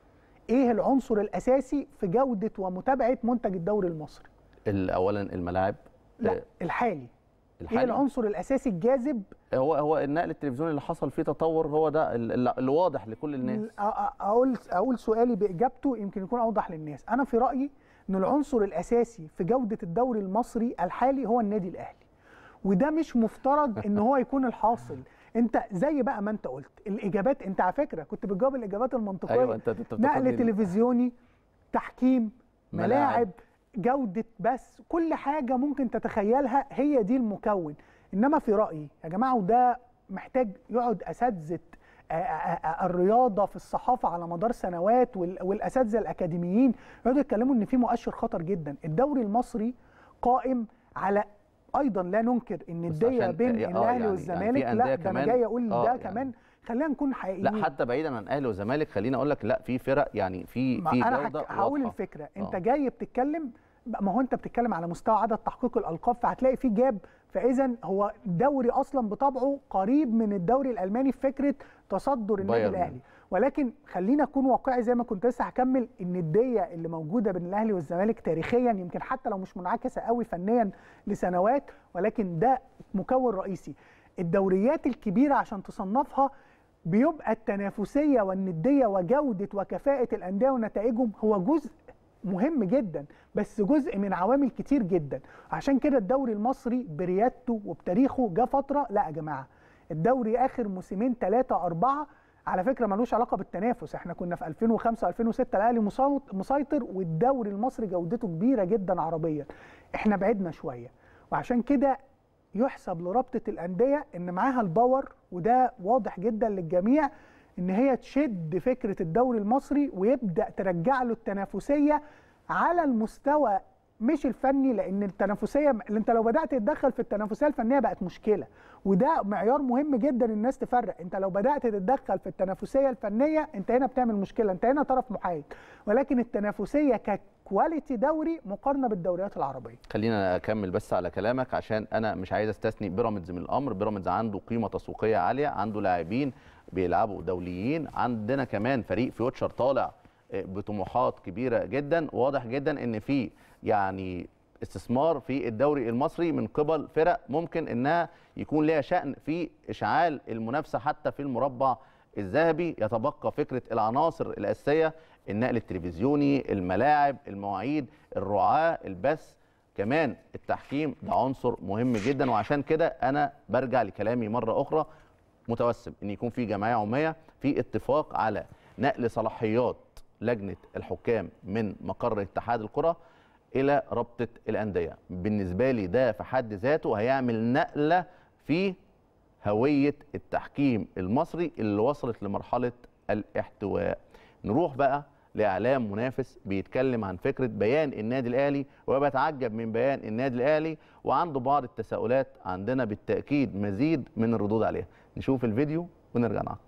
Speaker 2: ايه العنصر الاساسي في جوده ومتابعه منتج الدوري المصري
Speaker 1: اولا الملاعب
Speaker 2: لا الحالي ايه
Speaker 1: الحالي
Speaker 2: العنصر الاساسي الجاذب
Speaker 1: هو هو النقل التلفزيوني اللي حصل فيه تطور هو ده ال- ال- اللي واضح لكل الناس
Speaker 2: أ- أ- اقول اقول سؤالي باجابته يمكن يكون اوضح للناس انا في رايي ان العنصر الاساسي في جوده الدوري المصري الحالي هو النادي الاهلي وده مش مفترض ان هو يكون الحاصل انت زي بقى ما انت قلت الاجابات انت على فكره كنت بتجاوب الاجابات المنطقيه
Speaker 1: ايوه انت انت
Speaker 2: نقل
Speaker 1: بتاخدني-
Speaker 2: تلفزيوني تحكيم
Speaker 1: ملاعب.
Speaker 2: ملاعب جودة بس كل حاجة ممكن تتخيلها هي دي المكون إنما في رأيي يا جماعة وده محتاج يقعد أساتذة آه، آه، آه، الرياضة في الصحافة على مدار سنوات وال- والأساتذة الأكاديميين يقعدوا يتكلموا إن في مؤشر خطر جدا الدوري المصري قائم على ايضا لا ننكر ان
Speaker 1: بس
Speaker 2: الديه
Speaker 1: عشان-
Speaker 2: بين
Speaker 1: آه،
Speaker 2: الاهلي
Speaker 1: يعني-
Speaker 2: والزمالك
Speaker 1: يعني في أندية
Speaker 2: لا ده انا
Speaker 1: كمان-
Speaker 2: جاي اقول
Speaker 1: آه،
Speaker 2: ده
Speaker 1: يعني-
Speaker 2: كمان خلينا نكون حقيقيين
Speaker 1: لا حتى بعيدا عن اهلي وزمالك خليني اقول لك لا في فرق يعني في
Speaker 2: ما
Speaker 1: في
Speaker 2: انا
Speaker 1: جوده
Speaker 2: هك- هقول
Speaker 1: واضحة.
Speaker 2: الفكره انت
Speaker 1: آه.
Speaker 2: جاي بتتكلم ما هو انت بتتكلم على مستوى عدد تحقيق الالقاب فهتلاقي في جاب فاذا هو دوري اصلا بطبعه قريب من الدوري الالماني في فكره تصدر النادي
Speaker 1: بايرن.
Speaker 2: الاهلي ولكن خلينا اكون واقعي زي ما كنت لسه هكمل ان الديه اللي موجوده بين الاهلي والزمالك تاريخيا يمكن حتى لو مش منعكسه قوي فنيا لسنوات ولكن ده مكون رئيسي الدوريات الكبيره عشان تصنفها بيبقى التنافسيه والنديه وجوده وكفاءه الانديه ونتائجهم هو جزء مهم جدا بس جزء من عوامل كتير جدا عشان كده الدوري المصري بريادته وبتاريخه جه فتره لا يا جماعه الدوري اخر موسمين ثلاثه اربعه على فكره ملوش علاقه بالتنافس احنا كنا في 2005 2006 الاهلي مصوت- مسيطر والدوري المصري جودته كبيره جدا عربيا احنا بعدنا شويه وعشان كده يحسب لرابطه الانديه ان معاها الباور وده واضح جدا للجميع ان هي تشد فكره الدوري المصري ويبدا ترجع له التنافسيه على المستوى مش الفني لان التنافسيه اللي انت لو بدات تتدخل في التنافسيه الفنيه بقت مشكله وده معيار مهم جدا الناس تفرق انت لو بدات تتدخل في التنافسيه الفنيه انت هنا بتعمل مشكله انت هنا طرف محايد ولكن التنافسيه ككواليتي دوري مقارنه بالدوريات العربيه
Speaker 1: خلينا اكمل بس على كلامك عشان انا مش عايز استثني بيراميدز من الامر بيراميدز عنده قيمه تسويقيه عاليه عنده لاعبين بيلعبوا دوليين عندنا كمان فريق فيوتشر طالع آه، بطموحات كبيره جدا واضح جدا ان في يعني استثمار في الدوري المصري من قبل فرق ممكن انها يكون لها شأن في اشعال المنافسه حتى في المربع الذهبي يتبقى فكره العناصر الاساسيه النقل التلفزيوني الملاعب المواعيد الرعاه البث كمان التحكيم ده عنصر مهم جدا وعشان كده انا برجع لكلامي مره اخرى متوسم ان يكون في جمعيه عموميه في اتفاق على نقل صلاحيات لجنه الحكام من مقر اتحاد الكره الى رابطه الانديه بالنسبه لي ده في حد ذاته هيعمل نقله في هويه التحكيم المصري اللي وصلت لمرحله الاحتواء نروح بقى لاعلام منافس بيتكلم عن فكره بيان النادي الاهلي وبتعجب من بيان النادي الاهلي وعنده بعض التساؤلات عندنا بالتاكيد مزيد من الردود عليها نشوف الفيديو ونرجع نعقب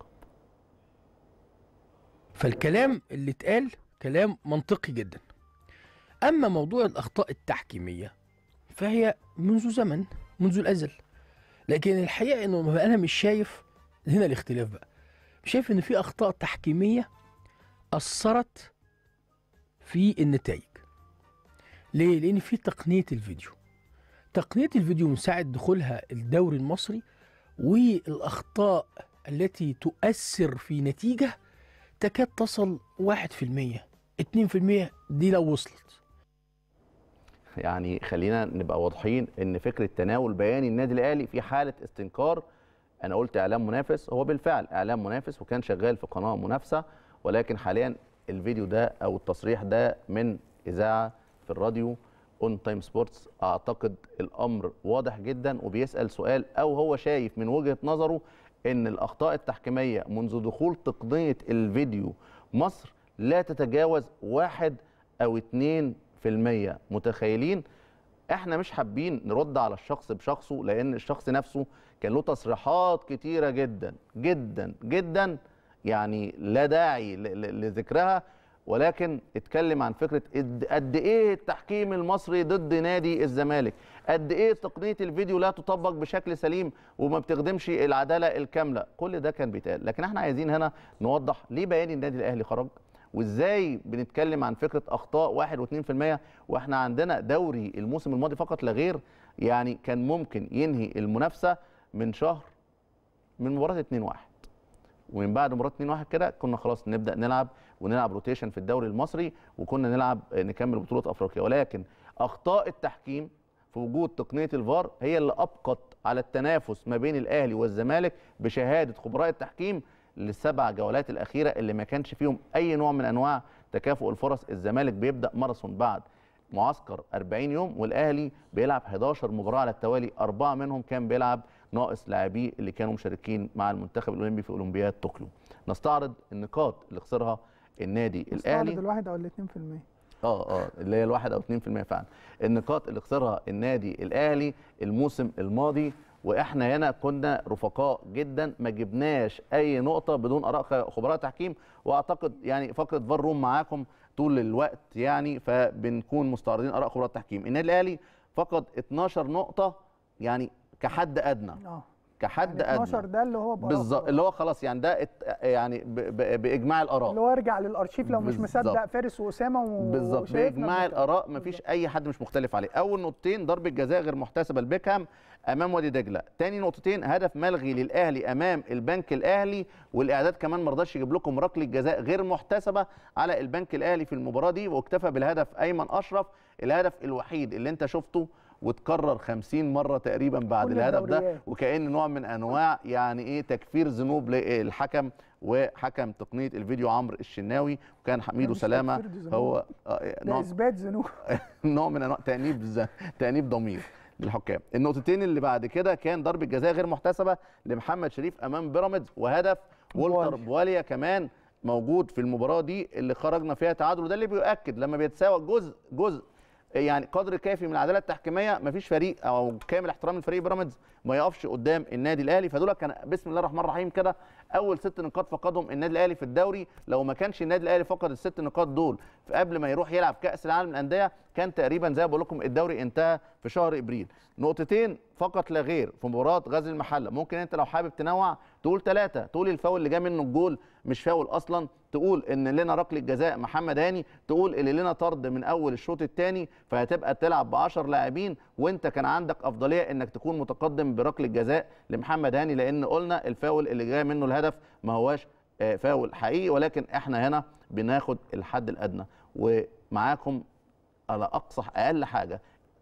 Speaker 7: فالكلام اللي اتقال كلام منطقي جدا اما موضوع الاخطاء التحكيميه فهي منذ زمن منذ الازل لكن الحقيقه انه انا مش شايف هنا الاختلاف بقى مش شايف ان في اخطاء تحكيميه اثرت في النتائج ليه لان في تقنيه الفيديو تقنيه الفيديو من ساعه دخولها الدوري المصري والاخطاء التي تؤثر في نتيجه تكاد تصل 1% 2% دي لو وصلت
Speaker 1: يعني خلينا نبقى واضحين ان فكره تناول بيان النادي الاهلي في حاله استنكار انا قلت اعلام منافس هو بالفعل اعلام منافس وكان شغال في قناه منافسه ولكن حاليا الفيديو ده او التصريح ده من اذاعه في الراديو اون تايم سبورتس اعتقد الامر واضح جدا وبيسال سؤال او هو شايف من وجهه نظره ان الاخطاء التحكيميه منذ دخول تقنيه الفيديو مصر لا تتجاوز واحد او اتنين في المية متخيلين احنا مش حابين نرد على الشخص بشخصه لان الشخص نفسه كان له تصريحات كتيرة جدا جدا جدا يعني لا داعي ل- ل- لذكرها ولكن اتكلم عن فكره قد- قد ايه التحكيم المصري ضد نادي الزمالك قد ايه تقنيه الفيديو لا تطبق بشكل سليم وما بتخدمش العداله الكامله كل ده كان بيتقال لكن احنا عايزين هنا نوضح ليه بيان النادي الاهلي خرج وازاي بنتكلم عن فكره اخطاء 1 و2% واحنا عندنا دوري الموسم الماضي فقط لا غير يعني كان ممكن ينهي المنافسه من شهر من مباراه 2-1 ومن بعد مباراه 2-1 كده كنا خلاص نبدا نلعب ونلعب روتيشن في الدوري المصري وكنا نلعب نكمل بطوله افريقيا ولكن اخطاء التحكيم في وجود تقنيه الفار هي اللي ابقت على التنافس ما بين الاهلي والزمالك بشهاده خبراء التحكيم للسبع جولات الاخيره اللي ما كانش فيهم اي نوع من انواع تكافؤ الفرص الزمالك بيبدا ماراثون بعد معسكر 40 يوم والاهلي بيلعب 11 مباراه على التوالي اربعه منهم كان بيلعب ناقص لاعبيه اللي كانوا مشاركين مع المنتخب الاولمبي في اولمبياد طوكيو نستعرض النقاط اللي خسرها النادي الاهلي
Speaker 2: استعرض الواحد او الاثنين في المية
Speaker 1: اه اه اللي هي الواحد او 2% فعلا النقاط اللي خسرها النادي الاهلي الموسم الماضي واحنا هنا كنا رفقاء جدا ما جبناش اي نقطه بدون اراء خبراء تحكيم واعتقد يعني فقره فار روم معاكم طول الوقت يعني فبنكون مستعرضين اراء خبراء التحكيم النادي الاهلي فقد 12 نقطه يعني كحد ادنى
Speaker 2: اه
Speaker 1: كحد
Speaker 2: يعني
Speaker 1: ادنى
Speaker 2: 12 ده اللي هو بقى
Speaker 1: بالظبط اللي هو خلاص يعني ده ات- يعني ب- ب- باجماع الاراء
Speaker 2: اللي هو ارجع للارشيف لو مش
Speaker 1: بالظبط.
Speaker 2: مصدق فارس واسامه و-
Speaker 1: بالظبط
Speaker 2: وشايفنا
Speaker 1: باجماع
Speaker 2: بنتكلم.
Speaker 1: الاراء مفيش اي حد مش مختلف عليه اول نقطتين ضربه جزاء غير محتسبه لبيكهام امام وادي دجله تاني نقطتين هدف ملغي للاهلي امام البنك الاهلي والاعداد كمان ما رضاش يجيب لكم ركله جزاء غير محتسبه على البنك الاهلي في المباراه دي واكتفى بالهدف ايمن اشرف الهدف الوحيد اللي انت شفته وتكرر 50 مره تقريبا بعد
Speaker 2: كل
Speaker 1: الهدف ده
Speaker 2: الدوريات.
Speaker 1: وكأن نوع من انواع يعني ايه تكفير ذنوب للحكم وحكم تقنيه الفيديو عمرو الشناوي وكان حميدو
Speaker 2: مش
Speaker 1: سلامه
Speaker 2: تكفير ذنوب.
Speaker 1: هو آه،
Speaker 2: ده
Speaker 1: نوع,
Speaker 2: اثبات ذنوب
Speaker 1: نوع من انواع تانيب ز- تانيب ضمير للحكام النقطتين اللي بعد كده كان ضربه جزاء غير محتسبه لمحمد شريف امام بيراميدز وهدف وولتر
Speaker 2: بواليا.
Speaker 1: بواليا كمان موجود في المباراه دي اللي خرجنا فيها تعادل وده اللي بيؤكد لما بيتساوى جزء جزء يعني قدر كافي من العداله التحكيميه مفيش فريق او كامل احترام لفريق بيراميدز ما يقفش قدام النادي الاهلي فدول كان بسم الله الرحمن الرحيم كده اول ست نقاط فقدهم النادي الاهلي في الدوري لو ما كانش النادي الاهلي فقد الست نقاط دول قبل ما يروح يلعب كاس العالم للانديه كان تقريبا زي ما بقول لكم الدوري انتهى في شهر ابريل نقطتين فقط لا غير في مباراه غزل المحله ممكن انت لو حابب تنوع تقول ثلاثه تقول الفاول اللي جه منه الجول مش فاول اصلا تقول ان لنا ركله جزاء محمد هاني تقول اللي لنا طرد من اول الشوط الثاني فهتبقى تلعب ب 10 لاعبين وانت كان عندك افضليه انك تكون متقدم بركله جزاء لمحمد هاني لان قلنا الفاول اللي جاي منه الهدف ما هواش آه، فاول حقيقي ولكن احنا هنا بناخد الحد الادنى ومعاكم على اقصى اقل حاجه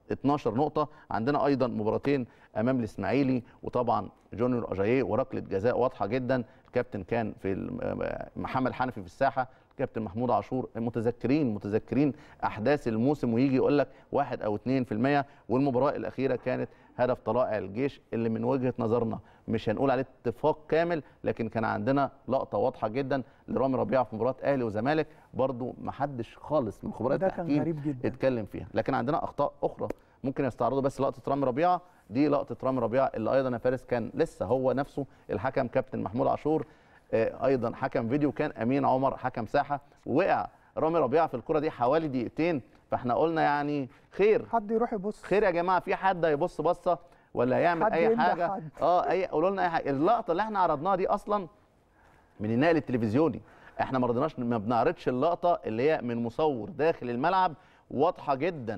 Speaker 1: 12 نقطه عندنا ايضا مباراتين امام الاسماعيلي وطبعا جونيور اجاييه وركله جزاء واضحه جدا الكابتن كان في الم- محمد حنفي في الساحه الكابتن محمود عاشور متذكرين متذكرين احداث الموسم ويجي يقول لك واحد او 2% والمباراه الاخيره كانت هدف طلائع الجيش اللي من وجهه نظرنا مش هنقول عليه اتفاق كامل لكن كان عندنا لقطه واضحه جدا لرامي ربيعه في مباراه اهلي وزمالك برضو ما حدش خالص من خبراء
Speaker 2: ده كان
Speaker 1: التحكيم
Speaker 2: غريب جدا.
Speaker 1: اتكلم فيها لكن عندنا اخطاء اخرى ممكن يستعرضوا بس لقطه رامي ربيعه دي لقطه رامي ربيعه اللي ايضا يا فارس كان لسه هو نفسه الحكم كابتن محمود عاشور آه، ايضا حكم فيديو كان امين عمر حكم ساحه ووقع رامي ربيعه في الكره دي حوالي دقيقتين فاحنا قلنا يعني خير
Speaker 2: حد يروح يبص
Speaker 1: خير يا جماعه في حد هيبص بصه ولا هيعمل
Speaker 2: حد
Speaker 1: اي
Speaker 2: ينده
Speaker 1: حاجه
Speaker 2: حد.
Speaker 1: اه اي قولوا لنا اي حاجه اللقطه اللي احنا عرضناها دي اصلا من النقل التلفزيوني احنا ما رضيناش ما بنعرضش اللقطه اللي هي من مصور داخل الملعب واضحه جدا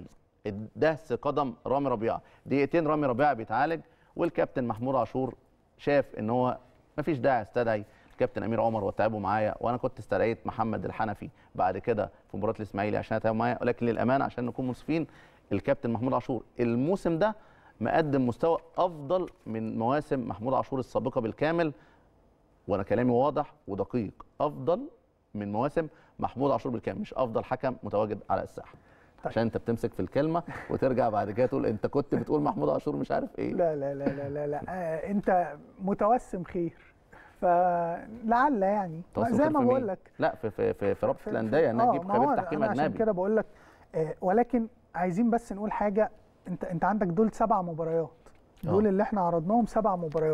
Speaker 1: دهس قدم رامي ربيعه دقيقتين رامي ربيعه بيتعالج والكابتن محمود عاشور شاف ان هو ما فيش داعي استدعي الكابتن امير عمر وتعبوا معايا وانا كنت استدعيت محمد الحنفي بعد كده في مباراه الاسماعيلي عشان يتعبوا معايا ولكن للامانه عشان نكون منصفين الكابتن محمود عاشور الموسم ده مقدم مستوى افضل من مواسم محمود عاشور السابقه بالكامل وانا كلامي واضح ودقيق افضل من مواسم محمود عاشور بالكامل مش افضل حكم متواجد على الساحه عشان انت بتمسك في الكلمه وترجع بعد كده تقول انت كنت بتقول محمود عاشور مش عارف ايه
Speaker 2: لا لا لا لا لا, لا. آه انت متوسم خير فلعل يعني
Speaker 1: توسم
Speaker 2: زي
Speaker 1: خير
Speaker 2: ما
Speaker 1: في
Speaker 2: بقول
Speaker 1: مين؟
Speaker 2: لك
Speaker 1: لا في في في, في رابطه
Speaker 2: في-
Speaker 1: الانديه انها
Speaker 2: آه،
Speaker 1: تجيب
Speaker 2: ما هو
Speaker 1: خبير تحكيم
Speaker 2: أنا عشان
Speaker 1: اجنبي
Speaker 2: كده بقول لك آه ولكن عايزين بس نقول حاجه انت انت عندك دول سبع مباريات دول
Speaker 1: آه.
Speaker 2: اللي احنا عرضناهم سبع مباريات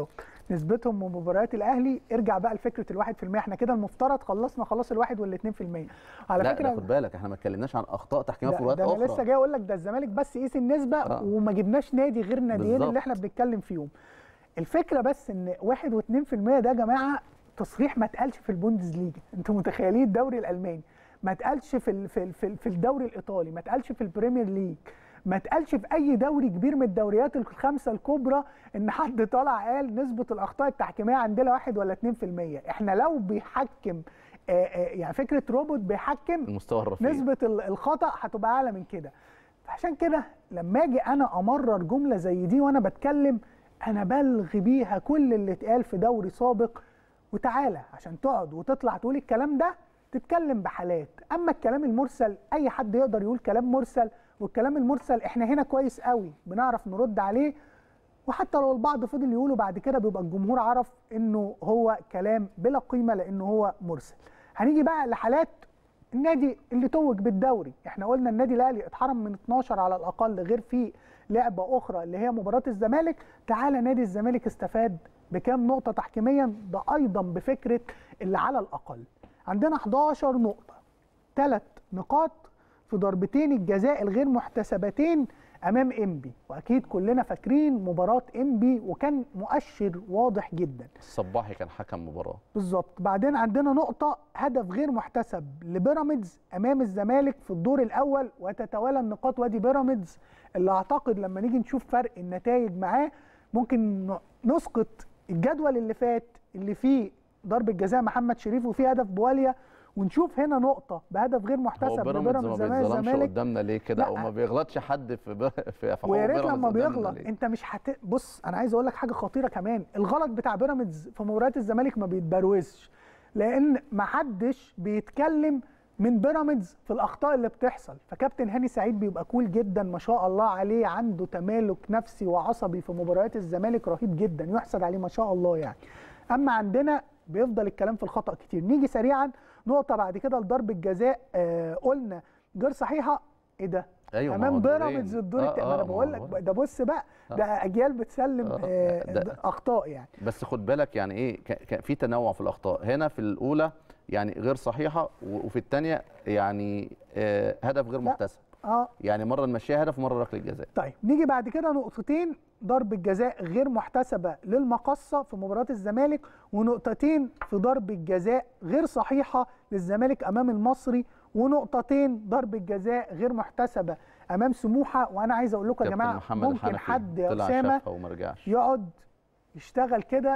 Speaker 2: نسبتهم من مباريات الاهلي ارجع بقى لفكره الواحد في المية احنا كده المفترض خلصنا خلاص الواحد والاثنين في المية على
Speaker 1: لا
Speaker 2: فكره
Speaker 1: ده خد بالك احنا ما اتكلمناش عن اخطاء تحكيميه
Speaker 2: ده,
Speaker 1: في فروقات
Speaker 2: ده انا
Speaker 1: اخرى
Speaker 2: لسه جاي اقول لك ده الزمالك بس قيس النسبه
Speaker 1: آه.
Speaker 2: وما جبناش نادي غير الناديين
Speaker 1: بالظبط.
Speaker 2: اللي احنا بنتكلم فيهم الفكره بس ان واحد واثنين في المية ده يا جماعه تصريح ما اتقالش في البوندسليجا انتوا متخيلين الدوري الالماني ما اتقالش في ال- في ال- في ال- في الدوري الايطالي ما اتقالش في البريمير ليج ما اتقالش في اي دوري كبير من الدوريات الخمسه الكبرى ان حد طلع قال نسبه الاخطاء التحكيميه عندنا واحد ولا 2% احنا لو بيحكم آه، آه، يعني فكره روبوت بيحكم
Speaker 1: المستوى الرفيع
Speaker 2: نسبه ال- الخطا هتبقى اعلى من كده فعشان كده لما اجي انا امرر جمله زي دي وانا بتكلم انا بلغي بيها كل اللي اتقال في دوري سابق وتعالى عشان تقعد وتطلع تقول الكلام ده تتكلم بحالات اما الكلام المرسل اي حد يقدر يقول كلام مرسل والكلام المرسل احنا هنا كويس قوي بنعرف نرد عليه وحتى لو البعض فضل يقوله بعد كده بيبقى الجمهور عرف انه هو كلام بلا قيمه لانه هو مرسل هنيجي بقى لحالات النادي اللي توج بالدوري احنا قلنا النادي الاهلي اتحرم من 12 على الاقل غير في لعبه اخرى اللي هي مباراه الزمالك تعالى نادي الزمالك استفاد بكام نقطه تحكيميا ده ايضا بفكره اللي على الاقل عندنا 11 نقطه ثلاث نقاط في ضربتين الجزاء الغير محتسبتين امام انبي واكيد كلنا فاكرين مباراه انبي وكان مؤشر واضح جدا
Speaker 1: الصباحي كان حكم مباراه
Speaker 2: بالظبط بعدين عندنا نقطة هدف غير محتسب لبيراميدز أمام الزمالك في الدور الأول وتتوالى النقاط وادي بيراميدز اللي أعتقد لما نيجي نشوف فرق النتائج معاه ممكن ن- نسقط الجدول اللي فات اللي فيه ضربة جزاء محمد شريف وفيه هدف بواليا ونشوف هنا نقطة بهدف غير
Speaker 1: هو
Speaker 2: محتسب
Speaker 1: بيراميدز ما
Speaker 2: لبيراميدز أمام
Speaker 1: بيتظلمش
Speaker 2: الزمالك
Speaker 1: قدامنا ليه كده
Speaker 2: لا.
Speaker 1: او ما بيغلطش حد في ب... في في
Speaker 2: ويا ريت
Speaker 1: بيراميدز
Speaker 2: لما
Speaker 1: قدامنا
Speaker 2: بيغلط
Speaker 1: ليه؟
Speaker 2: انت مش هت بص انا عايز اقول لك حاجه خطيره كمان الغلط بتاع بيراميدز في مباريات الزمالك ما بيتبروزش لان ما حدش بيتكلم من بيراميدز في الاخطاء اللي بتحصل فكابتن هاني سعيد بيبقى كول جدا ما شاء الله عليه عنده تمالك نفسي وعصبي في مباريات الزمالك رهيب جدا يحسد عليه ما شاء الله يعني اما عندنا بيفضل الكلام في الخطا كتير نيجي سريعا نقطه بعد كده لضرب الجزاء آه قلنا غير صحيحه ايه ده
Speaker 1: ايوه ما هو
Speaker 2: امام
Speaker 1: دورين.
Speaker 2: بيراميدز الدور
Speaker 1: آه،
Speaker 2: التاني ما انا
Speaker 1: آه، ما
Speaker 2: بقول
Speaker 1: هو
Speaker 2: لك
Speaker 1: بقول
Speaker 2: ده بص بقى ده اجيال بتسلم
Speaker 1: آه،
Speaker 2: آه
Speaker 1: ده-
Speaker 2: اخطاء يعني
Speaker 1: بس خد بالك يعني ايه ك- ك- في تنوع في الاخطاء هنا في الاولى يعني غير صحيحه و- وفي الثانيه يعني آه هدف غير
Speaker 2: لا.
Speaker 1: محتسب
Speaker 2: اه
Speaker 1: يعني مره نمشيها هدف ومره ركله جزاء
Speaker 2: طيب نيجي بعد كده نقطتين ضرب الجزاء غير محتسبه للمقصه في مباراه الزمالك ونقطتين في ضرب الجزاء غير صحيحه للزمالك امام المصري ونقطتين ضرب الجزاء غير محتسبه امام سموحه وانا عايز اقول لكم يا
Speaker 1: كابتن
Speaker 2: جماعه
Speaker 1: محمد
Speaker 2: ممكن
Speaker 1: الحنفي
Speaker 2: حد يا
Speaker 1: طلع
Speaker 2: اسامه
Speaker 1: شافها وما رجعش
Speaker 2: يقعد يشتغل كده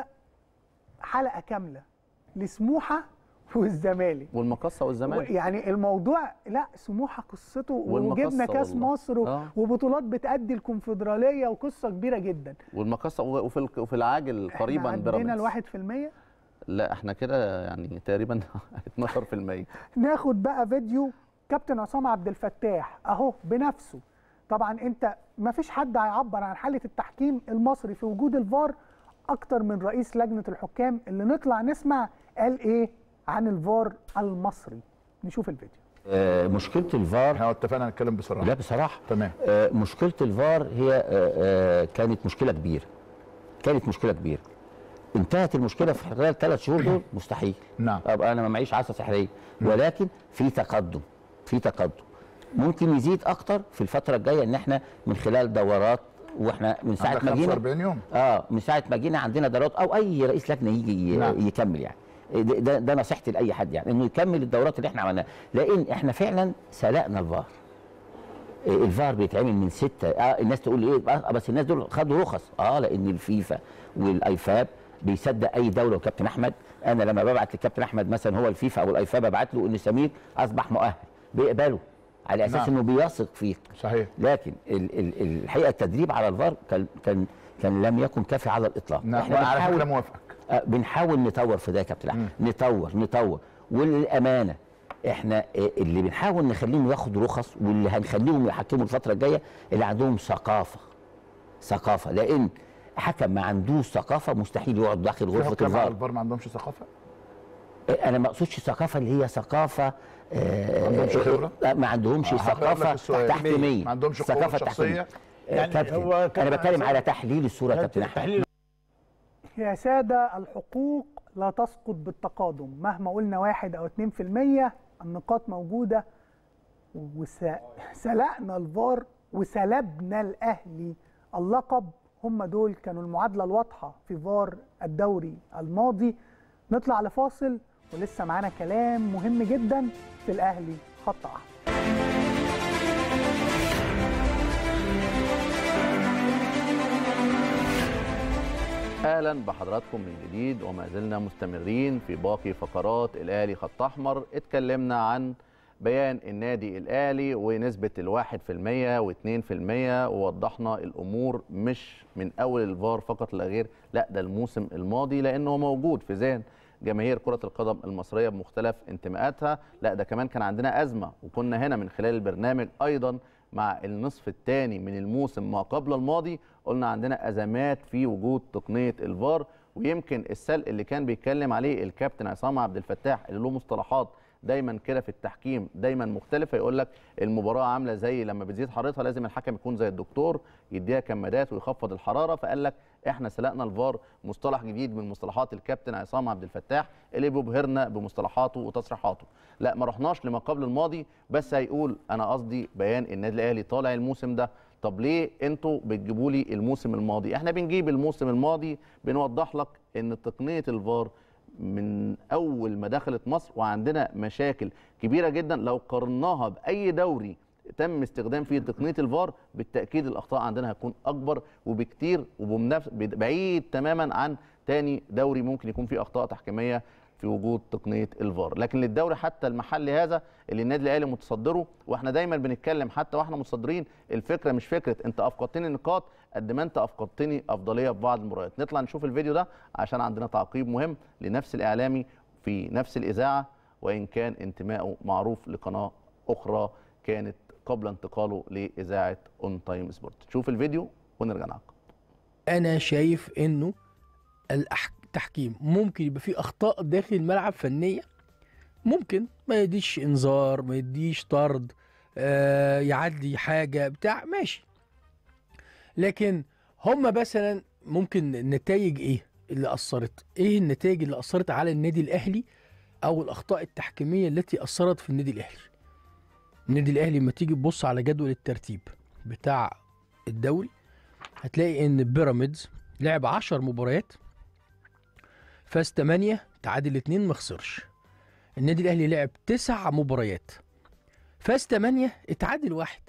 Speaker 2: حلقه كامله لسموحه والزمالك
Speaker 1: والمقصه والزمالك
Speaker 2: يعني الموضوع لا سموحه قصته
Speaker 1: والمقصة
Speaker 2: وجبنا كاس
Speaker 1: والله.
Speaker 2: مصر و-
Speaker 1: آه.
Speaker 2: وبطولات بتأدي الكونفدراليه وقصه كبيره جدا
Speaker 1: والمقصه و- وفي ال- وفي العاجل قريبا
Speaker 2: احنا عدينا
Speaker 1: بيراميدز
Speaker 2: الواحد في المية
Speaker 1: لا احنا كده يعني تقريبا 12%
Speaker 2: ناخد بقى فيديو كابتن عصام عبد الفتاح اهو بنفسه طبعا انت ما فيش حد هيعبر عن حاله التحكيم المصري في وجود الفار اكتر من رئيس لجنه الحكام اللي نطلع نسمع قال ايه عن الفار المصري نشوف الفيديو
Speaker 8: آه، مشكله الفار
Speaker 9: احنا اتفقنا نتكلم بصراحه
Speaker 8: لا بصراحه
Speaker 9: تمام
Speaker 8: آه، مشكله الفار هي آه، آه، كانت مشكله كبيره كانت مشكله كبيره انتهت المشكله في خلال ثلاث شهور دول مستحيل
Speaker 9: نعم
Speaker 8: ابقى انا ما معيش عصا سحريه ولكن في تقدم في تقدم ممكن يزيد اكتر في الفتره الجايه ان احنا من خلال دورات واحنا من ساعه
Speaker 9: عندك
Speaker 8: ما جينا
Speaker 9: 45 يوم
Speaker 8: اه من ساعه ما جينا عندنا دورات او اي رئيس لجنه يجي ي-
Speaker 9: نعم.
Speaker 8: يكمل يعني ده, ده, ده نصيحتي لاي حد يعني انه يكمل الدورات اللي احنا عملناها لان احنا فعلا سلقنا الفار آه، الفار بيتعمل من ستة اه الناس تقول ايه آه بس الناس دول خدوا رخص اه لان الفيفا والايفاب بيصدق اي دوله وكابتن احمد انا لما ببعت للكابتن احمد مثلا هو الفيفا او الايفاب ابعت له ان سمير اصبح مؤهل بيقبله على اساس
Speaker 9: نعم.
Speaker 8: انه بيثق فيك
Speaker 9: صحيح
Speaker 8: لكن ال ال الحقيقه التدريب على الفار كان كان كان لم يكن كافي على الاطلاق
Speaker 9: نعم
Speaker 8: احنا
Speaker 9: وانا على
Speaker 8: بنحاول
Speaker 9: فكره موافقك
Speaker 8: آه، بنحاول نطور في ده يا كابتن احمد نطور نطور والامانه احنا آه، اللي بنحاول نخليهم ياخدوا رخص واللي هنخليهم يحكموا الفتره الجايه اللي عندهم ثقافه ثقافه لان حكم ما عندوش ثقافه مستحيل يقعد داخل
Speaker 9: في
Speaker 8: غرفه
Speaker 9: حكام على
Speaker 8: الفار
Speaker 9: الفار ما عندهمش ثقافه
Speaker 8: آه، انا ما اقصدش ثقافه اللي هي ثقافه آه،
Speaker 9: ما عندهمش خبرة؟
Speaker 8: آه، ما عندهمش
Speaker 9: آه، هقرأ لك
Speaker 8: ثقافه
Speaker 9: السؤال.
Speaker 8: تحكيميه
Speaker 9: ما عندهمش قوة
Speaker 8: ثقافه
Speaker 9: شخصية؟
Speaker 8: تحكيميه
Speaker 11: يعني
Speaker 8: يعني
Speaker 11: هو
Speaker 8: انا
Speaker 11: كابتن
Speaker 8: بتكلم
Speaker 11: عصام-
Speaker 8: على تحليل الصوره يا كابتن احمد
Speaker 11: تحليل
Speaker 2: يا سادة الحقوق لا تسقط بالتقادم مهما قلنا واحد أو اتنين في المية النقاط موجودة وسلقنا الفار وسلبنا الأهلي اللقب هم دول كانوا المعادلة الواضحة في فار الدوري الماضي نطلع لفاصل ولسه معانا كلام مهم جدا في الأهلي خط أحمر
Speaker 1: اهلا بحضراتكم من جديد وما زلنا مستمرين في باقي فقرات الاهلي خط احمر اتكلمنا عن بيان النادي الاهلي ونسبه الواحد في المية واثنين في المية ووضحنا الامور مش من اول الفار فقط لا غير لا ده الموسم الماضي لانه موجود في ذهن جماهير كره القدم المصريه بمختلف انتماءاتها لا ده كمان كان عندنا ازمه وكنا هنا من خلال البرنامج ايضا مع النصف الثاني من الموسم ما قبل الماضي قلنا عندنا ازمات في وجود تقنيه الفار ويمكن السلق اللي كان بيتكلم عليه الكابتن عصام عبد الفتاح اللي له مصطلحات دايما كده في التحكيم دايما مختلفه يقول لك المباراه عامله زي لما بتزيد حرارتها لازم الحكم يكون زي الدكتور يديها كمادات ويخفض الحراره فقال لك احنا سلقنا الفار مصطلح جديد من مصطلحات الكابتن عصام عبد الفتاح اللي بيبهرنا بمصطلحاته وتصريحاته لا ما رحناش لما قبل الماضي بس هيقول انا قصدي بيان النادي الاهلي طالع الموسم ده طب ليه انتوا بتجيبوا لي الموسم الماضي احنا بنجيب الموسم الماضي بنوضح لك ان تقنيه الفار من اول ما دخلت مصر وعندنا مشاكل كبيره جدا لو قارناها باي دوري تم استخدام فيه تقنيه الفار بالتاكيد الاخطاء عندنا هتكون اكبر وبكتير وبمنافس بعيد تماما عن تاني دوري ممكن يكون فيه اخطاء تحكيميه في وجود تقنيه الفار لكن للدوري حتى المحلي هذا اللي النادي الاهلي متصدره واحنا دايما بنتكلم حتى واحنا متصدرين الفكره مش فكره انت افقدتني نقاط قد ما انت افقدتني افضليه في بعض المباريات نطلع نشوف الفيديو ده عشان عندنا تعقيب مهم لنفس الاعلامي في نفس الاذاعه وان كان انتمائه معروف لقناه اخرى كانت قبل انتقاله لاذاعه اون تايم سبورت شوف الفيديو ونرجع نعقب
Speaker 7: انا شايف انه الأح- التحكيم ممكن يبقى فيه اخطاء داخل الملعب فنيه ممكن ما يديش انذار ما يديش طرد آه يعدي حاجه بتاع ماشي لكن هم مثلا ممكن النتائج ايه اللي اثرت ايه النتائج اللي اثرت على النادي الاهلي او الاخطاء التحكيميه التي اثرت في النادي الاهلي النادي الاهلي لما تيجي تبص على جدول الترتيب بتاع الدوري هتلاقي ان بيراميدز لعب 10 مباريات فاز 8 تعادل 2 ما خسرش النادي الاهلي لعب 9 مباريات فاز 8 اتعادل واحد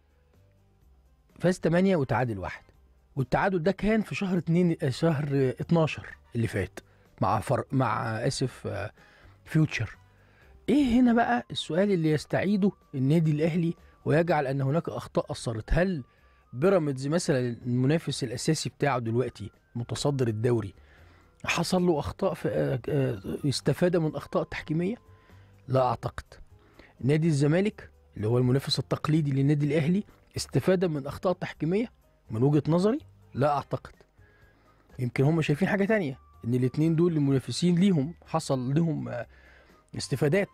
Speaker 7: فاز 8 وتعادل واحد والتعادل ده كان في شهر 2 شهر 12 اللي فات مع فر... مع اسف آه، فيوتشر ايه هنا بقى السؤال اللي يستعيده النادي الاهلي ويجعل ان هناك اخطاء اثرت هل بيراميدز مثلا المنافس الاساسي بتاعه دلوقتي متصدر الدوري حصل له اخطاء في آه، آه، استفاد من اخطاء تحكيميه لا اعتقد نادي الزمالك اللي هو المنافس التقليدي للنادي الاهلي استفاد من اخطاء تحكيميه من وجهه نظري لا اعتقد يمكن هم شايفين حاجه تانية ان الاثنين دول المنافسين ليهم حصل لهم آه، استفادات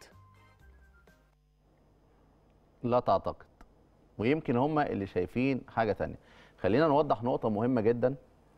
Speaker 1: لا تعتقد ويمكن هم اللي شايفين حاجه تانية خلينا نوضح نقطه مهمه جدا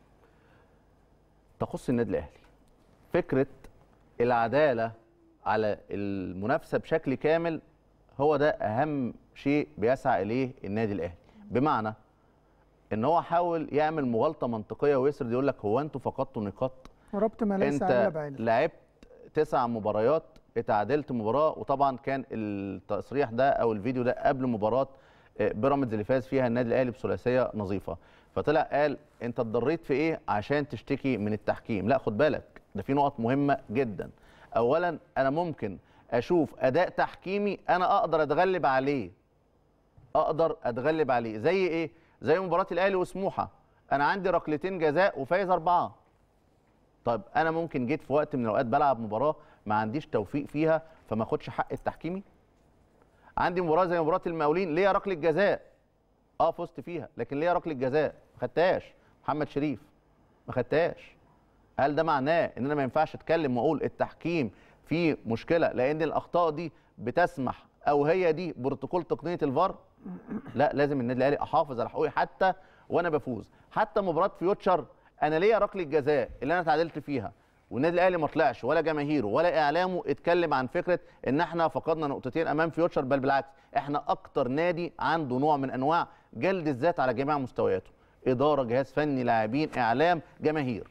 Speaker 1: تخص النادي الاهلي فكره العداله على المنافسه بشكل كامل هو ده اهم شيء بيسعى اليه النادي الاهلي بمعنى ان هو حاول يعمل مغالطه منطقيه ويسرد يقول لك هو انتوا فقدتوا نقاط
Speaker 2: ربط ما ليس على
Speaker 1: انت
Speaker 2: بعلم
Speaker 1: لعبت تسع مباريات اتعادلت مباراه وطبعا كان التصريح ده او الفيديو ده قبل مباراه آه، بيراميدز اللي فاز فيها النادي الاهلي بثلاثيه نظيفه فطلع قال انت اتضريت في ايه عشان تشتكي من التحكيم لا خد بالك ده في نقط مهمه جدا اولا انا ممكن اشوف اداء تحكيمي انا اقدر اتغلب عليه اقدر اتغلب عليه زي ايه زي مباراه الاهلي وسموحه انا عندي ركلتين جزاء وفايز اربعه طيب انا ممكن جيت في وقت من الاوقات بلعب مباراه ما عنديش توفيق فيها فما اخدش حق التحكيمي عندي مباراه زي مباراه المقاولين ليا ركله جزاء اه فزت فيها لكن ليا ركله جزاء ما خدتهاش محمد شريف ما خدتهاش هل ده معناه ان انا ما ينفعش اتكلم واقول التحكيم فيه مشكله لان الاخطاء دي بتسمح او هي دي بروتوكول تقنيه الفار لا لازم النادي الاهلي احافظ على حقوقي حتى وانا بفوز حتى مباراه فيوتشر انا ليا ركله الجزاء اللي انا اتعادلت فيها والنادي الاهلي ما طلعش ولا جماهيره ولا اعلامه اتكلم عن فكره ان احنا فقدنا نقطتين امام فيوتشر بل بالعكس احنا اكتر نادي عنده نوع من انواع جلد الذات على جميع مستوياته اداره جهاز فني لاعبين اعلام جماهير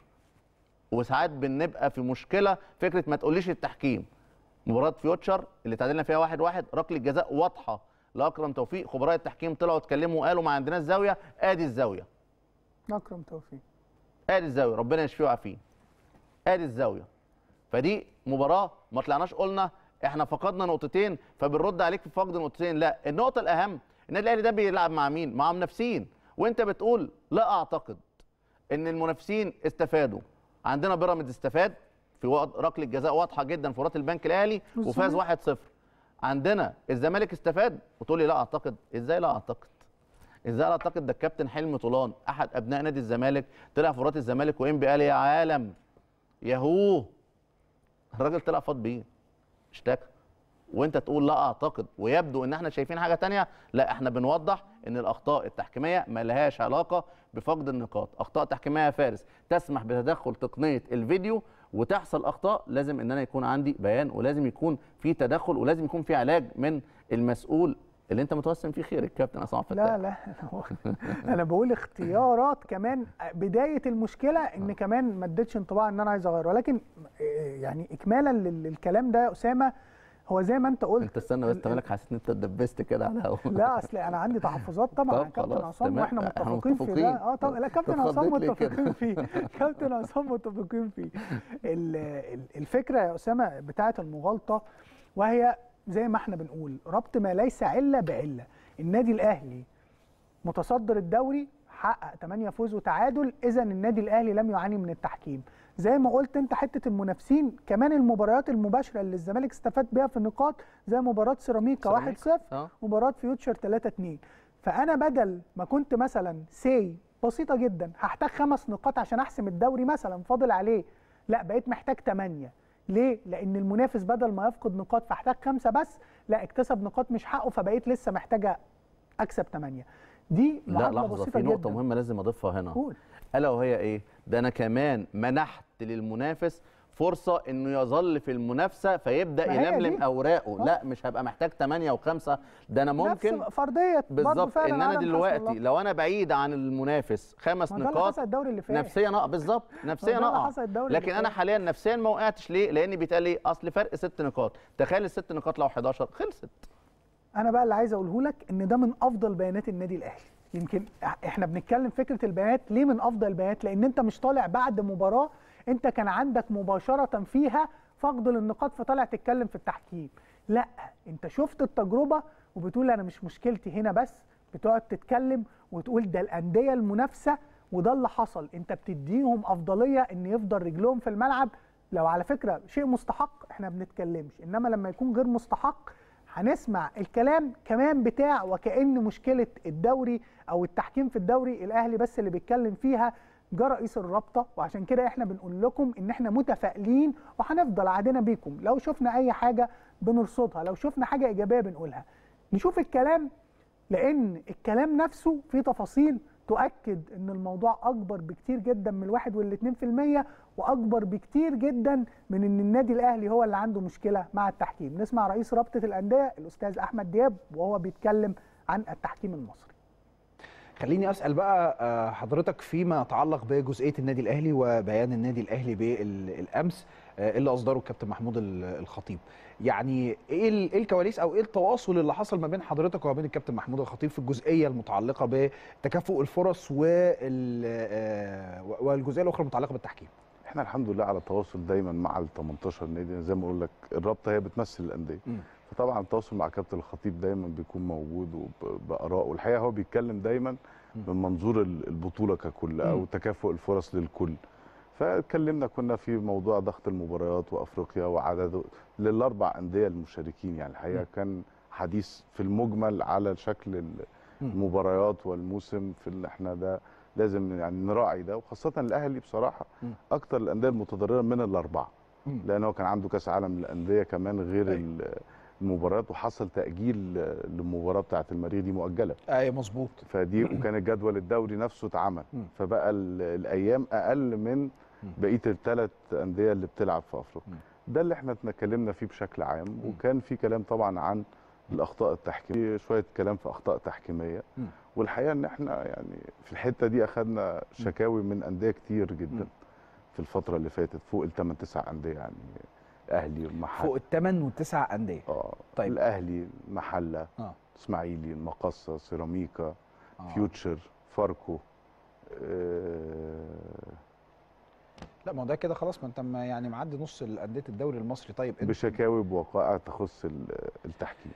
Speaker 1: وساعات بنبقى في مشكله فكره ما تقوليش التحكيم مباراه فيوتشر اللي تعادلنا فيها واحد واحد ركله جزاء واضحه لاكرم توفيق خبراء التحكيم طلعوا اتكلموا وقالوا ما عندناش زاويه ادي الزاويه
Speaker 2: اكرم توفيق
Speaker 1: ادي الزاويه ربنا يشفيه ويعافيه ادي الزاويه فدي مباراه ما طلعناش قلنا احنا فقدنا نقطتين فبنرد عليك في فقد نقطتين لا النقطه الاهم النادي الاهلي ده بيلعب مع مين مع منافسين وانت بتقول لا اعتقد ان المنافسين استفادوا عندنا بيراميدز استفاد في وقت- ركله جزاء واضحه جدا في مباراه البنك الاهلي وفاز 1-0 عندنا الزمالك استفاد وتقول لي لا اعتقد ازاي لا اعتقد ازاي لا اعتقد ده الكابتن حلمي طولان احد ابناء نادي الزمالك طلع في مباراه الزمالك وانبي قال يا عالم ياهو الراجل طلع فاض بيه اشتكى وانت تقول لا اعتقد ويبدو ان احنا شايفين حاجه تانية لا احنا بنوضح ان الاخطاء التحكيميه ما لهاش علاقه بفقد النقاط اخطاء تحكيميه يا فارس تسمح بتدخل تقنيه الفيديو وتحصل اخطاء لازم ان انا يكون عندي بيان ولازم يكون في تدخل ولازم يكون في علاج من المسؤول اللي انت متوسم فيه خير الكابتن عصام فتاح
Speaker 2: لا لا انا بقول اختيارات كمان بدايه المشكله ان كمان ما اديتش انطباع ان انا عايز اغير ولكن آه، يعني اكمالا لل- للكلام ده يا اسامه هو زي ما انت قلت
Speaker 1: انت استنى بس مالك حسيت ان انت اتدبست كده على الهوا
Speaker 2: لا اصل انا عندي تحفظات طبعا
Speaker 1: طب
Speaker 2: على كابتن
Speaker 1: خلاص،
Speaker 2: عصام
Speaker 1: تمام.
Speaker 2: واحنا
Speaker 1: احنا
Speaker 2: متفقين في
Speaker 1: متفقين.
Speaker 2: ده اه طبعا لا كابتن عصام
Speaker 1: اتخضيت ليه كده؟
Speaker 2: متفقين فيه كابتن عصام متفقين فيه ال- ال- الفكره يا اسامه بتاعه المغالطه وهي زي ما احنا بنقول ربط ما ليس عله بعله النادي الاهلي متصدر الدوري حقق 8 فوز وتعادل اذا النادي الاهلي لم يعاني من التحكيم زي ما قلت انت حته المنافسين كمان المباريات المباشره اللي الزمالك استفاد بيها في النقاط زي مباراه سيراميكا 1-0
Speaker 1: اه
Speaker 2: مباراه فيوتشر 3-2 فانا بدل ما كنت مثلا سي بسيطه جدا هحتاج خمس نقاط عشان احسم الدوري مثلا فاضل عليه لا بقيت محتاج 8 ليه؟ لأن المنافس بدل ما يفقد نقاط فاحتاج خمسة بس لا اكتسب نقاط مش حقه فبقيت لسه محتاجة أكسب 8 دي
Speaker 1: لا
Speaker 2: معادلة
Speaker 1: لحظه
Speaker 2: بسيطة
Speaker 1: في نقطه
Speaker 2: جدا
Speaker 1: مهمه لازم اضيفها هنا
Speaker 2: قول
Speaker 1: الا وهي ايه ده انا كمان منحت للمنافس فرصه انه يظل في المنافسه فيبدا
Speaker 2: ما هي
Speaker 1: يلملم
Speaker 2: دي.
Speaker 1: اوراقه
Speaker 2: آه.
Speaker 1: لا مش هبقى محتاج 8 و5 ده انا ممكن
Speaker 2: نفس فرضية برضه
Speaker 1: بالظبط
Speaker 2: فعلا
Speaker 1: ان انا
Speaker 2: عدم حسم
Speaker 1: دلوقتي
Speaker 2: الله.
Speaker 1: لو انا بعيد عن المنافس خمس
Speaker 2: ما ده اللي
Speaker 1: نقاط
Speaker 2: حصل الدوري اللي فات
Speaker 1: نفسيا اقع بالظبط نفسيا
Speaker 2: ده اللي
Speaker 1: اقع
Speaker 2: حصل الدوري اللي
Speaker 1: لكن انا
Speaker 2: فات.
Speaker 1: حاليا نفسيا ما وقعتش ليه لان بيتقال لي اصل فرق ست نقاط تخيل الست نقاط لو 11 خلصت
Speaker 2: انا بقى اللي عايز اقوله لك ان ده من افضل بيانات النادي الاهلي يمكن احنا بنتكلم فكره البيانات ليه من افضل البيانات لان انت مش طالع بعد مباراه انت كان عندك مباشره فيها فقد للنقاط فطالع تتكلم في التحكيم لا انت شفت التجربه وبتقول انا مش مشكلتي هنا بس بتقعد تتكلم وتقول ده الانديه المنافسه وده اللي حصل انت بتديهم افضليه ان يفضل رجلهم في الملعب لو على فكره شيء مستحق احنا بنتكلمش انما لما يكون غير مستحق هنسمع الكلام كمان بتاع وكأن مشكلة الدوري أو التحكيم في الدوري الأهلي بس اللي بيتكلم فيها جه رئيس الرابطة وعشان كده احنا بنقول لكم إن احنا متفائلين وهنفضل عادنا بيكم لو شفنا أي حاجة بنرصدها لو شفنا حاجة إيجابية بنقولها نشوف الكلام لأن الكلام نفسه فيه تفاصيل تؤكد ان الموضوع اكبر بكتير جدا من الواحد والاتنين في المية واكبر بكتير جدا من ان النادي الاهلي هو اللي عنده مشكله مع التحكيم نسمع رئيس رابطه الانديه الاستاذ احمد دياب وهو بيتكلم عن التحكيم المصري
Speaker 9: خليني اسال بقى آه، حضرتك فيما يتعلق بجزئيه النادي الاهلي وبيان النادي الاهلي بالامس آه، اللي اصدره الكابتن محمود ال- الخطيب يعني ايه ال- إيه الكواليس او ايه التواصل اللي حصل ما بين حضرتك وما بين الكابتن محمود الخطيب في الجزئيه المتعلقه بتكافؤ الفرص وال- آه، والجزئيه الاخرى المتعلقه بالتحكيم
Speaker 10: احنا الحمد لله على تواصل دايما مع ال 18 نادي زي ما اقول لك الرابطه هي بتمثل الانديه
Speaker 9: مم.
Speaker 10: فطبعا التواصل مع كابتن الخطيب دايما بيكون موجود وباراء والحقيقه هو بيتكلم دايما من منظور ال- البطوله ككل او
Speaker 9: مم.
Speaker 10: تكافؤ الفرص للكل فاتكلمنا كنا في موضوع ضغط المباريات وافريقيا وعدد للاربع انديه المشاركين يعني الحقيقه كان حديث في المجمل على شكل ال-
Speaker 9: مم.
Speaker 10: المباريات والموسم في اللي احنا ده لازم يعني نراعي ده وخاصه الاهلي بصراحه
Speaker 9: مم.
Speaker 10: اكتر الانديه المتضرره من الاربعه
Speaker 9: مم.
Speaker 10: لان هو كان عنده كاس عالم للانديه كمان غير
Speaker 9: أيوة.
Speaker 10: ال- المباريات وحصل تاجيل آه، للمباراه بتاعه المريخ دي مؤجله
Speaker 9: اي مظبوط
Speaker 10: فدي وكان الجدول الدوري نفسه اتعمل
Speaker 9: مم.
Speaker 10: فبقى ال- الايام اقل من بقيه الثلاث انديه اللي بتلعب في افريقيا ده اللي احنا اتكلمنا فيه بشكل عام وكان في كلام طبعا عن الاخطاء التحكيميه شويه كلام في اخطاء تحكيميه
Speaker 9: مم.
Speaker 10: والحقيقه ان احنا يعني في الحته دي اخذنا شكاوي من انديه كتير جدا في الفتره اللي فاتت فوق الثمان تسع انديه يعني اهلي المحل
Speaker 9: فوق الثمان والتسع انديه
Speaker 10: اه
Speaker 9: طيب.
Speaker 10: الاهلي المحله
Speaker 9: اه
Speaker 10: اسماعيلي المقصه سيراميكا
Speaker 9: آه.
Speaker 10: فيوتشر فاركو آه
Speaker 9: لا ما هو ده كده خلاص ما انت ما يعني معدي نص انديه الدوري المصري طيب انت
Speaker 10: بشكاوي بوقائع تخص ال- التحكيم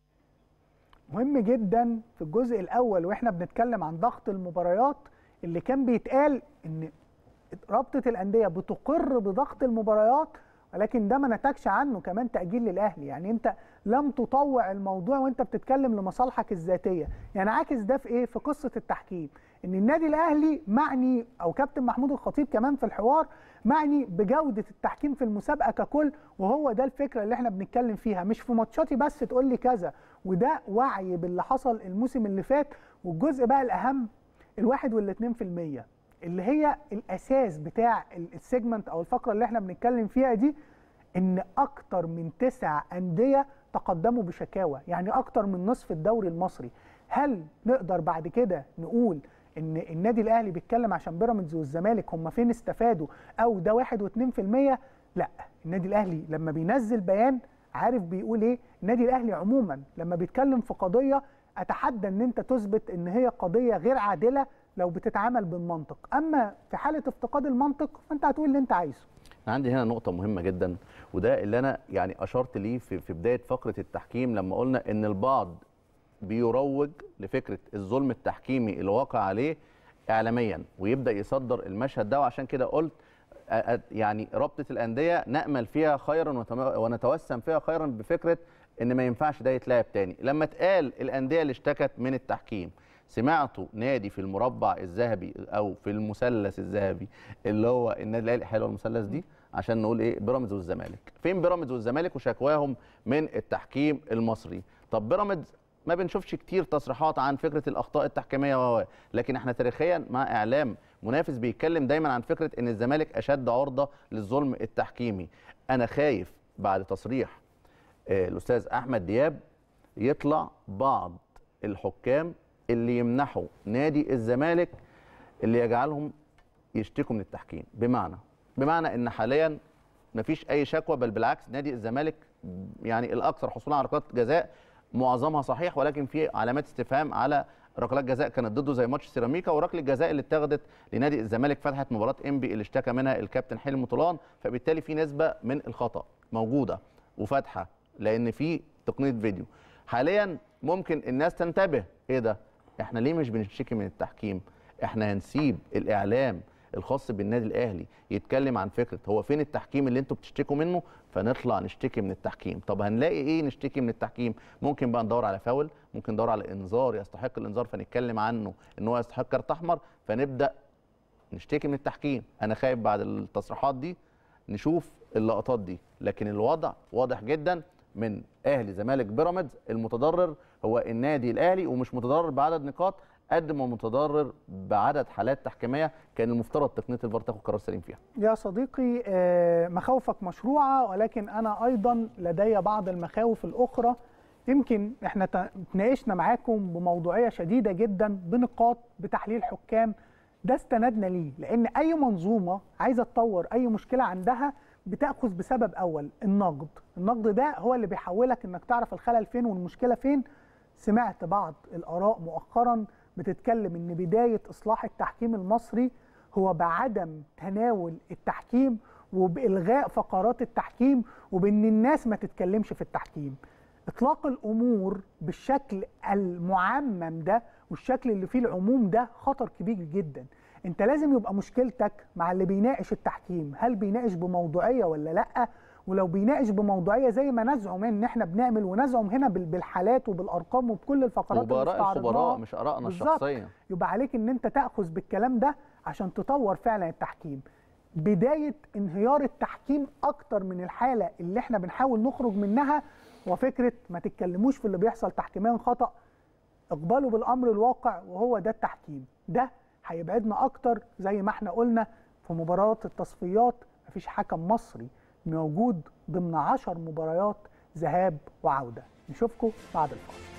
Speaker 2: مهم جدا في الجزء الاول واحنا بنتكلم عن ضغط المباريات اللي كان بيتقال ان رابطه الانديه بتقر بضغط المباريات ولكن ده ما نتجش عنه كمان تاجيل للاهلي يعني انت لم تطوع الموضوع وانت بتتكلم لمصالحك الذاتيه يعني عاكس ده في ايه في قصه التحكيم ان النادي الاهلي معني او كابتن محمود الخطيب كمان في الحوار معني بجوده التحكيم في المسابقه ككل وهو ده الفكره اللي احنا بنتكلم فيها مش في ماتشاتي بس تقول لي كذا وده وعي باللي حصل الموسم اللي فات والجزء بقى الاهم الواحد والاتنين في المية اللي هي الاساس بتاع السيجمنت او الفقره اللي احنا بنتكلم فيها دي ان اكتر من تسع انديه تقدموا بشكاوى يعني اكتر من نصف الدوري المصري هل نقدر بعد كده نقول ان النادي الاهلي بيتكلم عشان بيراميدز والزمالك هم فين استفادوا او ده واحد واتنين في المية لا النادي الاهلي لما بينزل بيان عارف بيقول ايه النادي الاهلي عموما لما بيتكلم في قضيه اتحدى ان انت تثبت ان هي قضيه غير عادله لو بتتعامل بالمنطق اما في حاله افتقاد المنطق فانت هتقول اللي انت عايزه
Speaker 1: أنا عندي هنا نقطة مهمة جدا وده اللي أنا يعني أشرت ليه في, في بداية فقرة التحكيم لما قلنا إن البعض بيروج لفكرة الظلم التحكيمي اللي واقع عليه إعلاميا ويبدأ يصدر المشهد ده وعشان كده قلت أ- أ- يعني رابطة الأندية نأمل فيها خيرا وتم- ونتوسم فيها خيرا بفكرة إن ما ينفعش ده يتلعب تاني لما اتقال الأندية اللي اشتكت من التحكيم سمعتوا نادي في المربع الذهبي او في المثلث الذهبي اللي هو النادي الاهلي حلو المثلث دي عشان نقول ايه بيراميدز والزمالك فين بيراميدز والزمالك وشكواهم من التحكيم المصري طب بيراميدز ما بنشوفش كتير تصريحات عن فكره الاخطاء التحكيميه و لكن احنا تاريخيا مع اعلام منافس بيتكلم دايما عن فكره ان الزمالك اشد عرضه للظلم التحكيمي انا خايف بعد تصريح آه، الاستاذ احمد دياب يطلع بعض الحكام اللي يمنحوا نادي الزمالك اللي يجعلهم يشتكوا من التحكيم بمعنى بمعنى ان حاليا مفيش اي شكوى بل بالعكس نادي الزمالك يعني الاكثر حصولا على ركلات جزاء معظمها صحيح ولكن في علامات استفهام على ركلات جزاء كانت ضده زي ماتش سيراميكا وركله الجزاء اللي اتخذت لنادي الزمالك فتحت مباراه انبي اللي اشتكى منها الكابتن حلمي طولان فبالتالي في نسبه من الخطا موجوده وفاتحه لان في تقنيه فيديو حاليا ممكن الناس تنتبه ايه ده احنا ليه مش بنشتكي من التحكيم احنا هنسيب الاعلام الخاص بالنادي الاهلي يتكلم عن فكره هو فين التحكيم اللي انتوا بتشتكوا منه فنطلع نشتكي من التحكيم طب هنلاقي ايه نشتكي من التحكيم ممكن بقى ندور على فاول ممكن ندور على انذار يستحق الانذار فنتكلم عنه ان هو يستحق كارت احمر فنبدا نشتكي من التحكيم انا خايف بعد التصريحات دي نشوف اللقطات دي لكن الوضع واضح جدا من اهلي زمالك بيراميدز المتضرر هو النادي الاهلي ومش متضرر بعدد نقاط قد ما متضرر بعدد حالات تحكيميه كان المفترض تقنيه الفار تاخد قرار سليم فيها
Speaker 2: يا صديقي آه، مخاوفك مشروعة ولكن أنا أيضا لدي بعض المخاوف الأخرى يمكن احنا ت- تناقشنا معاكم بموضوعية شديدة جدا بنقاط بتحليل حكام ده استندنا ليه لأن أي منظومة عايزة تطور أي مشكلة عندها بتأخذ بسبب أول النقد النقد ده هو اللي بيحولك إنك تعرف الخلل فين والمشكلة فين سمعت بعض الآراء مؤخرا بتتكلم إن بداية إصلاح التحكيم المصري هو بعدم تناول التحكيم وبإلغاء فقرات التحكيم وبإن الناس ما تتكلمش في التحكيم إطلاق الأمور بالشكل المعمم ده والشكل اللي فيه العموم ده خطر كبير جدا انت لازم يبقى مشكلتك مع اللي بيناقش التحكيم هل بيناقش بموضوعية ولا لأ ولو بيناقش بموضوعية زي ما نزعم ان احنا بنعمل ونزعم هنا بال- بالحالات وبالارقام وبكل الفقرات اللي
Speaker 1: وباراء
Speaker 2: استعرضناها.
Speaker 1: الخبراء مش ارائنا
Speaker 2: بالظبط.
Speaker 1: الشخصيه
Speaker 2: يبقى عليك ان انت تاخذ بالكلام ده عشان تطور فعلا التحكيم بدايه انهيار التحكيم اكتر من الحاله اللي احنا بنحاول نخرج منها وفكره ما تتكلموش في اللي بيحصل تحكيميا خطا اقبلوا بالامر الواقع وهو ده التحكيم ده هيبعدنا اكتر زي ما احنا قلنا في مباراه التصفيات مفيش حكم مصري موجود ضمن عشر مباريات ذهاب وعوده نشوفكم بعد الفاصل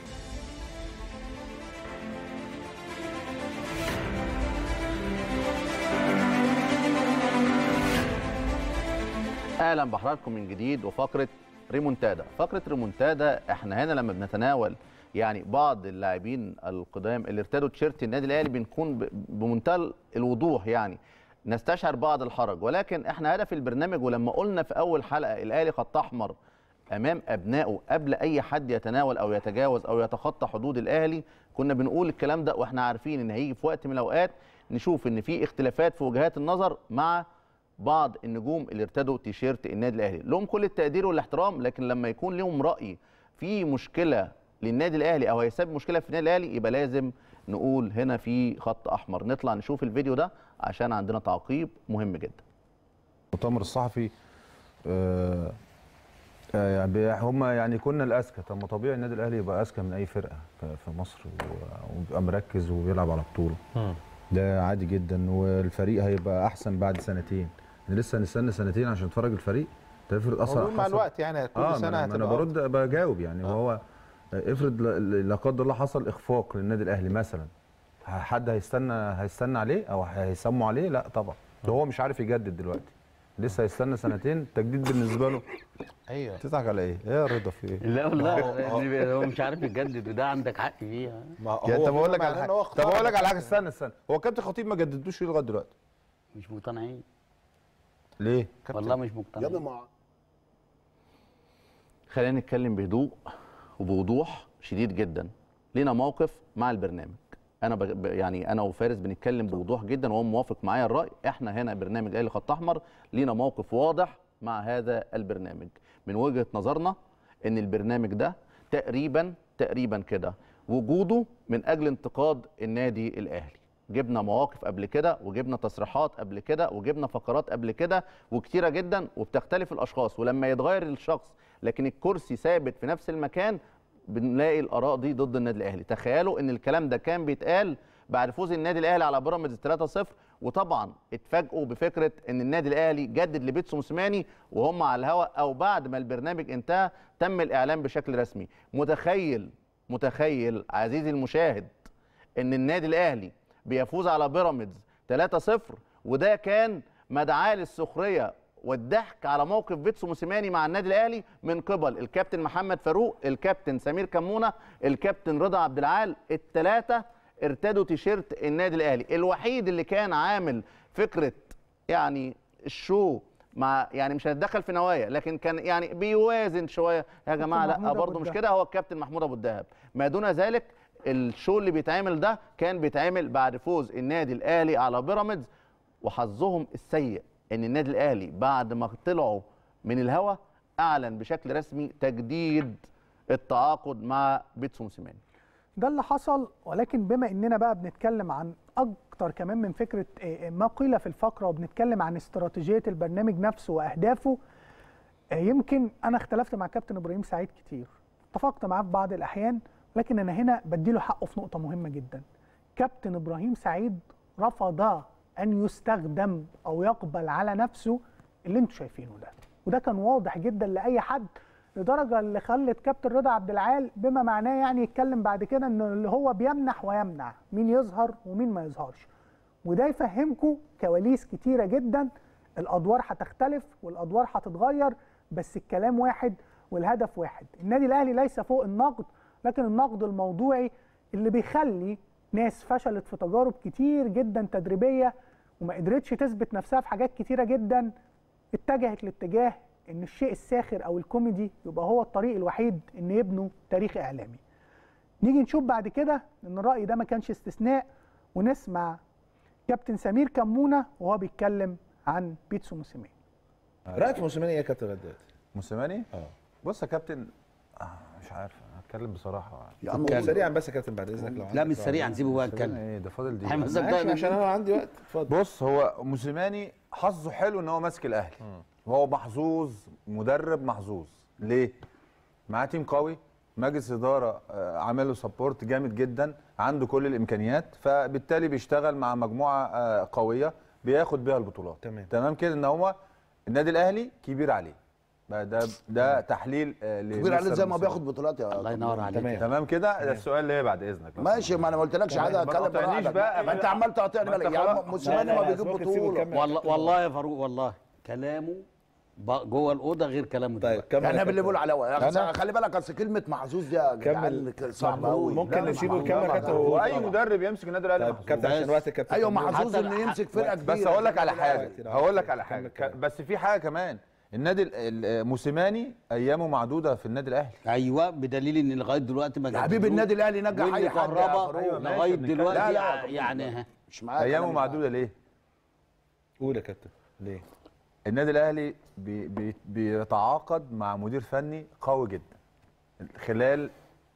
Speaker 1: اهلا بحضراتكم من جديد وفقره ريمونتادا فقره ريمونتادا احنا هنا لما بنتناول يعني بعض اللاعبين القدام اللي ارتدوا تيشيرت النادي الاهلي بنكون ب- بمنتهى الوضوح يعني نستشعر بعض الحرج ولكن احنا هدف البرنامج ولما قلنا في اول حلقه الاهلي خط احمر امام ابنائه قبل اي حد يتناول او يتجاوز او يتخطى حدود الاهلي كنا بنقول الكلام ده واحنا عارفين ان هيجي في وقت من الاوقات نشوف ان في اختلافات في وجهات النظر مع بعض النجوم اللي ارتدوا تيشيرت النادي الاهلي لهم كل التقدير والاحترام لكن لما يكون لهم راي في مشكله للنادي الاهلي او هيسبب مشكله في النادي الاهلي يبقى لازم نقول هنا في خط احمر نطلع نشوف الفيديو ده عشان عندنا تعقيب مهم جدا
Speaker 11: المؤتمر الصحفي آه، آه، يعني بي- هم يعني كنا الاذكى طب ما طبيعي النادي الاهلي يبقى اذكى من اي فرقه ف- في مصر و- ويبقى مركز وبيلعب على بطوله ده عادي جدا والفريق هيبقى احسن بعد سنتين لسه هنستنى سنتين عشان نتفرج الفريق ده افرض اصلا
Speaker 3: هو مع
Speaker 11: حصل-
Speaker 3: الوقت يعني كل
Speaker 11: اه
Speaker 3: سنه
Speaker 11: ما انا, ما أنا
Speaker 3: هتبقى
Speaker 11: برد بجاوب يعني وهو افرض لا- لا قدر الله حصل اخفاق للنادي الاهلي مثلا ه- حد هيستنى هيستنى عليه او هيسموا عليه لا طبعا ده هو مش عارف يجدد دلوقتي لسه هيستنى سنتين التجديد بالنسبه له
Speaker 3: ايوه
Speaker 11: تضحك على ايه؟ ايه يا رضا في ايه؟
Speaker 12: لا والله هو مش عارف يجدد وده عندك حق فيها
Speaker 3: ما
Speaker 11: يعني طب اقول لك
Speaker 3: معناه
Speaker 11: على
Speaker 3: إن هو
Speaker 11: حاجه طب اقول لك
Speaker 3: اختار
Speaker 11: على حاجه استنى استنى هو كابتن خطيب ما جددوش ليه لغايه دلوقتي؟
Speaker 12: مش مقتنعين
Speaker 11: ليه؟
Speaker 12: والله مش مقتنعين
Speaker 1: خلينا نتكلم بهدوء وبوضوح شديد جدا لينا موقف مع البرنامج انا بج... ب- يعني انا وفارس بنتكلم بوضوح جدا وهو موافق معايا الراي احنا هنا برنامج اهلي خط احمر لينا موقف واضح مع هذا البرنامج من وجهه نظرنا ان البرنامج ده تقريبا تقريبا كده وجوده من اجل انتقاد النادي الاهلي جبنا مواقف قبل كده وجبنا تصريحات قبل كده وجبنا فقرات قبل كده وكتيره جدا وبتختلف الاشخاص ولما يتغير الشخص لكن الكرسي ثابت في نفس المكان بنلاقي الاراء دي ضد النادي الاهلي تخيلوا ان الكلام ده كان بيتقال بعد فوز النادي الاهلي على بيراميدز 3-0 وطبعا اتفاجئوا بفكره ان النادي الاهلي جدد لبيتسو موسيماني وهم على الهواء او بعد ما البرنامج انتهى تم الاعلان بشكل رسمي متخيل متخيل عزيزي المشاهد ان النادي الاهلي بيفوز على بيراميدز 3-0 وده كان مدعاه للسخريه والضحك على موقف بيتسو موسيماني مع النادي الاهلي من قبل الكابتن محمد فاروق الكابتن سمير كمونه الكابتن رضا عبد العال الثلاثه ارتدوا تيشيرت النادي الاهلي الوحيد اللي كان عامل فكره يعني الشو مع يعني مش هنتدخل في نوايا لكن كان يعني بيوازن شويه يا جماعه لا
Speaker 2: محمود أبو
Speaker 1: برضه مش
Speaker 2: الدهب.
Speaker 1: كده هو الكابتن محمود ابو الدهب ما دون ذلك الشو اللي بيتعمل ده كان بيتعمل بعد فوز النادي الاهلي على بيراميدز وحظهم السيء ان النادي الاهلي بعد ما طلعوا من الهوا اعلن بشكل رسمي تجديد التعاقد مع بيتسو موسيماني
Speaker 2: ده اللي حصل ولكن بما اننا بقى بنتكلم عن اكتر كمان من فكره آه، ما قيل في الفقره وبنتكلم عن استراتيجيه البرنامج نفسه واهدافه آه، يمكن انا اختلفت مع كابتن ابراهيم سعيد كتير اتفقت معاه في بعض الاحيان لكن انا هنا بديله حقه في نقطه مهمه جدا كابتن ابراهيم سعيد رفض ان يستخدم او يقبل على نفسه اللي انتوا شايفينه ده وده كان واضح جدا لاي حد لدرجه اللي خلت كابتن رضا عبد العال بما معناه يعني يتكلم بعد كده ان اللي هو بيمنح ويمنع مين يظهر ومين ما يظهرش وده يفهمكم كواليس كتيره جدا الادوار هتختلف والادوار هتتغير بس الكلام واحد والهدف واحد النادي الاهلي ليس فوق النقد لكن النقد الموضوعي اللي بيخلي ناس فشلت في تجارب كتير جدا تدريبيه وما قدرتش تثبت نفسها في حاجات كتيره جدا اتجهت لاتجاه ان الشيء الساخر او الكوميدي يبقى هو الطريق الوحيد ان يبنوا تاريخ اعلامي نيجي نشوف بعد كده ان الراي ده ما كانش استثناء ونسمع كابتن سمير كمونه وهو بيتكلم عن بيتسو موسيماني
Speaker 3: رايك في موسيماني ايه يا كابتن غداد؟
Speaker 11: موسيماني؟ اه بص يا كابتن آه مش عارف هتكلم بصراحه
Speaker 3: يا عم سريعا بس يا كابتن بعد اذنك لو
Speaker 12: لا
Speaker 3: عندك
Speaker 12: مش
Speaker 3: سؤال.
Speaker 12: سريع نسيبه بقى
Speaker 11: سريعاً
Speaker 12: يتكلم
Speaker 11: ايه ده فاضل دي
Speaker 12: احنا
Speaker 3: ماشي
Speaker 12: صدقنا
Speaker 3: عشان انا عندي وقت اتفضل
Speaker 11: بص هو موسيماني حظه حلو ان هو ماسك الاهلي وهو محظوظ مدرب محظوظ ليه معاه تيم قوي مجلس اداره آه، عامل له سبورت جامد جدا عنده كل الامكانيات فبالتالي بيشتغل مع مجموعه آه، قويه بياخد بيها البطولات
Speaker 9: تمام.
Speaker 11: تمام كده ان هو النادي الاهلي كبير عليه بقى ده ده تحليل آه،
Speaker 13: كبير عليه
Speaker 11: لمستر
Speaker 13: زي ما
Speaker 11: موسيماني.
Speaker 13: بياخد بطولات يا
Speaker 12: الله ينور عليك
Speaker 9: تمام.
Speaker 11: تمام كده ده السؤال اللي هي بعد اذنك لو
Speaker 13: ماشي ما انا ما قلتلكش
Speaker 11: تمام.
Speaker 13: حاجه
Speaker 11: ما
Speaker 13: اتكلم
Speaker 11: تقاطعنيش
Speaker 13: براحتك.
Speaker 11: بقى.
Speaker 13: ما انت عمال تقاطعني
Speaker 11: ما انت
Speaker 13: بالك يا
Speaker 11: خلاص.
Speaker 13: عم موسيماني
Speaker 9: لا،
Speaker 13: ما
Speaker 9: لا،
Speaker 13: بيجيب
Speaker 9: سيبك تسيبه
Speaker 13: بطوله
Speaker 9: يكمل.
Speaker 12: والله والله يا فاروق والله كلامه ب- جوه الاوضه غير كلامه
Speaker 9: طيب
Speaker 12: دلوقتي.
Speaker 9: كمل
Speaker 13: يعني
Speaker 9: يا
Speaker 13: احنا باللي بنقول
Speaker 9: كابتن.
Speaker 13: على يا
Speaker 9: أنا-
Speaker 13: أخي خلي بالك اصل كلمه محظوظ دي يا جدعان صعبه قوي
Speaker 9: ممكن نسيبه يكمل
Speaker 11: لا،
Speaker 9: كابتن
Speaker 11: هو
Speaker 9: و-
Speaker 11: اي مدرب يمسك النادي الاهلي
Speaker 9: طيب
Speaker 11: محظوظ.
Speaker 9: كابتن عشان
Speaker 12: بس.
Speaker 9: وقت الكابتن
Speaker 13: ايوه
Speaker 9: كمال.
Speaker 13: محظوظ
Speaker 12: حتى
Speaker 13: انه
Speaker 12: ال-
Speaker 13: يمسك فرقه كبيره
Speaker 11: بس هقول لك على حاجه
Speaker 9: كتير.
Speaker 11: هقول لك على
Speaker 9: كمل
Speaker 11: حاجه
Speaker 9: كلام.
Speaker 11: ك- بس في حاجه كمان النادي ال- ال- موسيماني ايامه معدوده في النادي الاهلي
Speaker 12: ايوه بدليل ان لغايه دلوقتي ما
Speaker 13: يا حبيبي
Speaker 12: جددوش.
Speaker 13: النادي الاهلي نجح
Speaker 12: وإن
Speaker 13: اي حد يا
Speaker 12: كهربا
Speaker 13: فاروق.
Speaker 11: أيوة، ماشي،
Speaker 12: لغايه
Speaker 11: بنتكلم.
Speaker 12: دلوقتي
Speaker 13: لا، لا،
Speaker 12: يعني ها.
Speaker 13: مش معاك
Speaker 11: ايامه
Speaker 13: أنا.
Speaker 11: معدوده ليه
Speaker 9: قول يا كابتن ليه؟
Speaker 11: النادي الاهلي بي بي بيتعاقد مع مدير فني قوي جدا خلال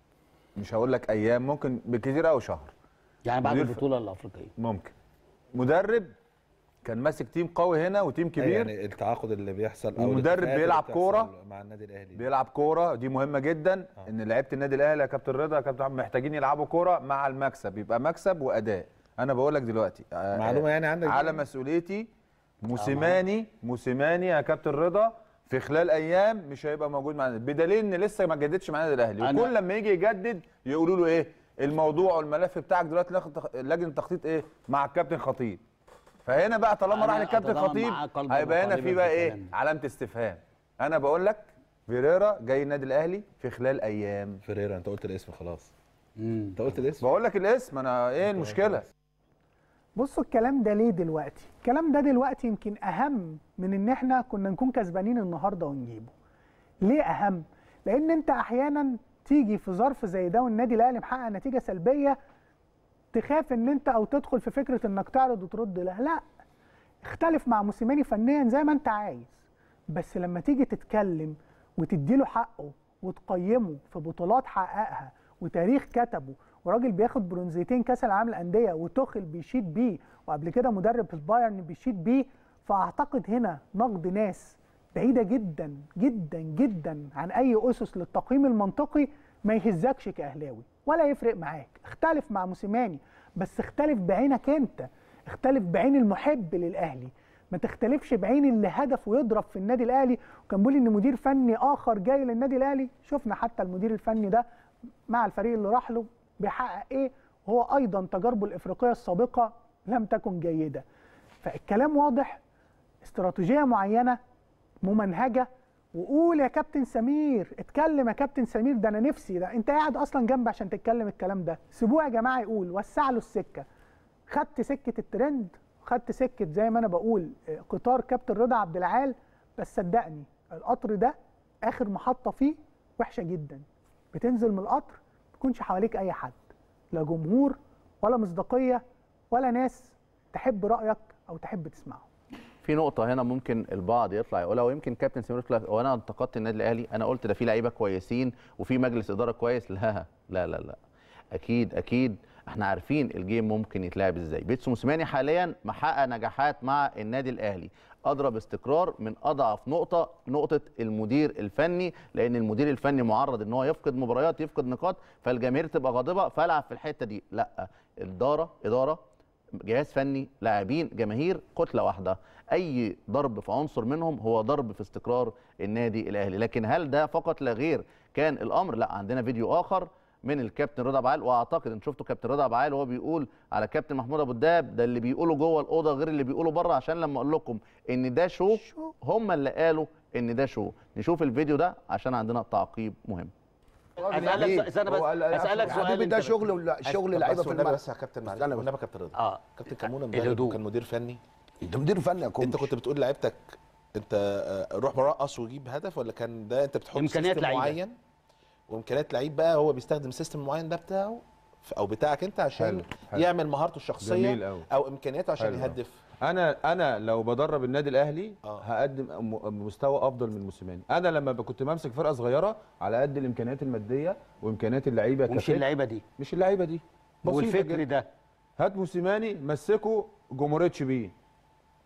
Speaker 11: مش هقول لك ايام ممكن بكثير قوي شهر
Speaker 12: يعني بعد
Speaker 11: مدير ف-
Speaker 12: البطوله الافريقيه
Speaker 11: ممكن مدرب كان ماسك تيم قوي هنا وتيم كبير
Speaker 9: يعني التعاقد اللي بيحصل او
Speaker 11: ومدرب
Speaker 9: الاتفاقات اللي
Speaker 11: بيلعب
Speaker 9: بتحصل
Speaker 11: كورة.
Speaker 9: مع النادي الاهلي
Speaker 11: بيلعب كوره دي مهمه جدا ان لعيبه النادي الاهلي يا كابتن رضا يا كابتن محمد محتاجين يلعبوا كوره مع المكسب يبقى مكسب واداء انا بقول لك دلوقتي آه،
Speaker 9: معلومة
Speaker 11: آه،
Speaker 9: يعني عندك
Speaker 11: على
Speaker 9: دي؟
Speaker 11: مسؤوليتي موسيماني موسيماني يا كابتن رضا في خلال ايام مش هيبقى موجود معانا بدليل ان لسه ما جددش مع النادي الاهلي
Speaker 12: أنا-
Speaker 11: وكل لما يجي يجدد يقولوا له ايه الموضوع والملف بتاعك دلوقتي ناخد تخ- لجنه تخطيط ايه مع الكابتن خطيب فهنا بقى طالما
Speaker 12: أنا
Speaker 11: راح للكابتن
Speaker 12: أتضامن
Speaker 11: خطيب
Speaker 12: معاه قلباً
Speaker 11: هيبقى هنا
Speaker 12: وقالباً
Speaker 11: في بقى
Speaker 12: في
Speaker 11: ايه
Speaker 12: الكلام ده.
Speaker 11: علامه استفهام انا بقول لك فيريرا جاي النادي الاهلي في خلال ايام
Speaker 9: فيريرا انت قلت الاسم خلاص
Speaker 12: مم.
Speaker 9: انت قلت الاسم
Speaker 11: بقول لك الاسم انا ايه المشكله
Speaker 2: بصوا الكلام ده ليه دلوقتي الكلام ده دلوقتي يمكن اهم من ان احنا كنا نكون كسبانين النهارده ونجيبه ليه اهم لان انت احيانا تيجي في ظرف زي ده والنادي الاهلي محقق نتيجه سلبيه تخاف ان انت او تدخل في فكره انك تعرض وترد لا لا اختلف مع موسيماني فنيا زي ما انت عايز بس لما تيجي تتكلم وتديله حقه وتقيمه في بطولات حققها وتاريخ كتبه وراجل بياخد برونزيتين كاس العالم للانديه وتوخل بيشيد بيه وقبل كده مدرب في البايرن بيشيد بيه فاعتقد هنا نقد ناس بعيده جدا جدا جدا عن اي اسس للتقييم المنطقي ما يهزكش كاهلاوي ولا يفرق معاك اختلف مع موسيماني بس اختلف بعينك انت اختلف بعين المحب للاهلي ما تختلفش بعين اللي هدفه يضرب في النادي الاهلي وكان بيقول ان مدير فني اخر جاي للنادي الاهلي شفنا حتى المدير الفني ده مع الفريق اللي راح له بيحقق ايه وهو ايضا تجاربه الافريقيه السابقه لم تكن جيده فالكلام واضح استراتيجيه معينه ممنهجه وقول يا كابتن سمير اتكلم يا كابتن سمير ده انا نفسي ده انت قاعد اصلا جنبي عشان تتكلم الكلام ده سيبوه يا جماعه يقول وسع له السكه خدت سكه الترند خدت سكه زي ما انا بقول آه، قطار كابتن رضا عبد العال بس صدقني القطر ده اخر محطه فيه وحشه جدا بتنزل من القطر ما يكونش حواليك اي حد لا جمهور ولا مصداقيه ولا ناس تحب رايك او تحب تسمعه
Speaker 1: في نقطة هنا ممكن البعض يطلع يقولها ويمكن كابتن سمير يطلع وانا انتقدت النادي الاهلي انا قلت ده في لعيبة كويسين وفي مجلس إدارة كويس لا لا لا لا اكيد اكيد احنا عارفين الجيم ممكن يتلعب ازاي بيتسو موسيماني حاليا محقق نجاحات مع النادي الاهلي اضرب استقرار من اضعف نقطه نقطه المدير الفني لان المدير الفني معرض ان هو يفقد مباريات يفقد نقاط فالجماهير تبقى غاضبه فالعب في الحته دي لا الاداره اداره جهاز فني لاعبين جماهير كتله واحده اي ضرب في عنصر منهم هو ضرب في استقرار النادي الاهلي لكن هل ده فقط لا غير كان الامر لا عندنا فيديو اخر من الكابتن رضا بعال واعتقد ان شفتوا كابتن رضا بعال وهو بيقول على كابتن محمود ابو الدهب ده اللي بيقولوا جوه الاوضه غير اللي بيقولوا بره عشان لما اقول لكم ان ده شو هم اللي قالوا ان ده شو نشوف الفيديو ده عشان عندنا تعقيب مهم
Speaker 12: اسالك استنى بس اسالك سؤال
Speaker 13: حبيبي ده
Speaker 12: أنت-
Speaker 13: شغل شغل لعيبه في
Speaker 14: والنبي
Speaker 13: الملعب
Speaker 14: بس يا كابتن معلش
Speaker 13: استنى بس.
Speaker 14: والنبي يا كابتن رضا
Speaker 12: اه
Speaker 14: كابتن كمونه
Speaker 12: الهدوء.
Speaker 14: مدرب كان مدير فني
Speaker 13: انت مدير فني يا كومش
Speaker 14: انت كنت بتقول لعيبتك انت آه، روح مرقص وجيب هدف ولا كان ده انت بتحط
Speaker 12: إمكانيات
Speaker 14: سيستم
Speaker 12: لعيبة.
Speaker 14: معين وامكانيات لعيب بقى هو بيستخدم السيستم المعين ده بتاعه ف- او بتاعك انت عشان
Speaker 11: حلو، حلو.
Speaker 14: يعمل مهارته الشخصيه
Speaker 11: جميل أوي.
Speaker 14: او امكانياته عشان
Speaker 11: حلو أوي.
Speaker 14: يهدف
Speaker 11: انا انا لو بدرب النادي الاهلي
Speaker 14: آه.
Speaker 11: هقدم م- مستوى افضل من موسيماني انا لما ب- كنت بمسك فرقه صغيره على قد الامكانيات الماديه وامكانيات اللعيبه
Speaker 12: ومش
Speaker 11: كفت.
Speaker 12: اللعيبه دي
Speaker 11: مش اللعيبه دي بسيطة
Speaker 12: والفكر
Speaker 11: جدا.
Speaker 12: ده
Speaker 11: هات موسيماني مسكه جمهوريه شبيه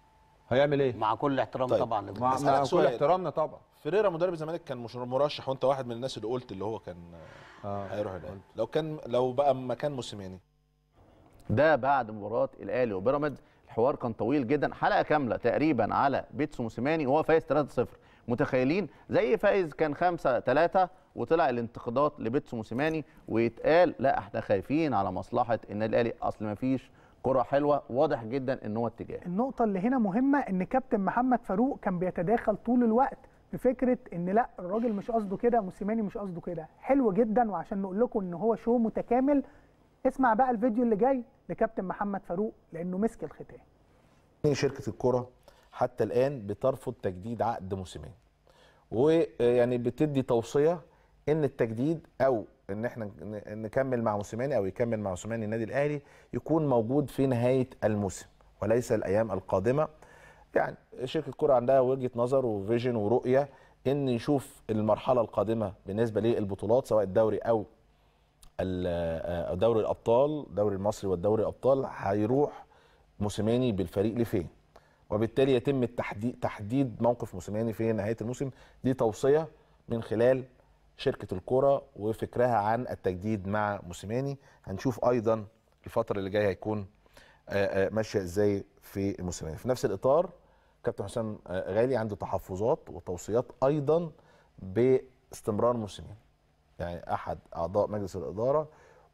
Speaker 11: هيعمل ايه؟
Speaker 12: مع كل احترام
Speaker 14: طيب.
Speaker 12: طبعا
Speaker 11: مع,
Speaker 14: أسألك
Speaker 11: مع كل
Speaker 14: سؤال.
Speaker 11: احترامنا طبعا
Speaker 14: فيريرا مدرب الزمالك كان مش مرشح وانت واحد من الناس اللي قلت اللي هو كان
Speaker 11: آه.
Speaker 14: هيروح الاهلي لو كان لو بقى مكان موسيماني
Speaker 1: ده بعد مباراه الاهلي وبيراميدز الحوار كان طويل جدا حلقه كامله تقريبا على بيتسو موسيماني وهو فايز 3-0 متخيلين زي فايز كان 5 3 وطلع الانتقادات لبيتسو موسيماني ويتقال لا احنا خايفين على مصلحه النادي الاهلي اصل ما فيش كره حلوه واضح جدا ان هو اتجاه
Speaker 2: النقطة اللي هنا مهمة إن كابتن محمد فاروق كان بيتداخل طول الوقت بفكرة إن لا الراجل مش قصده كده موسيماني مش قصده كده، حلو جدا وعشان نقول لكم إن هو شو متكامل اسمع بقى الفيديو اللي جاي لكابتن محمد فاروق لأنه مسك الختام.
Speaker 14: شركه الكره حتى الان بترفض تجديد عقد موسيماني ويعني بتدي توصيه ان التجديد او ان احنا ن- نكمل مع موسيماني او يكمل مع موسيماني النادي الاهلي يكون موجود في نهايه الموسم وليس الايام القادمه يعني شركه الكره عندها وجهه نظر وفيجن ورؤيه ان يشوف المرحله القادمه بالنسبه للبطولات سواء الدوري او ال- آه، دوري الابطال الدوري المصري والدوري الابطال هيروح موسيماني بالفريق لفين وبالتالي يتم التحديد تحديد موقف موسيماني في نهايه الموسم دي توصيه من خلال شركه الكره وفكرها عن التجديد مع موسيماني هنشوف ايضا الفتره اللي جايه هيكون آه، آه، ماشيه ازاي في موسيماني في نفس الاطار كابتن حسام آه، غالي عنده تحفظات وتوصيات ايضا باستمرار موسيماني يعني احد اعضاء مجلس الاداره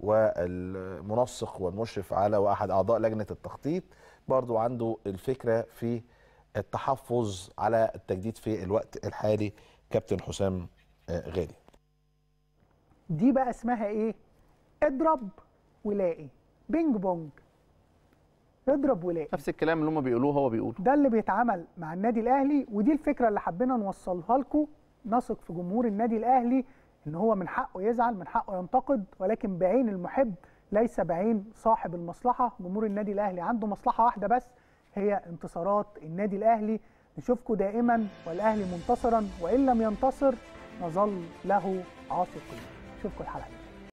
Speaker 14: والمنسق والمشرف على واحد اعضاء لجنه التخطيط برضو عنده الفكره في التحفظ على التجديد في الوقت الحالي كابتن حسام آه، غالي
Speaker 2: دي بقى اسمها إيه؟ اضرب ولاقي بينج بونج اضرب ولاقي
Speaker 1: نفس الكلام اللي هم بيقولوه هو بيقوله
Speaker 2: ده اللي بيتعمل مع النادي الاهلي ودي الفكره اللي حبينا نوصلها لكم نثق في جمهور النادي الاهلي ان هو من حقه يزعل من حقه ينتقد ولكن بعين المحب ليس بعين صاحب المصلحه جمهور النادي الاهلي عنده مصلحه واحده بس هي انتصارات النادي الاهلي نشوفكم دائما والاهلي منتصرا وان لم ينتصر نظل له عاشقين نشوفكم الحلقه الجاية.